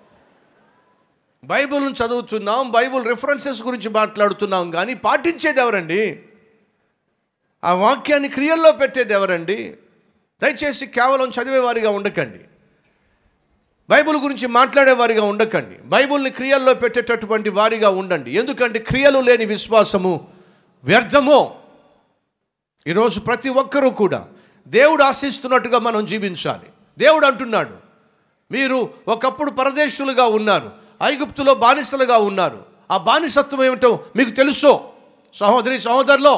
బైబిల్ని చదువుతున్నాం బైబిల్ రిఫరెన్సెస్ గురించి మాట్లాడుతున్నాం కానీ పాటించేది ఎవరండి ఆ వాక్యాన్ని క్రియల్లో పెట్టేది ఎవరండి దయచేసి కేవలం చదివేవారిగా ఉండకండి బైబిల్ గురించి మాట్లాడేవారిగా ఉండకండి బైబిల్ని క్రియల్లో పెట్టేటటువంటి వారిగా ఉండండి ఎందుకంటే క్రియలు లేని విశ్వాసము వ్యర్థము ఈరోజు ప్రతి ఒక్కరూ కూడా దేవుడు ఆశిస్తున్నట్టుగా మనం జీవించాలి దేవుడు అంటున్నాడు మీరు ఒకప్పుడు పరదేశులుగా ఉన్నారు ఐగుప్తులో బానిసలుగా ఉన్నారు ఆ బానిసత్వం ఏమిటో మీకు తెలుసో సహోదరి సహోదరులో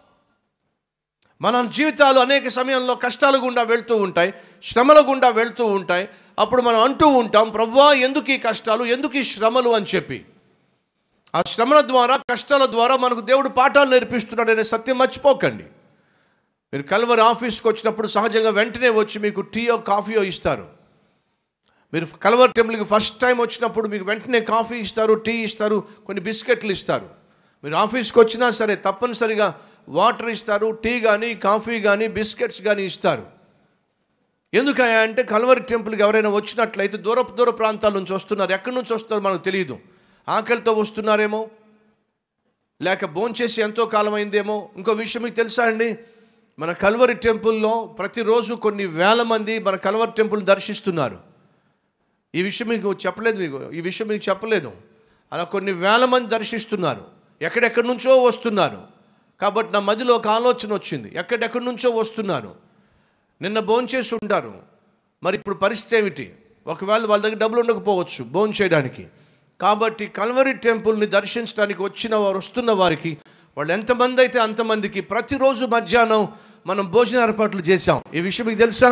మన జీవితాలు అనేక సమయంలో కష్టాల గుండా వెళ్తూ ఉంటాయి శ్రమల గుండా వెళ్తూ ఉంటాయి అప్పుడు మనం అంటూ ఉంటాం ప్రవ్వా ఎందుకు ఈ కష్టాలు ఎందుకు ఈ శ్రమలు అని చెప్పి ఆ శ్రమల ద్వారా కష్టాల ద్వారా మనకు దేవుడు పాఠాలు నేర్పిస్తున్నాడనే సత్యం మర్చిపోకండి మీరు కల్వర్ ఆఫీస్కి వచ్చినప్పుడు సహజంగా వెంటనే వచ్చి మీకు టీయో కాఫీయో ఇస్తారు మీరు కల్వర్ టెంపుల్కి ఫస్ట్ టైం వచ్చినప్పుడు మీకు వెంటనే కాఫీ ఇస్తారు టీ ఇస్తారు కొన్ని బిస్కెట్లు ఇస్తారు మీరు ఆఫీస్కి వచ్చినా సరే తప్పనిసరిగా వాటర్ ఇస్తారు టీ కానీ కాఫీ కానీ బిస్కెట్స్ కానీ ఇస్తారు ఎందుకయ్యా అంటే కల్వరి టెంపుల్కి ఎవరైనా వచ్చినట్లయితే దూర దూర ప్రాంతాల నుంచి వస్తున్నారు ఎక్కడి నుంచి వస్తున్నారో మనకు తెలియదు ఆకలితో వస్తున్నారేమో లేక భోంచేసి ఎంతో కాలం అయిందేమో ఇంకో విషయం మీకు తెలుసా అండి మన కల్వరి టెంపుల్లో ప్రతిరోజు కొన్ని వేల మంది మన కల్వరి టెంపుల్ దర్శిస్తున్నారు ఈ విషయం మీకు చెప్పలేదు మీకు ఈ విషయం మీకు చెప్పలేదు అలా కొన్ని వేల మంది దర్శిస్తున్నారు ఎక్కడెక్కడి నుంచో వస్తున్నారు కాబట్టి నా మదిలో ఒక ఆలోచన వచ్చింది ఎక్కడెక్కడి నుంచో వస్తున్నారు నిన్న భోంచేసి ఉంటారు మరి ఇప్పుడు పరిస్థితి ఏమిటి ఒకవేళ వాళ్ళ దగ్గర డబ్బులు ఉండకపోవచ్చు భోజనం చేయడానికి కాబట్టి కల్వరి టెంపుల్ని దర్శించడానికి వచ్చిన వారు వస్తున్న వారికి వాళ్ళు ఎంతమంది అయితే అంతమందికి ప్రతిరోజు మధ్యాహ్నం మనం భోజన ఏర్పాట్లు చేశాం ఈ విషయం మీకు తెలుసా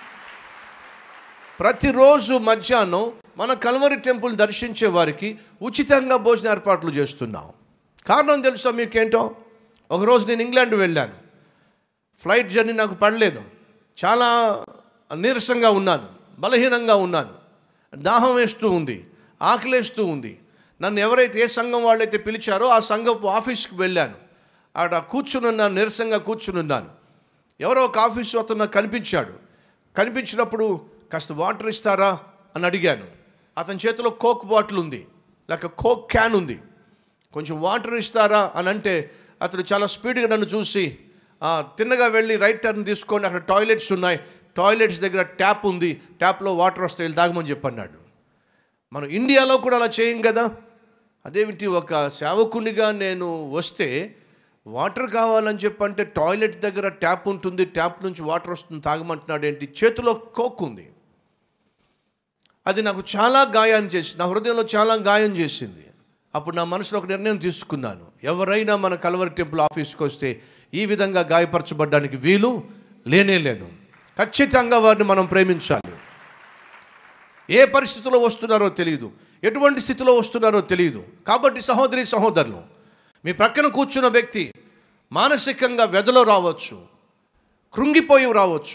ప్రతిరోజు మధ్యాహ్నం మన కల్వరి టెంపుల్ దర్శించే వారికి ఉచితంగా భోజన ఏర్పాట్లు చేస్తున్నాం కారణం తెలుసా మీకేంటో ఒకరోజు నేను ఇంగ్లాండ్ వెళ్ళాను ఫ్లైట్ జర్నీ నాకు పడలేదు చాలా నీరసంగా ఉన్నాను బలహీనంగా ఉన్నాను దాహం వేస్తూ ఉంది ఆకలేస్తూ ఉంది నన్ను ఎవరైతే ఏ సంఘం వాళ్ళైతే పిలిచారో ఆ సంఘపు ఆఫీస్కి వెళ్ళాను ఆడ కూర్చునున్నాను నీరసంగా కూర్చునున్నాను ఎవరో ఒక ఆఫీసు అతను నాకు కనిపించాడు కనిపించినప్పుడు కాస్త వాటర్ ఇస్తారా అని అడిగాను అతని చేతిలో కోక్ బాటిల్ ఉంది లేక కోక్ క్యాన్ ఉంది కొంచెం వాటర్ ఇస్తారా అని అంటే అతడు చాలా స్పీడ్గా నన్ను చూసి "ఆ, తిన్నగా వెళ్ళి రైట్ టర్న్ తీసుకొని అక్కడ టాయిలెట్స్ ఉన్నాయి టాయిలెట్స్ దగ్గర ట్యాప్ ఉంది ట్యాప్లో వాటర్ వస్తాయి వెళ్ళి తాగమని చెప్పన్నాడు మనం ఇండియాలో కూడా అలా చేయం కదా అదేమిటి ఒక సేవకునిగా నేను వస్తే వాటర్ కావాలని చెప్పంటే టాయిలెట్ దగ్గర ట్యాప్ ఉంటుంది ట్యాప్ నుంచి వాటర్ వస్తుంది తాగమంటున్నాడు ఏంటి చేతిలో కోక్ ఉంది అది నాకు చాలా గాయాన్ని చేసింది నా హృదయంలో చాలా గాయం చేసింది అప్పుడు నా మనసులో ఒక నిర్ణయం తీసుకున్నాను ఎవరైనా మన కలవరి టెంపుల్ ఆఫీస్కి వస్తే ఈ విధంగా గాయపరచబడ్డానికి వీలు లేనే లేదు ఖచ్చితంగా వారిని మనం ప్రేమించాలి ఏ పరిస్థితిలో వస్తున్నారో తెలియదు ఎటువంటి స్థితిలో వస్తున్నారో తెలియదు కాబట్టి సహోదరి సహోదరులు మీ ప్రక్కన కూర్చున్న వ్యక్తి మానసికంగా వ్యధలో రావచ్చు కృంగిపోయి రావచ్చు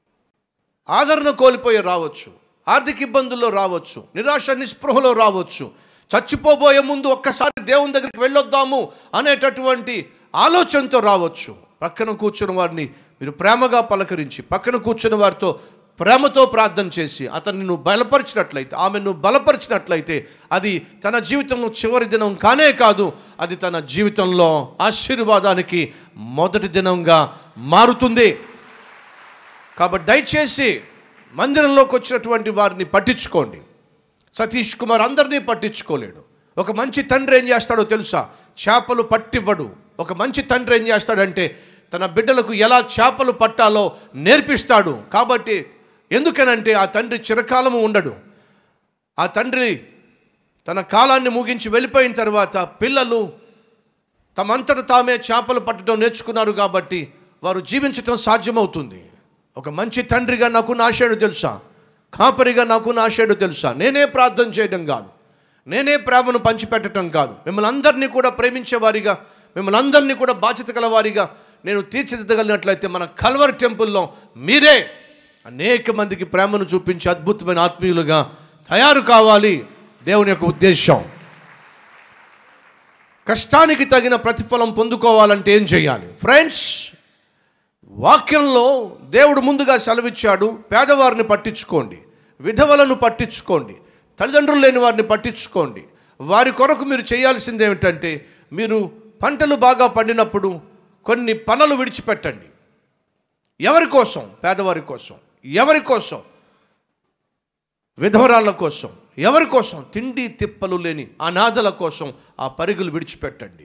ఆదరణ కోల్పోయి రావచ్చు ఆర్థిక ఇబ్బందుల్లో రావచ్చు నిరాశ నిస్పృహలో రావచ్చు చచ్చిపోబోయే ముందు ఒక్కసారి దేవుని దగ్గరికి వెళ్ళొద్దాము అనేటటువంటి ఆలోచనతో రావచ్చు పక్కన కూర్చున్న వారిని మీరు ప్రేమగా పలకరించి పక్కన కూర్చున్న వారితో ప్రేమతో ప్రార్థన చేసి అతన్ని నువ్వు బలపరిచినట్లయితే ఆమెను బలపరిచినట్లయితే అది తన జీవితంలో చివరి దినం కానే కాదు అది తన జీవితంలో ఆశీర్వాదానికి మొదటి దినంగా మారుతుంది కాబట్టి దయచేసి మందిరంలోకి వచ్చినటువంటి వారిని పట్టించుకోండి సతీష్ కుమార్ అందరినీ పట్టించుకోలేడు ఒక మంచి తండ్రి ఏం చేస్తాడో తెలుసా చేపలు పట్టివ్వడు ఒక మంచి తండ్రి ఏం చేస్తాడంటే తన బిడ్డలకు ఎలా చేపలు పట్టాలో నేర్పిస్తాడు కాబట్టి ఎందుకనంటే ఆ తండ్రి చిరకాలము ఉండడు ఆ తండ్రి తన కాలాన్ని ముగించి వెళ్ళిపోయిన తర్వాత పిల్లలు తమంతట తామే చేపలు పట్టడం నేర్చుకున్నారు కాబట్టి వారు జీవించటం సాధ్యమవుతుంది ఒక మంచి తండ్రిగా నాకు నాశాడు తెలుసా కాపరిగా నాకు నాశాడు తెలుసా నేనే ప్రార్థన చేయడం కాదు నేనే ప్రేమను పంచిపెట్టడం కాదు మిమ్మల్ని అందరినీ కూడా ప్రేమించేవారిగా మిమ్మల్ని అందరినీ కూడా బాధ్యత గలవారిగా నేను తీర్చిదిద్దగలిగినట్లయితే మన కల్వర్ టెంపుల్లో మీరే అనేక మందికి ప్రేమను చూపించి అద్భుతమైన ఆత్మీయులుగా తయారు కావాలి దేవుని యొక్క ఉద్దేశం కష్టానికి తగిన ప్రతిఫలం పొందుకోవాలంటే ఏం చేయాలి ఫ్రెండ్స్ వాక్యంలో దేవుడు ముందుగా సెలవిచ్చాడు పేదవారిని పట్టించుకోండి విధవలను పట్టించుకోండి తల్లిదండ్రులు లేని వారిని పట్టించుకోండి వారి కొరకు మీరు చేయాల్సింది ఏమిటంటే మీరు పంటలు బాగా పండినప్పుడు కొన్ని పనులు విడిచిపెట్టండి ఎవరి కోసం పేదవారి కోసం ఎవరి కోసం విధవరాళ్ళ కోసం ఎవరి కోసం తిండి తిప్పలు లేని అనాథల కోసం ఆ పరుగులు విడిచిపెట్టండి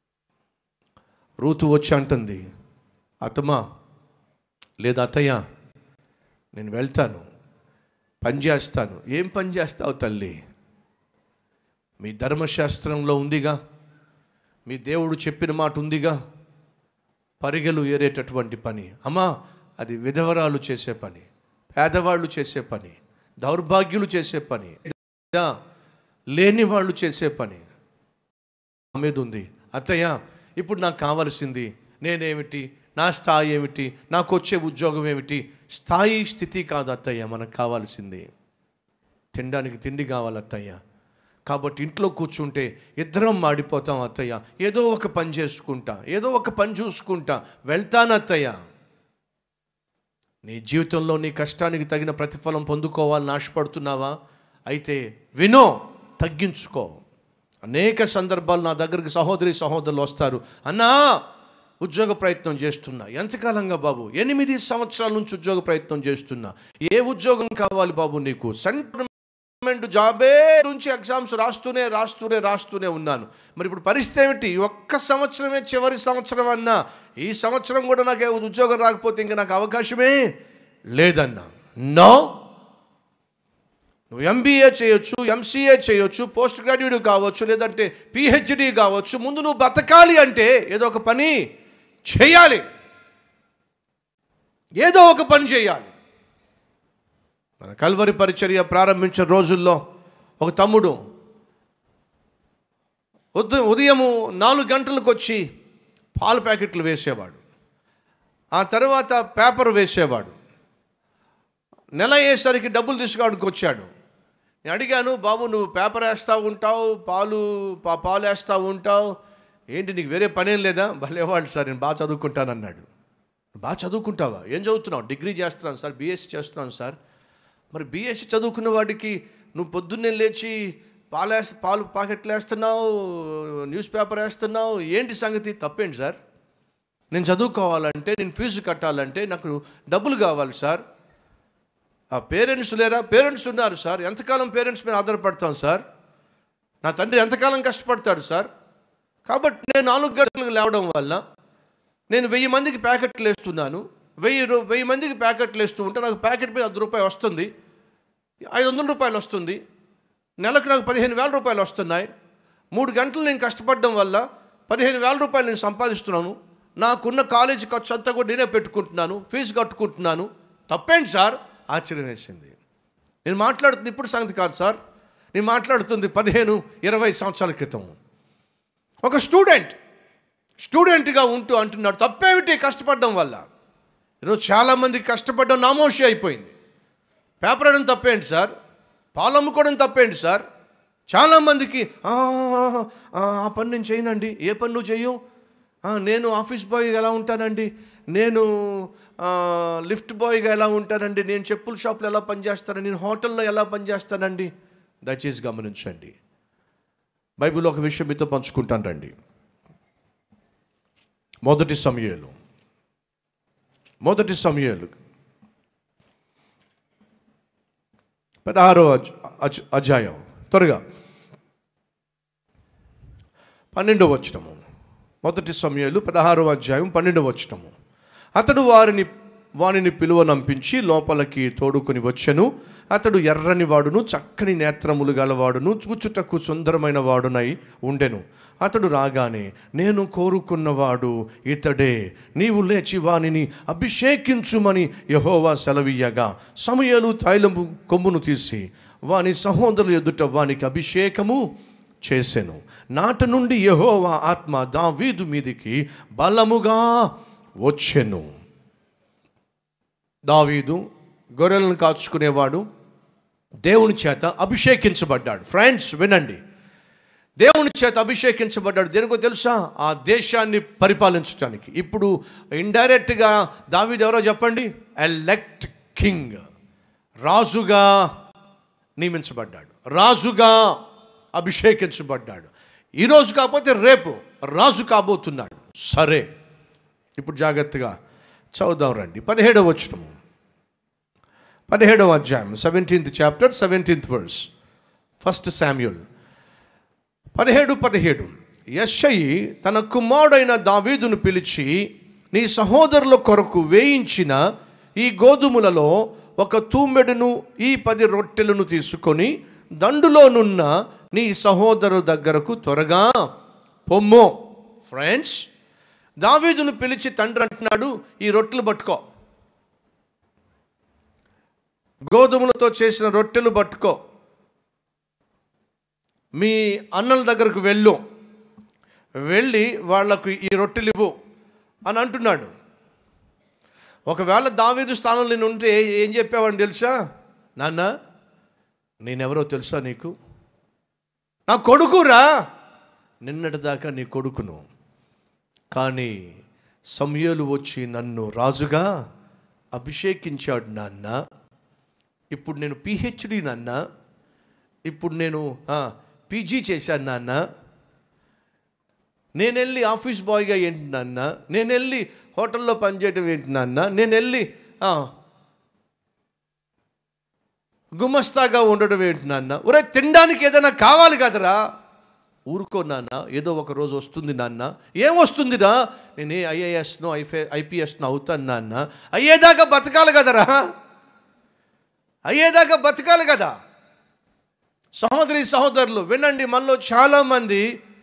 రూతు వచ్చి అంటుంది అతమా లేదా అత్తయ్య నేను వెళ్తాను పని చేస్తాను ఏం పని చేస్తావు తల్లి మీ ధర్మశాస్త్రంలో ఉందిగా మీ దేవుడు చెప్పిన మాట ఉందిగా పరిగెలు ఏరేటటువంటి పని అమ్మా అది విధవరాలు చేసే పని పేదవాళ్ళు చేసే పని దౌర్భాగ్యులు చేసే పని లేదా లేని వాళ్ళు చేసే పని నా మీద ఉంది అత్తయ్య ఇప్పుడు నాకు కావలసింది నేనేమిటి నా స్థాయి ఏమిటి నాకు వచ్చే ఉద్యోగం ఏమిటి స్థాయి స్థితి కాదు అత్తయ్య మనకు కావాల్సింది తినడానికి తిండి కావాలి అత్తయ్య కాబట్టి ఇంట్లో కూర్చుంటే ఇద్దరం మాడిపోతాం అత్తయ్య ఏదో ఒక పని చేసుకుంటా ఏదో ఒక పని చూసుకుంటా వెళ్తాను అత్తయ్య నీ జీవితంలో నీ కష్టానికి తగిన ప్రతిఫలం పొందుకోవాలని ఆశపడుతున్నావా అయితే వినో తగ్గించుకో అనేక సందర్భాలు నా దగ్గరికి సహోదరి సహోదరులు వస్తారు అన్నా ఉద్యోగ ప్రయత్నం చేస్తున్నా ఎంతకాలంగా బాబు ఎనిమిది సంవత్సరాల నుంచి ఉద్యోగ ప్రయత్నం చేస్తున్నా ఏ ఉద్యోగం కావాలి బాబు నీకు సెంట్రల్ గవర్నమెంట్ జాబే నుంచి ఎగ్జామ్స్ రాస్తూనే రాస్తూనే రాస్తూనే ఉన్నాను మరి ఇప్పుడు పరిస్థితి ఏమిటి ఈ ఒక్క సంవత్సరమే చివరి సంవత్సరం అన్నా ఈ సంవత్సరం కూడా నాకు ఏ ఉద్యోగం రాకపోతే ఇంకా నాకు అవకాశమే లేదన్నా నో నువ్వు ఎంబీఏ చేయొచ్చు ఎంసీఏ చేయొచ్చు పోస్ట్ గ్రాడ్యుయేట్ కావచ్చు లేదంటే పిహెచ్డి కావచ్చు ముందు నువ్వు బతకాలి అంటే ఏదో ఒక పని చేయాలి ఏదో ఒక పని చేయాలి మన కల్వరి పరిచర్య ప్రారంభించిన రోజుల్లో ఒక తమ్ముడు ఉదయం ఉదయము నాలుగు గంటలకు వచ్చి పాల ప్యాకెట్లు వేసేవాడు ఆ తర్వాత పేపర్ వేసేవాడు నెల అయ్యేసరికి డబ్బులు తీసుకురావడానికి వచ్చాడు నేను అడిగాను బాబు నువ్వు పేపర్ వేస్తూ ఉంటావు పాలు పా పాలు వేస్తూ ఉంటావు ఏంటి నీకు వేరే పనేం లేదా భలేవాళ్ళు సార్ నేను బాగా చదువుకుంటాను అన్నాడు బాగా చదువుకుంటావా ఏం చదువుతున్నావు డిగ్రీ చేస్తున్నాను సార్ బీఎస్సీ చేస్తున్నాను సార్ మరి బీఎస్సీ చదువుకున్న వాడికి నువ్వు పొద్దున్నే లేచి పాలు వేస్త పాలు ప్యాకెట్లు వేస్తున్నావు న్యూస్ పేపర్ వేస్తున్నావు ఏంటి సంగతి తప్పేంటి సార్ నేను చదువుకోవాలంటే నేను ఫీజు కట్టాలంటే నాకు డబ్బులు కావాలి సార్ ఆ పేరెంట్స్ లేరా పేరెంట్స్ ఉన్నారు సార్ ఎంతకాలం పేరెంట్స్ మీద ఆధారపడతాం సార్ నా తండ్రి ఎంతకాలం కష్టపడతాడు సార్ కాబట్టి నేను నాలుగు గంటలకు లేవడం వల్ల నేను వెయ్యి మందికి ప్యాకెట్లు వేస్తున్నాను వెయ్యి రూ- వెయ్యి మందికి ప్యాకెట్లు వేస్తూ ఉంటే నాకు ప్యాకెట్ మీద అర్ధ రూపాయి వస్తుంది ఐదు వందల రూపాయలు వస్తుంది నెలకు నాకు పదిహేను వేల రూపాయలు వస్తున్నాయి మూడు గంటలు నేను కష్టపడడం వల్ల పదిహేను వేల రూపాయలు నేను సంపాదిస్తున్నాను నాకున్న కాలేజీ ఖర్చు అంతా కూడా నేనే పెట్టుకుంటున్నాను ఫీజు కట్టుకుంటున్నాను తప్పేంటి సార్ ఆశ్చర్యం వేసింది నేను మాట్లాడుతుంది ఇప్పుడు సంగతి కాదు సార్ నేను మాట్లాడుతుంది పదిహేను ఇరవై సంవత్సరాల క్రితం ఒక స్టూడెంట్ స్టూడెంట్గా ఉంటూ అంటున్నాడు తప్పేమిటి కష్టపడడం వల్ల ఈరోజు చాలామంది కష్టపడడం నామోషి అయిపోయింది పేపర్ వేయడం తప్పేంటి సార్ పాలు అమ్ముకోవడం తప్పేంటి సార్ చాలామందికి "ఆ, ఆ, ఆ పని నేను చేయనండి ఏ పని నువ్వు చెయ్యు "ఆ, నేను ఆఫీస్ బాయ్గా ఎలా ఉంటానండి నేను ఆ, లిఫ్ట్ బాయ్గా ఎలా ఉంటానండి నేను చెప్పుల షాప్లో ఎలా పనిచేస్తానండి నేను హోటల్లో ఎలా పనిచేస్తానండి దయచేసి గమనించండి బైబిల్ ఒక విషయం మీతో పంచుకుంటాను రండి మొదటి సమయాలు మొదటి సమయాలు పదహారో అధ్య- అధ్య- అధ్యాయం త్వరగా పన్నెండవ వచనము మొదటి సమయాలు పదహారో అధ్యాయం పన్నెండవ వచనము అతడు వారిని వానిని పిలువనంపించి లోపలికి తోడుకొని వచ్చెను అతడు ఎర్రని వాడును చక్కని నేత్రములు గలవాడును చూచుటకు సుందరమైన వాడునై ఉండెను అతడు రాగానే నేను కోరుకున్నవాడు ఇతడే నీవు లేచి వానిని అభిషేకించుమని యహోవా సెలవీయగా సమయలు తైలము కొమ్మును తీసి వాని సహోదరుల ఎదుట వానికి అభిషేకము చేసెను నాట నుండి యహోవా ఆత్మ దావీదు మీదికి బలముగా వచ్చెను దావీదు గొర్రెలను కాచుకునేవాడు దేవుని చేత అభిషేకించబడ్డాడు ఫ్రెండ్స్ వినండి దేవుని చేత అభిషేకించబడ్డాడు దేనికో తెలుసా ఆ దేశాన్ని పరిపాలించడానికి ఇప్పుడు ఇండైరెక్ట్గా దావీదు ఎవరో చెప్పండి ఎలెక్ట్ కింగ్ రాజుగా నియమించబడ్డాడు రాజుగా అభిషేకించబడ్డాడు ఈరోజు కాకపోతే రేపు రాజు కాబోతున్నాడు సరే ఇప్పుడు జాగ్రత్తగా చదువుదాం రండి పదిహేడవ వచనము పదిహేడవ అధ్యాయం seventeenth chapter seventeenth verse first Samuel పదిహేడు పదిహేడు యశ్షయి తన కుమారుడైన దావీదును పిలిచి నీ సహోదరుల కొరకు వేయించిన ఈ గోధుమలలో ఒక తూమెడును ఈ పది రొట్టెలను తీసుకొని దండులోనున్న నీ సహోదరు దగ్గరకు త్వరగా పొమ్మో ఫ్రెండ్స్ దావీదును పిలిచి తండ్రి అంటున్నాడు ఈ రొట్టెలు పట్టుకో గోధుమలతో చేసిన రొట్టెలు పట్టుకో మీ అన్నల దగ్గరకు వెళ్ళు వెళ్ళి వాళ్లకు ఈ రొట్టెలు ఇవ్వు అని అంటున్నాడు ఒకవేళ దావీదు స్థానంలో నేను ఉంటే ఏం చెప్పావని తెలుసా నాన్న నేనెవరో తెలుసా నీకు నా కొడుకురా నిన్నటిదాకా నీ కొడుకును కానీ సమయలు వచ్చి నన్ను రాజుగా అభిషేకించాడు నాన్న ఇప్పుడు నేను పిహెచ్డి నాన్న ఇప్పుడు నేను పీజీ చేశాను నాన్న నేను వెళ్ళి ఆఫీస్ బాయ్గా ఏంటి నాన్న నేను వెళ్ళి హోటల్లో పనిచేయడం ఏంటి నాన్న నేను వెళ్ళి ఆ, గుమస్తాగా ఉండడం ఏంటి నాన్న ఒరే తినడానికి ఏదైనా కావాలి కదరా ఊరుకో నాన్న ఏదో ఒక రోజు వస్తుంది నాన్న ఏం వస్తుందిరా నేను ఏ ఐఏఎస్నో ఐఫే ఐపీఎస్నో అవుతాను నాన్న అయ్యేదాకా బతకాలి కదరా అయ్యేదాకా బతకాలి కదా సహోదరి సహోదరులు వినండి మనలో చాలామంది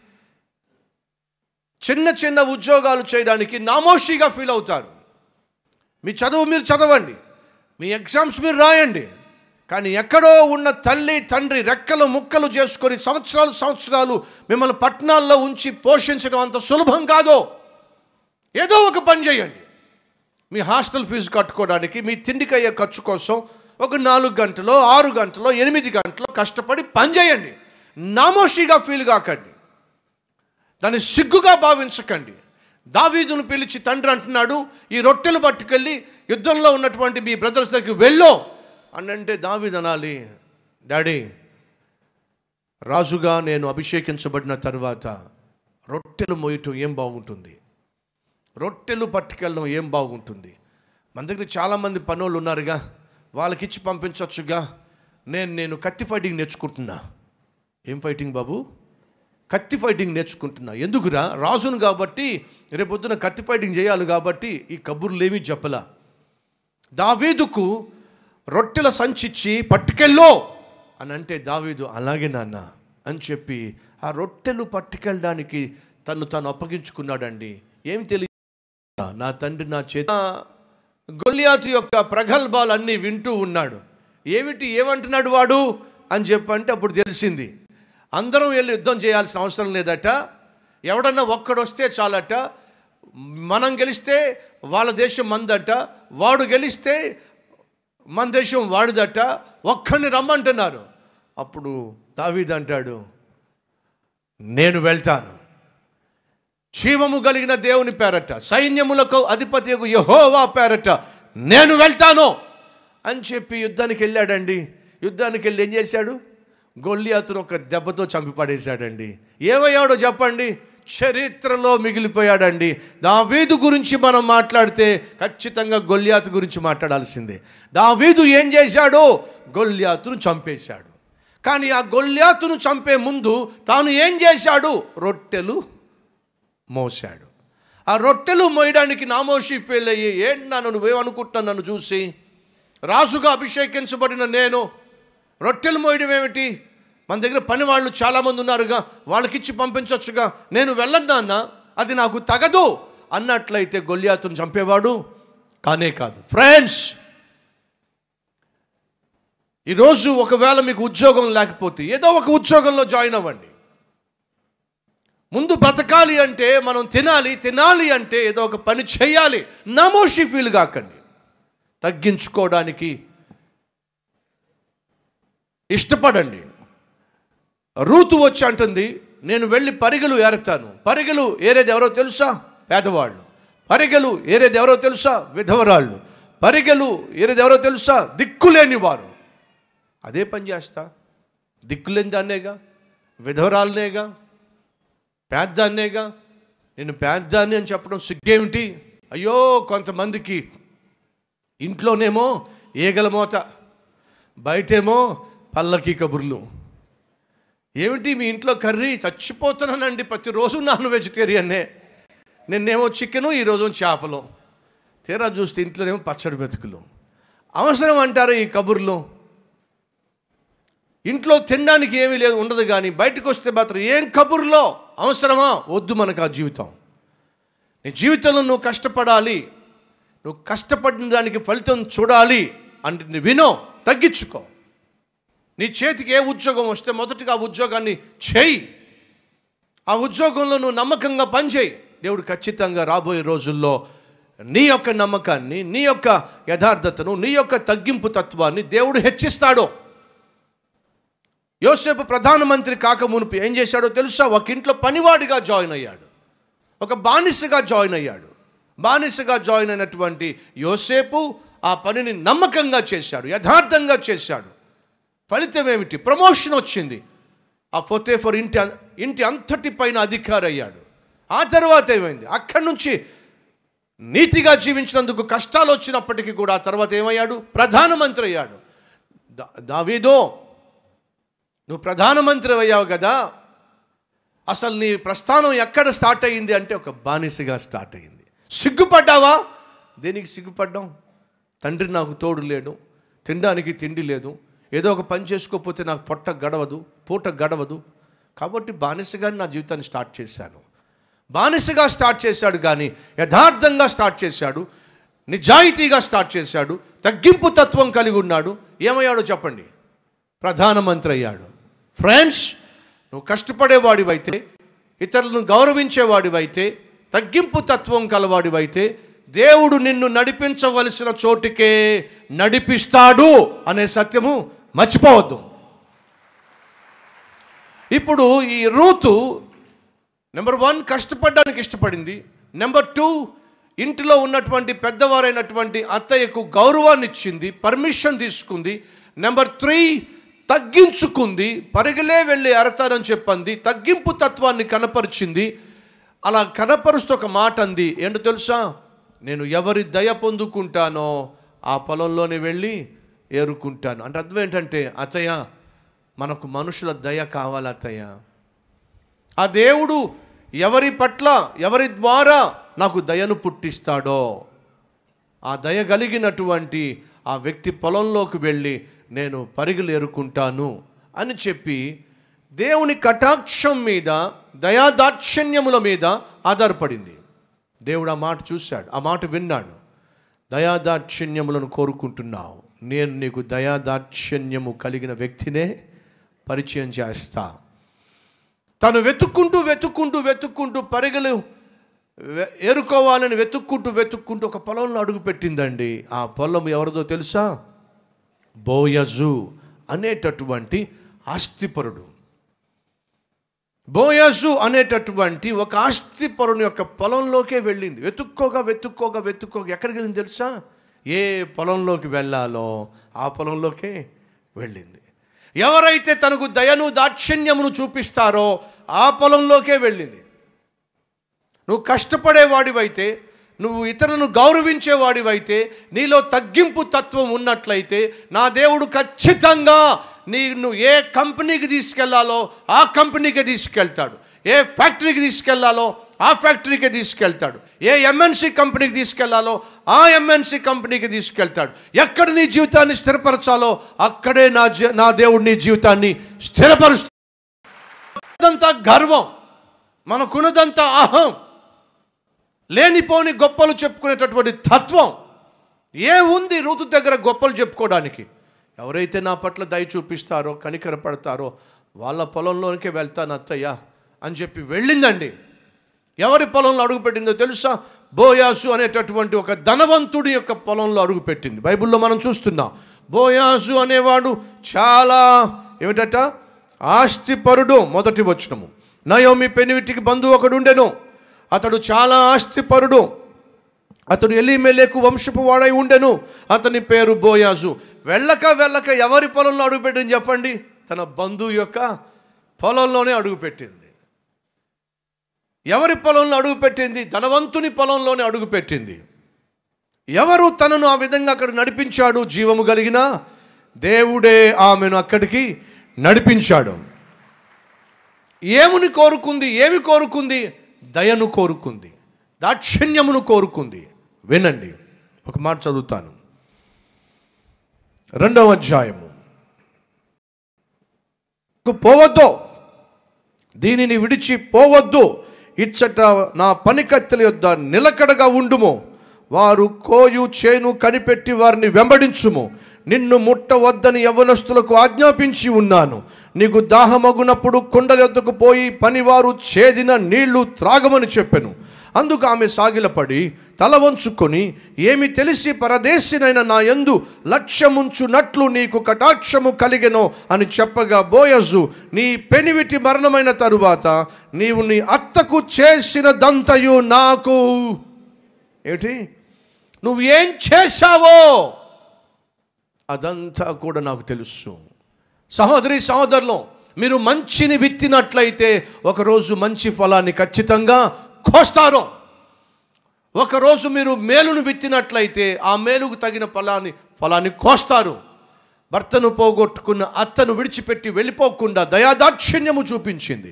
చిన్న చిన్న ఉద్యోగాలు చేయడానికి నామోషిగా ఫీల్ అవుతారు మీ చదువు మీరు చదవండి మీ ఎగ్జామ్స్ మీరు రాయండి కానీ ఎక్కడో ఉన్న తల్లి తండ్రి రెక్కలు ముక్కలు చేసుకొని సంవత్సరాలు సంవత్సరాలు మిమ్మల్ని పట్టణాల్లో ఉంచి పోషించడం అంత సులభం కాదో ఏదో ఒక పని చేయండి మీ హాస్టల్ ఫీజు కట్టుకోవడానికి మీ తిండికి అయ్యే ఖర్చు కోసం ఒక నాలుగు గంటలో ఆరు గంటలో ఎనిమిది గంటలో కష్టపడి పని చేయండి నామోషిగా ఫీల్ కాకండి దాన్ని సిగ్గుగా భావించకండి దావీదును పిలిచి తండ్రి అంటున్నాడు ఈ రొట్టెలు పట్టుకెళ్ళి యుద్ధంలో ఉన్నటువంటి మీ బ్రదర్స్ దగ్గరికి వెళ్ళో అని అంటే దావీదు అనాలి డాడీ రాజుగా నేను అభిషేకించబడిన తర్వాత రొట్టెలు మోయటం ఏం బాగుంటుంది రొట్టెలు పట్టుకెళ్ళడం ఏం బాగుంటుంది మన దగ్గర చాలామంది పనులు ఉన్నారుగా వాళ్ళకిచ్చి పంపించవచ్చుగా నేను నేను కత్తి ఫైటింగ్ నేర్చుకుంటున్నా ఏం ఫైటింగ్ బాబు కత్తి ఫైటింగ్ నేర్చుకుంటున్నా ఎందుకురా రాజును కాబట్టి రేపొద్దున కత్తి ఫైటింగ్ చేయాలి కాబట్టి ఈ కబుర్లు ఏమీ చెప్పలా దావీదుకు రొట్టెల సంచిచ్చి పట్టుకెళ్ళో అని అంటే దావీదు అలాగే నాన్న అని చెప్పి ఆ రొట్టెలు పట్టుకెళ్ళడానికి తను తాను అప్పగించుకున్నాడండి ఏమి తెలియ నా తండ్రి నా చేత గొల్లియాతు యొక్క ప్రగల్భాలన్నీ వింటూ ఉన్నాడు ఏమిటి ఏమంటున్నాడు వాడు అని చెప్పంటే అప్పుడు తెలిసింది అందరం వెళ్ళి యుద్ధం చేయాల్సిన అవసరం లేదట ఎవడన్నా ఒక్కడొస్తే చాలట మనం గెలిస్తే వాళ్ళ దేశం మందట వాడు గెలిస్తే మన దేశం వాడిదట ఒక్కడిని రమ్మంటున్నారు అప్పుడు దావీద్ అంటాడు నేను వెళ్తాను జీవము కలిగిన దేవుని పేరట సైన్యములకు అధిపతి యహోవా పేరట నేను వెళ్తాను అని చెప్పి యుద్ధానికి వెళ్ళాడండి యుద్ధానికి వెళ్ళి ఏం చేశాడు గొల్లియాతును ఒక దెబ్బతో చంపి పడేశాడండి ఏమయ్యాడో చెప్పండి చరిత్రలో మిగిలిపోయాడండి దావీదు గురించి మనం మాట్లాడితే ఖచ్చితంగా గొల్లియాతు గురించి మాట్లాడాల్సిందే దావీదు ఏం చేశాడో గొల్లియాతును చంపేశాడు కానీ ఆ గొల్లియాతును చంపే ముందు తాను ఏం చేశాడు రొట్టెలు మోశాడు ఆ రొట్టెలు మోయడానికి నామోషి పెళ్ళయ్యి ఏంటి నన్ను నువ్వేమనుకుంటున్నాను నన్ను చూసి రాజుగా అభిషేకించబడిన నేను రొట్టెలు మోయడం ఏమిటి మన దగ్గర పని వాళ్ళు చాలామంది ఉన్నారుగా వాళ్ళకిచ్చి పంపించవచ్చుగా నేను వెళ్ళను అన్న అది నాకు తగదు అన్నట్లయితే గొల్లియాతును చంపేవాడు కానే కాదు ఫ్రెండ్స్ ఈరోజు ఒకవేళ మీకు ఉద్యోగం లేకపోతే ఏదో ఒక ఉద్యోగంలో జాయిన్ అవ్వండి ముందు బతకాలి అంటే మనం తినాలి తినాలి అంటే ఏదో ఒక పని చేయాలి నమోషి ఫీల్ కాకండి తగ్గించుకోవడానికి ఇష్టపడండి రూతు వచ్చి అంటుంది నేను వెళ్ళి పరిగెలు ఏరుతాను పరిగెలు ఏరేది ఎవరో తెలుసా పేదవాళ్ళు పరిగెలు ఏరేది ఎవరో తెలుసా విధవరాళ్ళు పరిగెలు ఏరేది ఎవరో తెలుసా దిక్కులేని వారు అదే పని చేస్తా దిక్కులేని దాన్నేగా విధవరాలనేగా పేద్దాన్నేగా నేను పేద్దాన్ని అని చెప్పడం సిగ్గేమిటి అయ్యో కొంతమందికి ఇంట్లోనేమో ఈగల మోత బయటేమో పల్లకి కబుర్లు ఏమిటి మీ ఇంట్లో కర్రీ చచ్చిపోతున్నానండి ప్రతిరోజు నాన్ వెజిటేరియన్నే నిన్నేమో చికెను ఈరోజు చేపలు తీరా చూస్తే ఇంట్లోనేమో పచ్చడి మెతుకులు అవసరం అంటారు ఈ కబుర్లు ఇంట్లో తినడానికి ఏమీ లేదు ఉండదు కానీ బయటకు వస్తే మాత్రం ఏం కబుర్లో అవసరమా వద్దు మనకు ఆ జీవితం నీ జీవితంలో నువ్వు కష్టపడాలి నువ్వు కష్టపడిన దానికి ఫలితం చూడాలి అంటే నువ్వు వినో తగ్గించుకో నీ చేతికి ఏ ఉద్యోగం వస్తే మొదటిగా ఆ ఉద్యోగాన్ని చేయి ఆ ఉద్యోగంలో నువ్వు నమ్మకంగా పనిచేయి దేవుడు ఖచ్చితంగా రాబోయే రోజుల్లో నీ యొక్క నమ్మకాన్ని నీ యొక్క యథార్థతను నీ యొక్క తగ్గింపు తత్వాన్ని దేవుడు హెచ్చిస్తాడు యోసేపు ప్రధానమంత్రి కాక మునుపు ఏం చేశాడో తెలుసా ఒక ఇంట్లో పనివాడిగా జాయిన్ అయ్యాడు ఒక బానిసగా జాయిన్ అయ్యాడు బానిసగా జాయిన్ అయినటువంటి యోసేపు ఆ పనిని నమ్మకంగా చేశాడు యథార్థంగా చేశాడు ఫలితం ఏమిటి ప్రమోషన్ వచ్చింది ఆ ఫోతేఫర్ ఇంటి ఇంటి అంతటి పైన అధికారి అయ్యాడు ఆ తర్వాత ఏమైంది అక్కడి నుంచి నీతిగా జీవించినందుకు కష్టాలు వచ్చినప్పటికీ కూడా ఆ తర్వాత ఏమయ్యాడు ప్రధానమంత్రి అయ్యాడు దా దావీదో నువ్వు ప్రధానమంత్రి అయ్యావు కదా అసలు నీ ప్రస్థానం ఎక్కడ స్టార్ట్ అయ్యింది అంటే ఒక బానిసగా స్టార్ట్ అయ్యింది సిగ్గుపడ్డావా దేనికి సిగ్గుపడ్డాం తండ్రి నాకు తోడు లేడు తినడానికి తిండి లేదు ఏదో ఒక పని చేసుకోకపోతే నాకు పొట్ట గడవదు పూట గడవదు కాబట్టి బానిసగా నా జీవితాన్ని స్టార్ట్ చేశాను బానిసగా స్టార్ట్ చేశాడు కానీ యథార్థంగా స్టార్ట్ చేశాడు నిజాయితీగా స్టార్ట్ చేశాడు తగ్గింపు తత్వం కలిగి ఉన్నాడు ఏమయ్యాడో చెప్పండి ప్రధానమంత్రి అయ్యాడు ఫ్రెండ్స్ నువ్వు కష్టపడేవాడివైతే ఇతరులను గౌరవించేవాడివైతే తగ్గింపు తత్వం కలవాడివైతే దేవుడు నిన్ను నడిపించవలసిన చోటికే నడిపిస్తాడు అనే సత్యము మర్చిపోవద్దు ఇప్పుడు ఈ రూతు నెంబర్ వన్ కష్టపడడానికి ఇష్టపడింది నెంబర్ టూ ఇంటిలో ఉన్నటువంటి పెద్దవారైనటువంటి అత్తయ్యకు గౌరవాన్ని ఇచ్చింది పర్మిషన్ తీసుకుంది నెంబర్ త్రీ తగ్గించుకుంది పరిగలే వెళ్ళి అరతారని చెప్పింది తగ్గింపు తత్వాన్ని కనపరిచింది అలా కనపరుస్తూ ఒక మాట అంది ఏంటో తెలుసా నేను ఎవరి దయ పొందుకుంటానో ఆ పొలంలోనే వెళ్ళి ఏరుకుంటాను అంటే అర్థం ఏంటంటే అతయ్య మనకు మనుషుల దయ కావాలి అతయ్య ఆ దేవుడు ఎవరి పట్ల ఎవరి ద్వారా నాకు దయను పుట్టిస్తాడో ఆ దయ కలిగినటువంటి ఆ వ్యక్తి పొలంలోకి వెళ్ళి నేను పరుగులు ఎరుకుంటాను అని చెప్పి దేవుని కటాక్షం మీద దయాదాక్షిణ్యముల మీద ఆధారపడింది దేవుడు ఆ మాట చూశాడు ఆ మాట విన్నాడు దయాదాక్షిణ్యములను కోరుకుంటున్నావు నేను నీకు దయాదాక్షిణ్యము కలిగిన వ్యక్తినే పరిచయం చేస్తా తను వెతుక్కుంటూ వెతుక్కుంటూ వెతుక్కుంటూ పరుగులు వె- ఏరుకోవాలని వెతుక్కుంటూ వెతుక్కుంటూ ఒక పొలంలో అడుగు పెట్టిందండి ఆ పొలం ఎవరిదో తెలుసా బోయజు అనేటటువంటి ఆస్తిపరుడు బోయజు అనేటటువంటి ఒక ఆస్తిపరుని యొక్క పొలంలోకే వెళ్ళింది వెతుక్కోగా వెతుక్కోగా వెతుక్కోగా ఎక్కడికి వెళ్ళింది తెలుసా ఏ పొలంలోకి వెళ్ళాలో ఆ పొలంలోకే వెళ్ళింది ఎవరైతే తనకు దయను దాక్షిణ్యమును చూపిస్తారో ఆ పొలంలోకే వెళ్ళింది నువ్వు కష్టపడేవాడివైతే నువ్వు ఇతరులను గౌరవించేవాడివైతే నీలో తగ్గింపు తత్వం ఉన్నట్లయితే నా దేవుడు ఖచ్చితంగా నీ నువ్వు ఏ కంపెనీకి తీసుకెళ్లాలో ఆ కంపెనీకి తీసుకెళ్తాడు ఏ ఫ్యాక్టరీకి తీసుకెళ్లాలో ఆ ఫ్యాక్టరీకి తీసుకెళ్తాడు ఏ ఎంఎన్సి కంపెనీకి తీసుకెళ్లాలో ఆ ఎంఎన్సి కంపెనీకి తీసుకెళ్తాడు ఎక్కడ నీ జీవితాన్ని స్థిరపరచాలో అక్కడే నా జీ- నా దేవుడు నీ జీవితాన్ని స్థిరపరుస్తాడంతా గర్వం మనకున్నదంతా అహం లేనిపోని గొప్పలు చెప్పుకునేటటువంటి తత్వం ఏ ఉంది ఋతు దగ్గర గొప్పలు చెప్పుకోవడానికి ఎవరైతే నా పట్ల దయ చూపిస్తారో కనికరపడతారో వాళ్ళ పొలంలోనికే వెళ్తాను అత్తయ్య అని చెప్పి వెళ్ళిందండి ఎవరి పొలంలో అడుగుపెట్టిందో తెలుసా బోయాసు అనేటటువంటి ఒక ధనవంతుడి యొక్క పొలంలో అడుగుపెట్టింది బైబిల్లో మనం చూస్తున్నాం బోయాసు అనేవాడు చాలా ఏమిటట ఆస్తిపరుడు మొదటి వచనము నయోమి పెనివిటికి బంధువు ఒకడు ఉండెను అతడు చాలా ఆస్తిపరుడు అతడు ఎలిమెలేకు వంశపు వాడై ఉండెను అతని పేరు బోయాజు వెళ్ళక వెళ్ళక ఎవరి పొలంలో అడుగుపెట్టింది చెప్పండి తన బంధువు యొక్క పొలంలోనే అడుగుపెట్టింది ఎవరి పొలంలో అడుగుపెట్టింది ధనవంతుని పొలంలోనే అడుగుపెట్టింది ఎవరు తనను ఆ విధంగా అక్కడ నడిపించాడు జీవము కలిగిన దేవుడే ఆమెను అక్కడికి నడిపించాడు ఏముని కోరుకుంది ఏమి కోరుకుంది దయను కోరుకుంది దాక్షిణ్యమును కోరుకుంది వినండి ఒక మాట చదువుతాను రెండవ అధ్యాయము పోవద్దు దీనిని విడిచి పోవద్దు ఇచ్చట నా పనికత్తెల యొద్ద నిలకడగా ఉండుము వారు కోయు చేను కనిపెట్టి వారిని వెంబడించుము నిన్ను ముట్టవద్దని యవ్వనస్తులకు ఆజ్ఞాపించి ఉన్నాను నీకు దాహమగునప్పుడు కుండల యొద్దకు పోయి పనివారు చేదిన నీళ్లు త్రాగమని చెప్పెను అందుకు ఆమె సాగిలపడి తల వంచుకొని ఏమి తెలిసి పరదేశినైన నా యందు లక్ష్యముంచునట్లు నీకు కటాక్షము కలిగెనో అని చెప్పగా బోయజు నీ పెనివిటి మరణమైన తరువాత నీవు నీ అత్తకు చేసిన దంతయు నాకు ఏమిటి నువ్వు ఏం చేశావో అదంతా కూడా నాకు తెలుసు సహోదరి సహోదరులు మీరు మంచిని విత్తినట్లయితే ఒకరోజు మంచి ఫలాన్ని ఖచ్చితంగా కోస్తారు ఒకరోజు మీరు మేలును విత్తినట్లయితే ఆ మేలుకు తగిన ఫలాన్ని ఫలాన్ని కోస్తారు భర్తను పోగొట్టుకున్న అత్తను విడిచిపెట్టి వెళ్ళిపోకుండా దయాదాక్షిణ్యము చూపించింది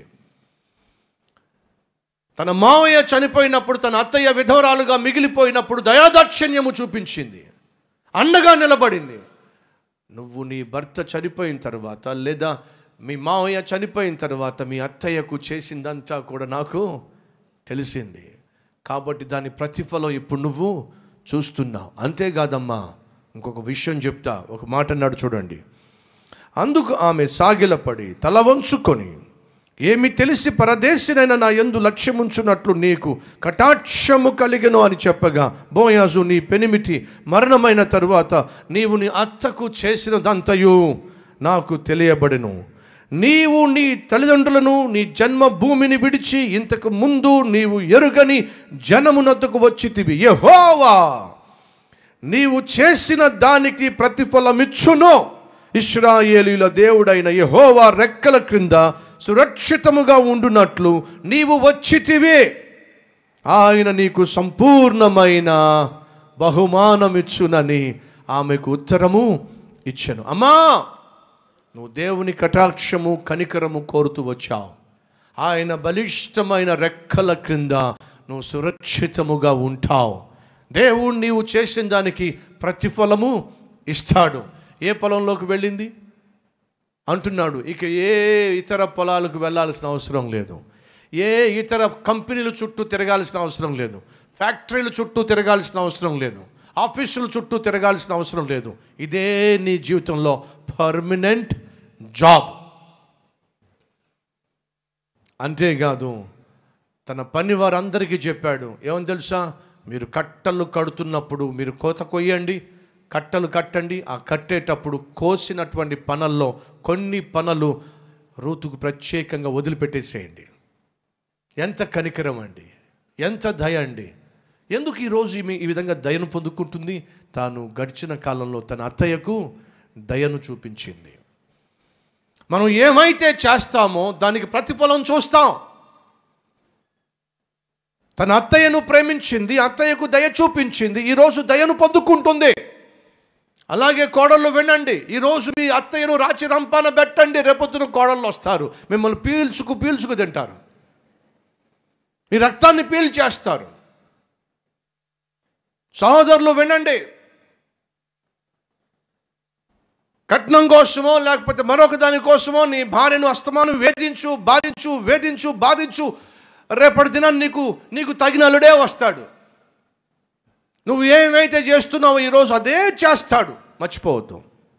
తన మావయ్య చనిపోయినప్పుడు తన అత్తయ్య విధవరాలుగా మిగిలిపోయినప్పుడు దయాదాక్షిణ్యము చూపించింది అండగా నిలబడింది నువ్వు నీ భర్త చనిపోయిన తర్వాత లేదా మీ మావయ్య చనిపోయిన తర్వాత మీ అత్తయ్యకు చేసిందంతా కూడా నాకు తెలిసింది కాబట్టి దాని ప్రతిఫలం ఇప్పుడు నువ్వు చూస్తున్నావు అంతేకాదమ్మా ఇంకొక విషయం చెప్తా ఒక మాట అన్నాడు చూడండి అందుకు ఆమె సాగిలపడి తల వంచుకొని ఏమి తెలిసి పరదేశినైన నా యందు లక్ష్యముంచున్నట్లు నీకు కటాక్షము కలిగను అని చెప్పగా బోయాజు నీ పెనిమిటి మరణమైన తరువాత నీవు నీ అత్తకు చేసినదంతయు నాకు తెలియబడెను నీవు నీ తల్లిదండ్రులను నీ జన్మభూమిని విడిచి ఇంతకు ముందు నీవు ఎరుగని జనమునద్దకు వచ్చితివి యెహోవా నీవు చేసిన దానికి ప్రతిఫలమిచ్చును ఇస్రాయేలీల దేవుడైన యెహోవా రెక్కల క్రింద సురక్షితముగా ఉండునట్లు నీవు వచ్చితివే ఆయన నీకు సంపూర్ణమైన బహుమానమిచ్చునని ఆమెకు ఉత్తరము ఇచ్చాను అమ్మా నువ్వు దేవుని కటాక్షము కనికరము కోరుతూ వచ్చావు ఆయన బలిష్టమైన రెక్కల క్రింద నువ్వు సురక్షితముగా ఉంటావు దేవుడు నీవు చేసిన దానికి ప్రతిఫలము ఇస్తాడు ఏ పొలంలోకి వెళ్ళింది అంటున్నాడు ఇక ఏ ఇతర పొలాలకు వెళ్ళాల్సిన అవసరం లేదు ఏ ఇతర కంపెనీల చుట్టూ తిరగాల్సిన అవసరం లేదు ఫ్యాక్టరీల చుట్టూ తిరగాల్సిన అవసరం లేదు ఆఫీసుల చుట్టూ తిరగాల్సిన అవసరం లేదు ఇదే నీ జీవితంలో పర్మనెంట్ జాబ్ అంతేకాదు తన పని వారందరికీ చెప్పాడు ఏమని తెలుసా మీరు కట్టలు కడుతున్నప్పుడు మీరు కోత కొయ్యండి కట్టలు కట్టండి ఆ కట్టేటప్పుడు కోసినటువంటి పనల్లో కొన్ని పనులు రూతుకు ప్రత్యేకంగా వదిలిపెట్టేసేయండి ఎంత కనికరం అండి ఎంత దయ అండి ఎందుకు ఈరోజు ఈమె ఈ విధంగా దయను పొందుకుంటుంది తాను గడిచిన కాలంలో తన అత్తయ్యకు దయను చూపించింది మనం ఏమైతే చేస్తామో దానికి ప్రతిఫలం చూస్తాం తన అత్తయ్యను ప్రేమించింది అత్తయ్యకు దయ చూపించింది ఈరోజు దయను పొందుకుంటుంది అలాగే కోడళ్ళు వినండి ఈరోజు మీ అత్తయ్యను రాచి రంపాన పెట్టండి రేపొద్దున కోడళ్ళు వస్తారు మిమ్మల్ని పీల్చుకు పీల్చుకు తింటారు మీ రక్తాన్ని పీల్చేస్తారు సహోదరులు వినండి కట్నం కోసమో లేకపోతే మరొక దాని కోసమో నీ భార్యను అస్తమానం వేధించు బాధించు వేధించు బాధించు రేపటి దినాన్ని నీకు నీకు తగిన అల్లుడే వస్తాడు నువ్వు ఏమైతే చేస్తున్నావో ఈరోజు అదే చేస్తాడు మర్చిపోవద్దు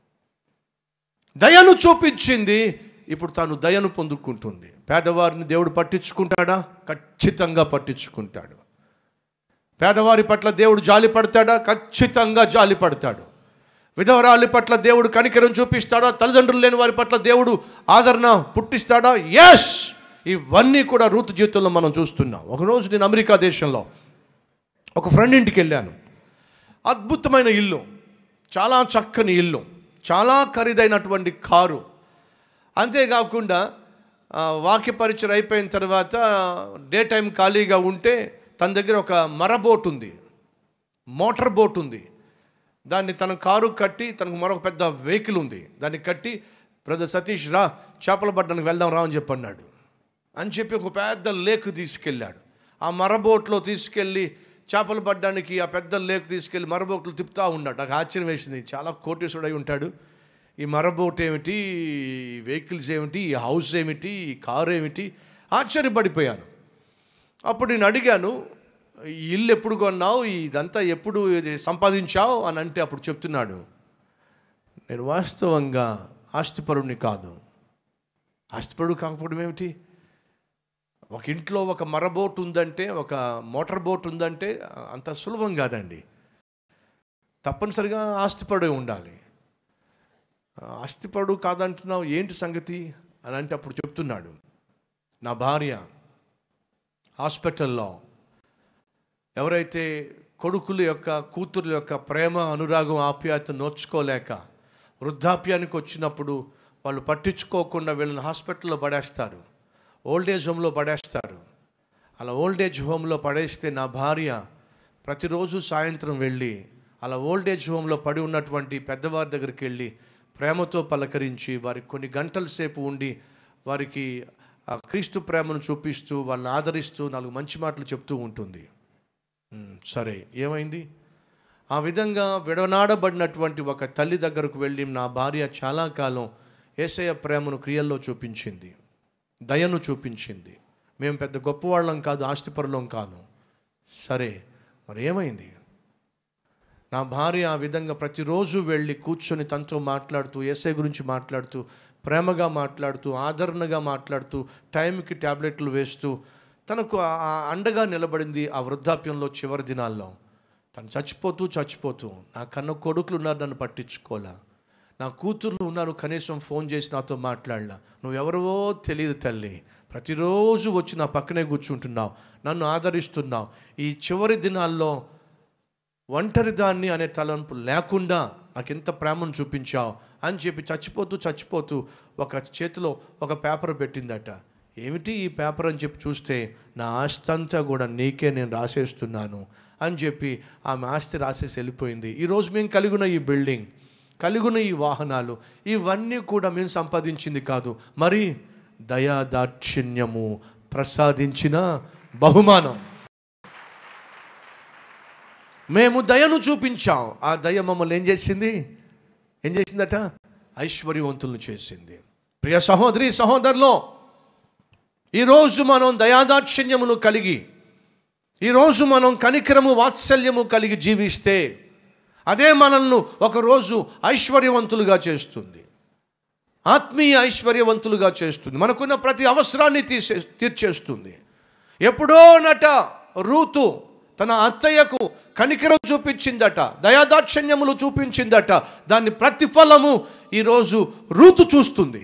దయను చూపించింది ఇప్పుడు తాను దయను పొందుకుంటుంది పేదవారిని దేవుడు పట్టించుకుంటాడా ఖచ్చితంగా పట్టించుకుంటాడు పేదవారి పట్ల దేవుడు జాలి పడతాడా ఖచ్చితంగా జాలి పడతాడు విధవరాలి పట్ల దేవుడు కనికరం చూపిస్తాడా తల్లిదండ్రులు లేని వారి పట్ల దేవుడు ఆదరణ పుట్టిస్తాడా ఎస్ ఇవన్నీ కూడా రూతు జీవితంలో మనం చూస్తున్నాం ఒకరోజు నేను అమెరికా దేశంలో ఒక ఫ్రెండ్ ఇంటికి వెళ్ళాను అద్భుతమైన ఇల్లు చాలా చక్కని ఇల్లు చాలా ఖరీదైనటువంటి కారు అంతేకాకుండా ఆ, వాక్య పరిచయం అయిపోయిన తర్వాత డే టైం ఖాళీగా ఉంటే తన దగ్గర ఒక మరబోట్ ఉంది మోటార్ బోట్ ఉంది దాన్ని తన కారు కట్టి తనకు మరొక పెద్ద వెహికల్ ఉంది దాన్ని కట్టి బ్రదర్ సతీష్ రా చేపల పడ్డానికి వెళ్దాం రా అని చెప్పి అన్నాడు అని చెప్పి ఒక పెద్ద లేక్ తీసుకెళ్ళాడు ఆ మరబోట్లో తీసుకెళ్ళి చేపలు పడ్డానికి ఆ పెద్ద లేక్ తీసుకెళ్ళి మరబోట్లు తిప్పుతూ ఉన్నాడు నాకు ఆశ్చర్యం వేసింది చాలా కోటేశ్వరుడు అయి ఉంటాడు ఈ మరబోట్ ఏమిటి ఈ వెహికల్స్ ఏమిటి ఈ హౌస్ ఏమిటి ఈ కారు ఏమిటి ఆశ్చర్యపడిపోయాను అప్పుడు నేను అడిగాను ఈ ఇల్లు ఎప్పుడు కొన్నావు ఇదంతా ఎప్పుడు ఇది సంపాదించావు అని అంటే అప్పుడు చెప్తున్నాడు నేను వాస్తవంగా ఆస్తిపరుడిని కాదు ఆస్తిపరుడు కాకపోవడం ఏమిటి ఒక ఇంట్లో ఒక మరబోట్ ఉందంటే ఒక మోటార్ బోట్ ఉందంటే అంత సులభం కాదండి తప్పనిసరిగా ఆస్తిపరుడే ఉండాలి ఆస్తిపరుడు కాదంటున్నావు ఏంటి సంగతి అని అంటే అప్పుడు చెప్తున్నాడు నా భార్య హాస్పిటల్లో ఎవరైతే కొడుకుల యొక్క కూతురు యొక్క ప్రేమ అనురాగం ఆప్యాయత నోచుకోలేక వృద్ధాప్యానికి వచ్చినప్పుడు వాళ్ళు పట్టించుకోకుండా వీళ్ళని హాస్పిటల్లో పడేస్తారు ఓల్డ్ ఏజ్ హోమ్లో పడేస్తారు అలా ఓల్డ్ ఏజ్ హోమ్లో పడేస్తే నా భార్య ప్రతిరోజు సాయంత్రం వెళ్ళి అలా ఓల్డ్ ఏజ్ హోమ్లో పడి ఉన్నటువంటి పెద్దవారి దగ్గరికి వెళ్ళి ప్రేమతో పలకరించి వారికి కొన్ని గంటల సేపు ఉండి వారికి ఆ క్రీస్తు ప్రేమను చూపిస్తూ వాళ్ళని ఆదరిస్తూ నాలుగు మంచి మాటలు చెప్తూ ఉంటుంది "ఉమ్, సరే ఏమైంది ఆ విధంగా విడనాడబడినటువంటి ఒక తల్లి దగ్గరకు వెళ్ళి నా భార్య చాలా కాలం ఏసయ్య ప్రేమను క్రియల్లో చూపించింది దయను చూపించింది మేము పెద్ద గొప్పవాళ్ళం కాదు ఆస్తిపరులం కాదు సరే మరి ఏమైంది నా భార్య ఆ విధంగా ప్రతిరోజు వెళ్ళి కూర్చొని తనతో మాట్లాడుతూ ఏసై గురించి మాట్లాడుతూ ప్రేమగా మాట్లాడుతూ ఆదరణగా మాట్లాడుతూ టైంకి ట్యాబ్లెట్లు వేస్తూ తనకు ఆ- ఆ అండగా నిలబడింది ఆ వృద్ధాప్యంలో చివరి దినాల్లో తను చచ్చిపోతూ చచ్చిపోతూ నా కన్న కొడుకులు ఉన్నారు నన్ను పట్టించుకోలే నా కూతుర్లు ఉన్నారు కనీసం ఫోన్ చేసి నాతో మాట్లాడలా నువ్వెవరవో తెలియదు తల్లి ప్రతిరోజు వచ్చి నా పక్కనే కూర్చుంటున్నావు నన్ను ఆదరిస్తున్నావు ఈ చివరి దినాల్లో ఒంటరిదాన్ని అనే తలంపు లేకుండా నాకు ఎంత ప్రేమను చూపించావు అని చెప్పి చచ్చిపోతూ చచ్చిపోతూ ఒక చేతిలో ఒక పేపర్ పెట్టిందట ఏమిటి ఈ పేపర్ అని చెప్పి చూస్తే నా ఆస్తి అంతా కూడా నీకే నేను రాసేస్తున్నాను అని చెప్పి ఆమె ఆస్తి రాసేసి వెళ్ళిపోయింది ఈరోజు మేము కలిగి ఉన్న ఈ బిల్డింగ్ కలిగిన ఈ వాహనాలు ఇవన్నీ కూడా మేము సంపాదించింది కాదు మరి దయాదాక్షిణ్యము ప్రసాదించిన బహుమానం మేము దయను చూపించాం ఆ దయ మమ్మల్ని ఏం చేసింది ఏం చేసిందట ఐశ్వర్యవంతులను చేసింది ప్రియ సహోదరి సహోదరులో ఈరోజు మనం దయాదాక్షిణ్యమును కలిగి ఈరోజు మనం కనికరము వాత్సల్యము కలిగి జీవిస్తే అదే మనల్ని ఒకరోజు ఐశ్వర్యవంతులుగా చేస్తుంది ఆత్మీయ ఐశ్వర్యవంతులుగా చేస్తుంది మనకున్న ప్రతి అవసరాన్ని తీసే తీర్చేస్తుంది ఎప్పుడో నట రూతు తన అత్తయ్యకు కనికరం చూపించిందట దయాదాక్షణ్యములు చూపించిందట దాని ప్రతిఫలము ఈరోజు రూతు చూస్తుంది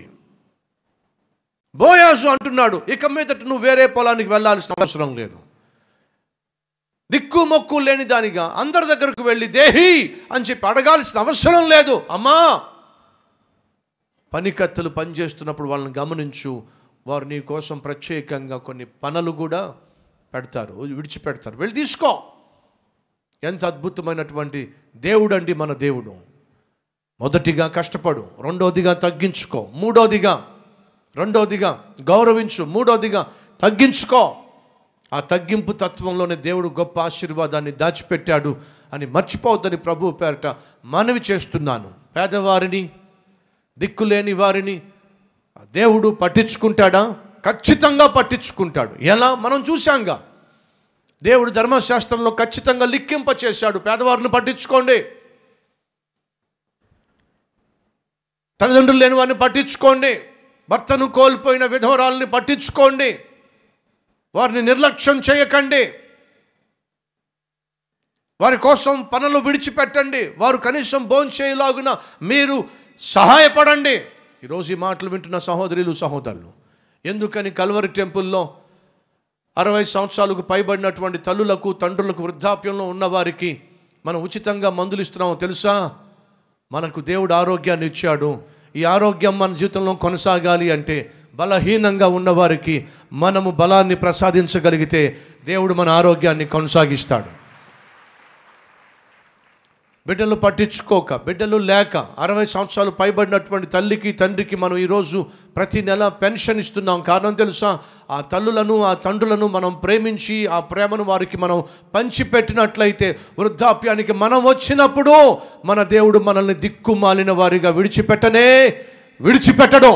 బోయాజు అంటున్నాడు ఇక మీదట నువ్వు వేరే పొలానికి వెళ్ళాల్సిన అవసరం లేదు దిక్కు మొక్కు లేని దానిగా అందరి దగ్గరకు వెళ్ళి దేహి అని చెప్పి అడగాల్సిన అవసరం లేదు అమ్మా పనికత్తలు పనిచేస్తున్నప్పుడు వాళ్ళని గమనించు వారు నీ కోసం ప్రత్యేకంగా కొన్ని పనులు కూడా పెడతారు విడిచిపెడతారు వెళ్ళి తీసుకో ఎంత అద్భుతమైనటువంటి దేవుడు అండి మన దేవుడు మొదటిగా కష్టపడు రెండోదిగా తగ్గించుకో మూడోదిగా రెండోదిగా గౌరవించు మూడోదిగా తగ్గించుకో ఆ తగ్గింపు తత్వంలోనే దేవుడు గొప్ప ఆశీర్వాదాన్ని దాచిపెట్టాడు అని మర్చిపోవద్దని ప్రభు పేరట మనవి చేస్తున్నాను పేదవారిని దిక్కులేని వారిని దేవుడు పట్టించుకుంటాడా ఖచ్చితంగా పట్టించుకుంటాడు ఎలా మనం చూశాంగా దేవుడు ధర్మశాస్త్రంలో ఖచ్చితంగా లిక్కింప చేశాడు పేదవారిని పట్టించుకోండి తల్లిదండ్రులు లేని వారిని పట్టించుకోండి భర్తను కోల్పోయిన విధవరాలని పట్టించుకోండి వారిని నిర్లక్ష్యం చేయకండి వారి కోసం పనులు విడిచిపెట్టండి వారు కనీసం భోంచేయలాగున మీరు సహాయపడండి ఈరోజు ఈ మాటలు వింటున్న సహోదరులు సహోదరులు ఎందుకని కల్వరి టెంపుల్లో అరవై సంవత్సరాలకు పైబడినటువంటి తల్లులకు తండ్రులకు వృద్ధాప్యంలో ఉన్నవారికి మనం ఉచితంగా మందులు ఇస్తున్నామో తెలుసా మనకు దేవుడు ఆరోగ్యాన్ని ఇచ్చాడు ఈ ఆరోగ్యం మన జీవితంలో కొనసాగాలి అంటే బలహీనంగా ఉన్నవారికి మనము బలాన్ని ప్రసాదించగలిగితే దేవుడు మన ఆరోగ్యాన్ని కొనసాగిస్తాడు బిడ్డలు పట్టించుకోక బిడ్డలు లేక అరవై సంవత్సరాలు పైబడినటువంటి తల్లికి తండ్రికి మనం ఈరోజు ప్రతి నెల పెన్షన్ ఇస్తున్నాం కారణం తెలుసా ఆ తల్లులను ఆ తండ్రులను మనం ప్రేమించి ఆ ప్రేమను వారికి మనం పంచిపెట్టినట్లయితే వృద్ధాప్యానికి మనం వచ్చినప్పుడు మన దేవుడు మనల్ని దిక్కుమాలిన వారిగా విడిచిపెట్టనే విడిచిపెట్టడం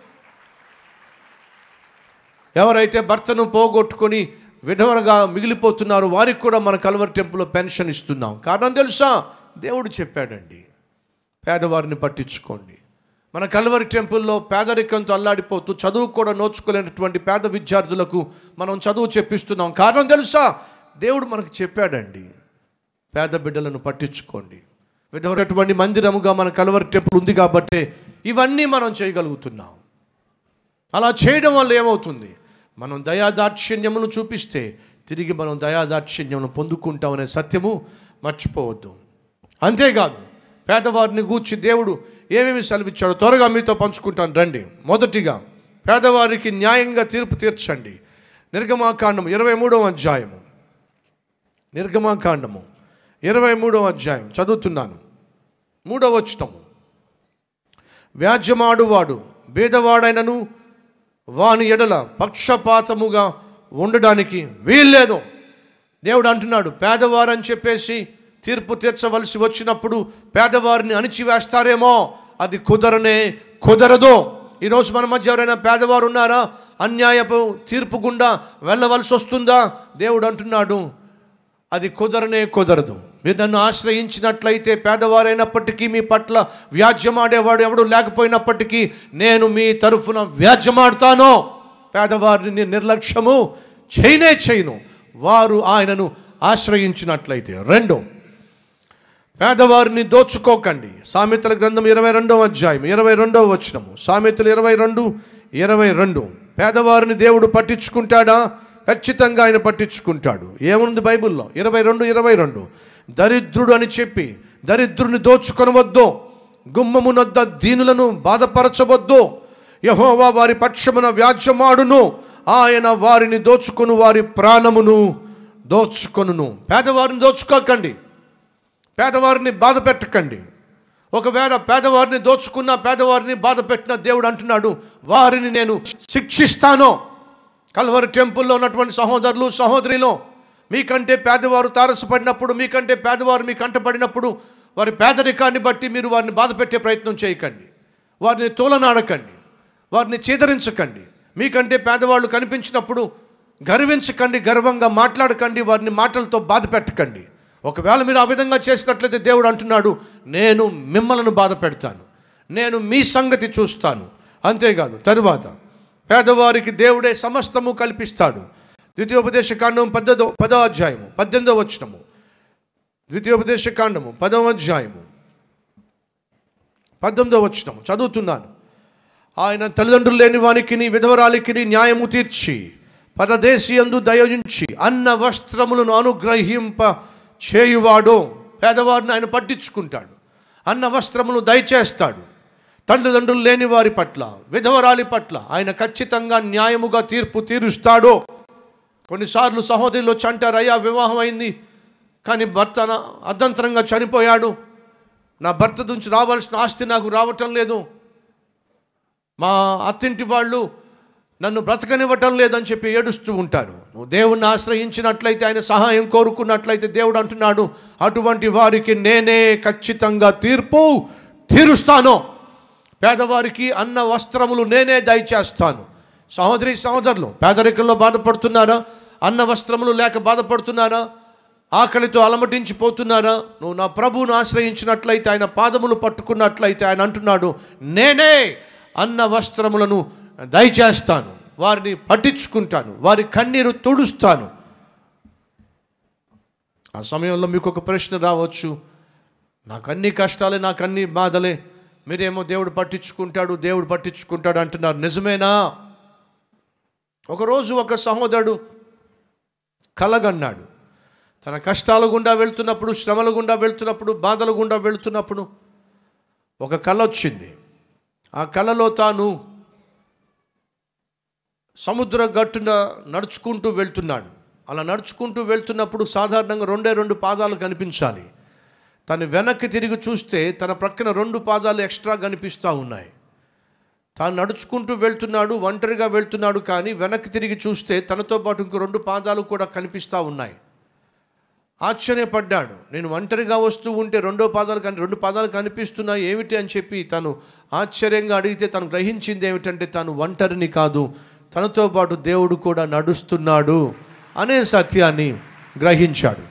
ఎవరైతే భర్తను పోగొట్టుకొని విధవరగా మిగిలిపోతున్నారో వారికి కూడా మన కల్వర్ టెంపుల్లో పెన్షన్ ఇస్తున్నాం కారణం తెలుసా దేవుడు చెప్పాడండి పేదవారిని పట్టించుకోండి మన కల్వరి టెంపుల్లో పేదరికంతో అల్లాడిపోతూ చదువు కూడా నోచుకోలేనటువంటి పేద విద్యార్థులకు మనం చదువు చెప్పిస్తున్నాం కారణం తెలుసా దేవుడు మనకు చెప్పాడండి పేద బిడ్డలను పట్టించుకోండి విధమైనటువంటి మందిరముగా మన కల్వరి టెంపుల్ ఉంది కాబట్టి ఇవన్నీ మనం చేయగలుగుతున్నాం అలా చేయడం వల్ల ఏమవుతుంది మనం దయాదాక్షిణ్యమును చూపిస్తే తిరిగి మనం దయాదాక్షిణ్యమును పొందుకుంటామనే సత్యము మర్చిపోవద్దు అంతేకాదు పేదవారిని గూర్చి దేవుడు ఏమేమి సెలవిచ్చాడో త్వరగా మీతో పంచుకుంటాను రండి మొదటిగా పేదవారికి న్యాయంగా తీర్పు తీర్చండి నిర్గమాకాండము ఇరవై మూడవ అధ్యాయము నిర్గమాకాండము ఇరవై మూడవ అధ్యాయం చదువుతున్నాను మూడవ వచనము వ్యాజ్యమాడువాడు బీదవాడైనను వాని ఎడల పక్షపాతముగా ఉండడానికి వీల్లేదు దేవుడు అంటున్నాడు పేదవారని చెప్పేసి తీర్పు తీర్చవలసి వచ్చినప్పుడు పేదవారిని అణిచివేస్తారేమో అది కుదరనే కుదరదు ఈరోజు మన మధ్య ఎవరైనా పేదవారు ఉన్నారా అన్యాయపు తీర్పు గుండా వెళ్ళవలసి వస్తుందా దేవుడు అంటున్నాడు అది కుదరనే కుదరదు మీరు నన్ను ఆశ్రయించినట్లయితే పేదవారైనప్పటికీ మీ పట్ల వ్యాజ్యమాడేవాడు ఎవడు లేకపోయినప్పటికీ నేను మీ తరఫున వ్యాజ్యమాడతాను పేదవారిని నేను నిర్లక్ష్యము చేయనే చేయను వారు ఆయనను ఆశ్రయించినట్లయితే రెండు పేదవారిని దోచుకోకండి సామెతల గ్రంథం ఇరవై రెండవ అధ్యాయం ఇరవై రెండవ వచనము సామెతలు ఇరవై రెండు ఇరవై రెండు పేదవారిని దేవుడు పట్టించుకుంటాడా ఖచ్చితంగా ఆయన పట్టించుకుంటాడు ఏముంది బైబిల్లో ఇరవై రెండు ఇరవై రెండు దరిద్రుడు అని చెప్పి దరిద్రుని దోచుకొనవద్దు గుమ్మమునొద్ద దీనులను బాధపరచవద్దు యహోవా వారి పక్షమున వ్యాజ్యమాడును ఆయన వారిని దోచుకొను వారి ప్రాణమును దోచుకొనును పేదవారిని దోచుకోకండి పేదవారిని బాధ పెట్టకండి ఒకవేళ పేదవారిని దోచుకున్న పేదవారిని బాధ పెట్టిన దేవుడు అంటున్నాడు వారిని నేను శిక్షిస్తాను కల్వరి టెంపుల్లో ఉన్నటువంటి సహోదరులు సహోదరిలో మీకంటే పేదవారు తారసపడినప్పుడు మీకంటే పేదవారు మీ కంటపడినప్పుడు వారి పేదరికాన్ని బట్టి మీరు వారిని బాధ పెట్టే ప్రయత్నం చేయకండి వారిని తోలనాడకండి వారిని చీదరించకండి మీకంటే పేదవాళ్ళు కనిపించినప్పుడు గర్వించకండి గర్వంగా మాట్లాడకండి వారిని మాటలతో బాధ పెట్టకండి ఒకవేళ మీరు ఆ విధంగా చేసినట్లయితే దేవుడు అంటున్నాడు నేను మిమ్మల్ని బాధ పెడతాను నేను మీ సంగతి చూస్తాను అంతేకాదు తరువాత పేదవారికి దేవుడే సమస్తము కల్పిస్తాడు ద్వితీయోపదేశ కాండం పద్దెదో పదో అధ్యాయము పద్దెనిమిదో వచనము ద్వితీయోపదేశ కాండము పదవ అధ్యాయము పద్దెనిమిదో వచనము చదువుతున్నాను ఆయన తల్లిదండ్రులు లేని వానికి విధవరాలికి న్యాయము తీర్చి పరదేశీయందు దయోజించి అన్న వస్త్రములను అనుగ్రహింప చేయువాడు పేదవారిని ఆయన పట్టించుకుంటాడు అన్న వస్త్రములు దయచేస్తాడు తల్లిదండ్రులు లేని వారి పట్ల విధవరాలి పట్ల ఆయన ఖచ్చితంగా న్యాయముగా తీర్పు తీరుస్తాడు కొన్నిసార్లు సహోదరులు వచ్చి అంటారు అయ్యా వివాహం అయింది కానీ భర్త నా- అర్ధంతరంగా చనిపోయాడు నా భర్త నుంచి రావాల్సిన ఆస్తి నాకు రావటం లేదు మా అత్తింటి వాళ్ళు నన్ను బ్రతకనివ్వటం లేదని చెప్పి ఏడుస్తూ ఉంటారు నువ్వు దేవుణ్ణి ఆశ్రయించినట్లయితే ఆయన సహాయం కోరుకున్నట్లయితే దేవుడు అంటున్నాడు అటువంటి వారికి నేనే ఖచ్చితంగా తీర్పు తీరుస్తాను పేదవారికి అన్న వస్త్రములు నేనే దయచేస్తాను సహోదరి సహోదరులు పేదరికంలో బాధపడుతున్నారా అన్న వస్త్రములు లేక బాధపడుతున్నారా ఆకలితో అలమటించిపోతున్నారా నువ్వు నా ప్రభువును ఆశ్రయించినట్లయితే ఆయన పాదములు పట్టుకున్నట్లయితే ఆయన అంటున్నాడు నేనే అన్న వస్త్రములను దయచేస్తాను వారిని పట్టించుకుంటాను వారి కన్నీరు తుడుస్తాను ఆ సమయంలో మీకు ఒక ప్రశ్న రావచ్చు నాకు అన్ని కష్టాలే నాకు అన్ని బాధలే మీరేమో దేవుడు పట్టించుకుంటాడు దేవుడు పట్టించుకుంటాడు అంటున్నారు నిజమేనా ఒకరోజు ఒక సహోదరుడు కలగన్నాడు తన కష్టాల గుండా వెళ్తున్నప్పుడు శ్రమల గుండా వెళ్తున్నప్పుడు బాధల గుండా వెళ్తున్నప్పుడు ఒక కళ వచ్చింది ఆ కళలో తాను సముద్ర గట్టున నడుచుకుంటూ వెళ్తున్నాడు అలా నడుచుకుంటూ వెళ్తున్నప్పుడు సాధారణంగా రెండే రెండు పాదాలు కనిపించాలి తను వెనక్కి తిరిగి చూస్తే తన ప్రక్కన రెండు పాదాలు ఎక్స్ట్రా కనిపిస్తూ ఉన్నాయి తాను నడుచుకుంటూ వెళ్తున్నాడు ఒంటరిగా వెళ్తున్నాడు కానీ వెనక్కి తిరిగి చూస్తే తనతో పాటు ఇంకో రెండు పాదాలు కూడా కనిపిస్తూ ఉన్నాయి ఆశ్చర్యపడ్డాడు నేను ఒంటరిగా వస్తూ ఉంటే రెండో పాదాలు కానీ రెండు పాదాలు కనిపిస్తున్నాయి ఏమిటి అని చెప్పి తను ఆశ్చర్యంగా అడిగితే తను గ్రహించింది ఏమిటంటే తను ఒంటరిని కాదు తనతో పాటు దేవుడు కూడా నడుస్తున్నాడు అనే సత్యాన్ని గ్రహించాడు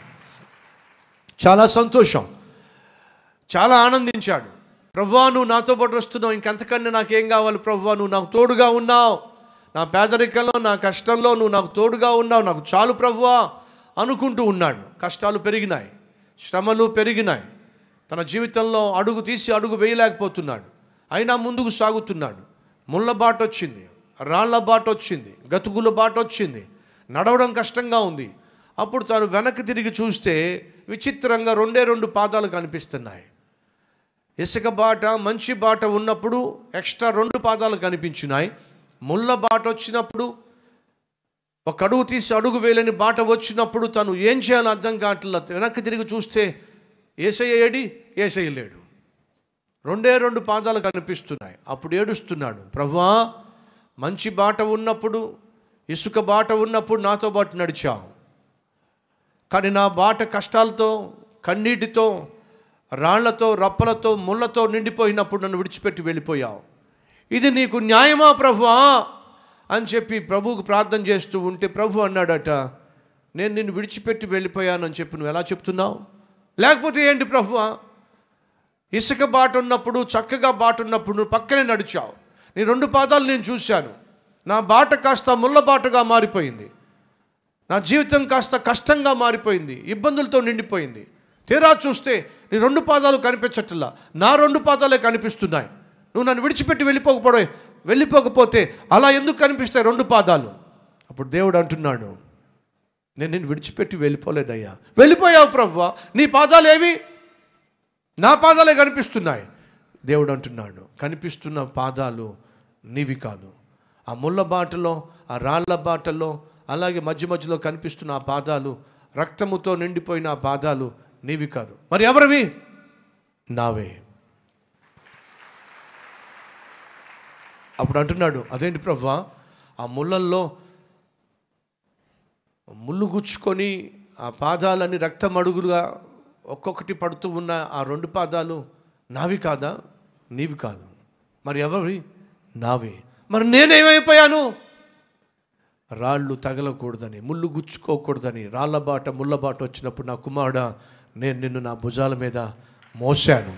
చాలా సంతోషం చాలా ఆనందించాడు ప్రభువా నువ్వు నాతో పాటు వస్తున్నావు ఇంకంతకన్నా నాకేం కావాలి ప్రభువా నువ్వు నాకు తోడుగా ఉన్నావు నా పేదరికంలో నా కష్టంలో నువ్వు నాకు తోడుగా ఉన్నావు నాకు చాలు ప్రభువా అనుకుంటూ ఉన్నాడు కష్టాలు పెరిగినాయి శ్రమలు పెరిగినాయి తన జీవితంలో అడుగు తీసి అడుగు వేయలేకపోతున్నాడు అయినా ముందుకు సాగుతున్నాడు ముళ్ళ బాట వచ్చింది రాళ్ల బాట వచ్చింది గతుకుల బాట వచ్చింది నడవడం కష్టంగా ఉంది అప్పుడు తాను వెనక్కి తిరిగి చూస్తే విచిత్రంగా రెండే రెండు పాదాలు కనిపిస్తున్నాయి ఇసుక బాట మంచి బాట ఉన్నప్పుడు ఎక్స్ట్రా రెండు పాదాలు కనిపించినాయి ముళ్ళ బాట వచ్చినప్పుడు ఒక అడుగు తీసి అడుగు వేలని బాట వచ్చినప్పుడు తను ఏం చేయాలో అర్థం కావట్లేదు వెనక్కి తిరిగి చూస్తే ఏసయ్య ఏడి ఏసయ్య లేడు రెండే రెండు పాదాలు కనిపిస్తున్నాయి అప్పుడు ఏడుస్తున్నాడు ప్రభువా మంచి బాట ఉన్నప్పుడు ఇసుక బాట ఉన్నప్పుడు నాతో పాటు నడిచావు కానీ నా బాట కష్టాలతో కన్నీటితో రాళ్లతో రప్పలతో ముళ్ళతో నిండిపోయినప్పుడు నన్ను విడిచిపెట్టి వెళ్ళిపోయావు ఇది నీకు న్యాయమా ప్రభువా అని చెప్పి ప్రభువుకు ప్రార్థన చేస్తూ ఉంటే ప్రభు అన్నాడట నేను నిన్ను విడిచిపెట్టి వెళ్ళిపోయాను అని చెప్పి నువ్వు ఎలా చెప్తున్నావు లేకపోతే ఏంటి ప్రభువా ఇసుక బాట ఉన్నప్పుడు చక్కగా బాట ఉన్నప్పుడు నువ్వు పక్కనే నడిచావు నీ రెండు పాదాలు నేను చూశాను నా బాట కాస్త ముళ్ళ బాటగా మారిపోయింది నా జీవితం కాస్త కష్టంగా మారిపోయింది ఇబ్బందులతో నిండిపోయింది తీరా చూస్తే నీ రెండు పాదాలు కనిపించట్లా నా రెండు పాదాలే కనిపిస్తున్నాయి నువ్వు నన్ను విడిచిపెట్టి వెళ్ళిపోకపోవడే వెళ్ళిపోకపోతే అలా ఎందుకు కనిపిస్తాయి రెండు పాదాలు అప్పుడు దేవుడు అంటున్నాడు నేను నిన్ను విడిచిపెట్టి వెళ్ళిపోలేదయ్యా వెళ్ళిపోయావు ప్రభువా నీ పాదాలు ఏవి నా పాదాలే కనిపిస్తున్నాయి దేవుడు అంటున్నాడు కనిపిస్తున్న పాదాలు నీవి కాదు ఆ ముళ్ళ బాటలో ఆ రాళ్ళ బాటలో అలాగే మధ్య మధ్యలో కనిపిస్తున్న ఆ పాదాలు రక్తముతో నిండిపోయిన ఆ పాదాలు నీవి కాదు మరి ఎవరివి నావే అప్పుడు అంటున్నాడు అదేంటి ప్రభా ఆ ముళ్ళల్లో ముళ్ళు గుచ్చుకొని ఆ పాదాలని రక్తం అడుగులుగా ఒక్కొక్కటి పడుతూ ఉన్న ఆ రెండు పాదాలు నావి కాదా నీవి కాదు మరి ఎవరి నావి మరి నేనేమైపోయాను రాళ్ళు తగలకూడదని ముళ్ళు గుచ్చుకోకూడదని రాళ్ళ బాట ముళ్ళ బాట వచ్చినప్పుడు నా కుమారుడా నేను నిన్ను నా భుజాల మీద మోసాను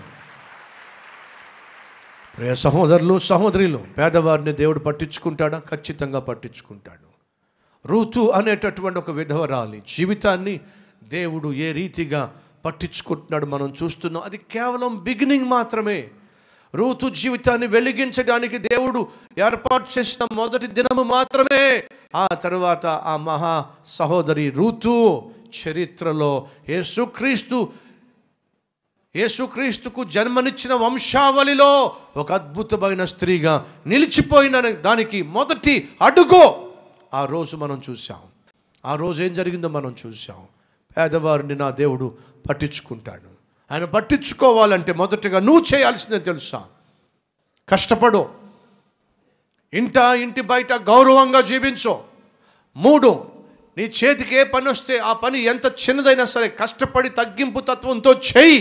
ప్రియ సహోదరులు సహోదరులు పేదవారిని దేవుడు పట్టించుకుంటాడా ఖచ్చితంగా పట్టించుకుంటాడు ఋతు అనేటటువంటి ఒక విధవరాలి జీవితాన్ని దేవుడు ఏ రీతిగా పట్టించుకుంటున్నాడు మనం చూస్తున్నాం అది కేవలం బిగినింగ్ మాత్రమే ఋతు జీవితాన్ని వెలిగించడానికి దేవుడు ఏర్పాటు చేసిన మొదటి దినము మాత్రమే ఆ తర్వాత ఆ మహా సహోదరి ఋతు చరిత్రలో యేసుక్రీస్తు యేసుక్రీస్తుకు జన్మనిచ్చిన వంశావళిలో ఒక అద్భుతమైన స్త్రీగా నిలిచిపోయిన దానికి మొదటి అడుగు ఆ రోజు మనం చూసాం ఆ రోజు ఏం జరిగిందో మనం చూసాం పేదవారిని నా దేవుడు పట్టించుకుంటాడు ఆయన పట్టించుకోవాలంటే మొదటగా నువ్వు చేయాల్సిందే తెలుసా కష్టపడు ఇంట ఇంటి బయట గౌరవంగా జీవించు మూడు నీ చేతికి ఏ పని వస్తే ఆ పని ఎంత చిన్నదైనా సరే కష్టపడి తగ్గింపు తత్వంతో చేయి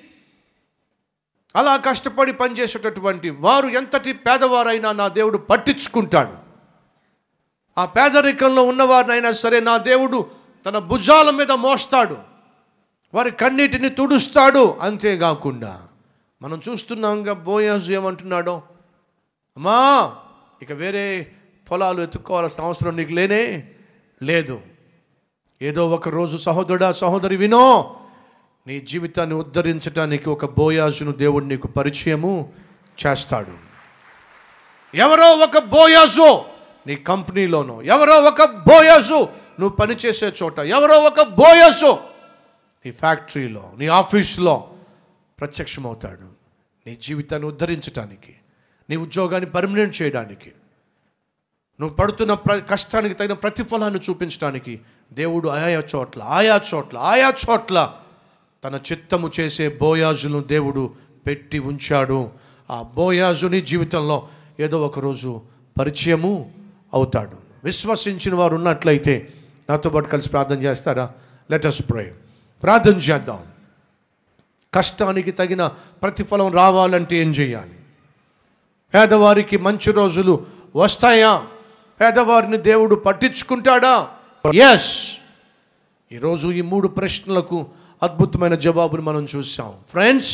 అలా కష్టపడి పనిచేసేటటువంటి వారు ఎంతటి పేదవారైనా నా దేవుడు పట్టించుకుంటాడు ఆ పేదరికంలో ఉన్నవారినైనా సరే నా దేవుడు తన భుజాల మీద మోస్తాడు వారి కన్నీటిని తుడుస్తాడు అంతేకాకుండా మనం చూస్తున్నాంగా బోయాజు ఏమంటున్నాడో అమ్మా ఇక వేరే పొలాలు ఎత్తుక్కోవాల్సిన అవసరం నీకు లేనే లేదు ఏదో ఒక రోజు సహోదరుడా సహోదరి వినో నీ జీవితాన్ని ఉద్ధరించడానికి ఒక బోయాజును దేవుడు నీకు పరిచయము చేస్తాడు ఎవరో ఒక బోయాజు నీ కంపెనీలోనో ఎవరో ఒక బోయాజు నువ్వు పనిచేసే చోట ఎవరో ఒక బోయాజు నీ ఫ్యాక్టరీలో నీ ఆఫీస్లో ప్రత్యక్షమవుతాడు నీ జీవితాన్ని ఉద్ధరించడానికి నీ ఉద్యోగాన్ని పర్మనెంట్ చేయడానికి నువ్వు పడుతున్న ప్ర కష్టానికి తగిన ప్రతిఫలాన్ని చూపించడానికి దేవుడు ఆయా చోట్ల ఆయా చోట్ల ఆయా చోట్ల తన చిత్తము చేసే బోయాజును దేవుడు పెట్టి ఉంచాడు ఆ బోయాజుని జీవితంలో ఏదో ఒక రోజు పరిచయము అవుతాడు విశ్వసించిన వారు ఉన్నట్లయితే నాతో పాటు కలిసి ప్రార్థన చేస్తారా లెటస్ ప్రే ప్రార్థన చేద్దాం కష్టానికి తగిన ప్రతిఫలం రావాలంటే ఏం చేయాలి పేదవారికి మంచి రోజులు వస్తాయా పేదవారిని దేవుడు పట్టించుకుంటాడా ఎస్ ఈరోజు ఈ మూడు ప్రశ్నలకు అద్భుతమైన జవాబును మనం చూసాం ఫ్రెండ్స్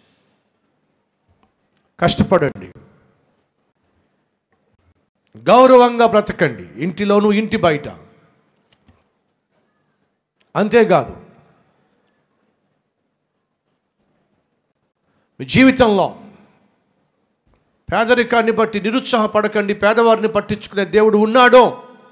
కష్టపడండి గౌరవంగా బ్రతకండి ఇంటిలోనూ ఇంటి బయట అంతేకాదు మీ జీవితంలో పేదరికాన్ని బట్టి నిరుత్సాహపడకండి పేదవారిని పట్టించుకునే దేవుడు ఉన్నాడో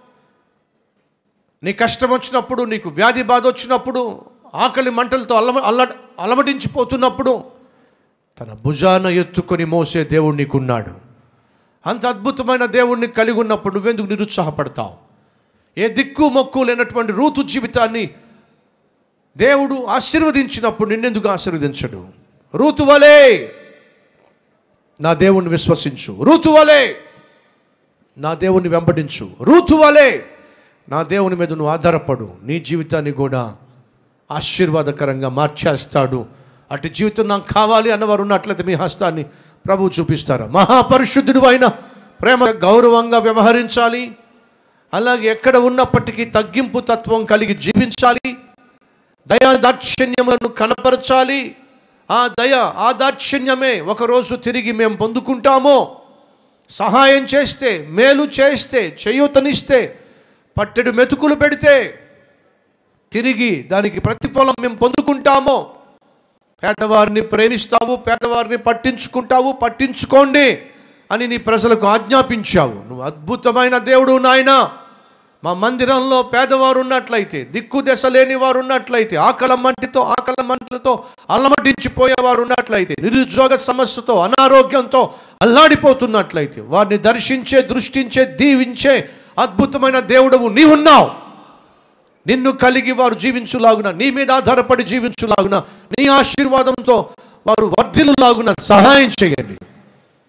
నీ కష్టం వచ్చినప్పుడు నీకు వ్యాధి బాధ వచ్చినప్పుడు ఆకలి మంటలతో అల్లమ అల్ల అలమటించిపోతున్నప్పుడు తన భుజాన ఎత్తుకొని మోసే దేవుడు నీకున్నాడు అంత అద్భుతమైన దేవుణ్ణి కలిగి ఉన్నప్పుడు నువ్వెందుకు నిరుత్సాహపడతావు ఏ దిక్కు మొక్కు లేనటువంటి రూతు జీవితాన్ని దేవుడు ఆశీర్వదించినప్పుడు నిన్నెందుకు ఆశీర్వదించడు రూతు వలే నా దేవుణ్ణి విశ్వసించు రూతు వలే నా దేవుణ్ణి వెంబడించు రూతు వలే నా దేవుని మీద నువ్వు ఆధారపడు నీ జీవితాన్ని కూడా ఆశీర్వాదకరంగా మార్చేస్తాడు అటు జీవితం నాకు కావాలి అన్నవారు ఉన్నట్లయితే మీ హస్తాన్ని ప్రభు చూపిస్తారా మహాపరిశుద్ధుడు అయిన ప్రేమ గౌరవంగా వ్యవహరించాలి అలాగే ఎక్కడ ఉన్నప్పటికీ తగ్గింపు తత్వం కలిగి జీవించాలి దయా దాక్షిణ్యములను కనపరచాలి ఆ దయ ఆ దాక్షిణ్యమే ఒకరోజు తిరిగి మేము పొందుకుంటామో సహాయం చేస్తే మేలు చేస్తే చేయూతనిస్తే పట్టెడు మెతుకులు పెడితే తిరిగి దానికి ప్రతిఫలం మేము పొందుకుంటామో పేదవారిని ప్రేమిస్తావు పేదవారిని పట్టించుకుంటావు పట్టించుకోండి అని నీ ప్రజలకు ఆజ్ఞాపించావు నువ్వు అద్భుతమైన దేవుడు నాయనా మా మందిరంలో పేదవారు ఉన్నట్లయితే దిక్కు దశ లేని వారు ఉన్నట్లయితే ఆకల మంటితో ఆకల మంటలతో అల్లమటించిపోయేవారు ఉన్నట్లయితే నిరుద్యోగ సమస్యతో అనారోగ్యంతో అల్లాడిపోతున్నట్లయితే వారిని దర్శించే దృష్టించే దీవించే అద్భుతమైన దేవుడవు నీవున్నావు నిన్ను కలిగి వారు జీవించులాగున నీ మీద ఆధారపడి జీవించులాగున నీ ఆశీర్వాదంతో వారు వర్ధిల్లులాగున సహాయం చేయండి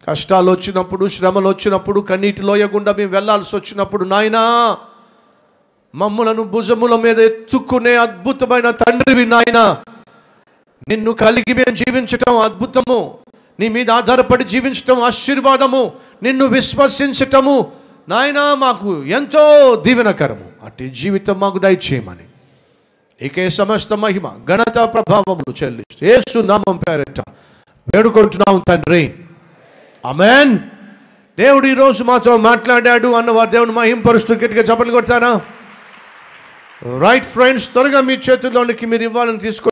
కష్టాలు వచ్చినప్పుడు శ్రమలు వచ్చినప్పుడు కన్నీటి లోయ గుండా మేము వెళ్ళాల్సి వచ్చినప్పుడు నాయనా మమ్ములను భుజముల మీద ఎత్తుకునే అద్భుతమైన తండ్రివి నాయనా నిన్ను కలిగి మేము జీవించటం అద్భుతము నీ మీద ఆధారపడి జీవించటం ఆశీర్వాదము నిన్ను విశ్వసించటము నాయనా మాకు ఎంతో దీవెనకరము అట్టి జీవితం మాకు దయచేయమని ఇకే సమస్త మహిమ ఘనత ప్రభావములు చెల్లిస్తూ యేసు నామం పేరట వేడుకుంటున్నాం తండ్రి అమెన్ దేవుడు ఈరోజు మాతో మాట్లాడాడు అన్నవారు దేవుని మహింపరుస్తూ గట్టిగా చప్పట్లు కొడతారా రైట్ ఫ్రెండ్స్ త్వరగా మీ చేతుల్లోనికి మీరు ఇవ్వాలని తీసుకో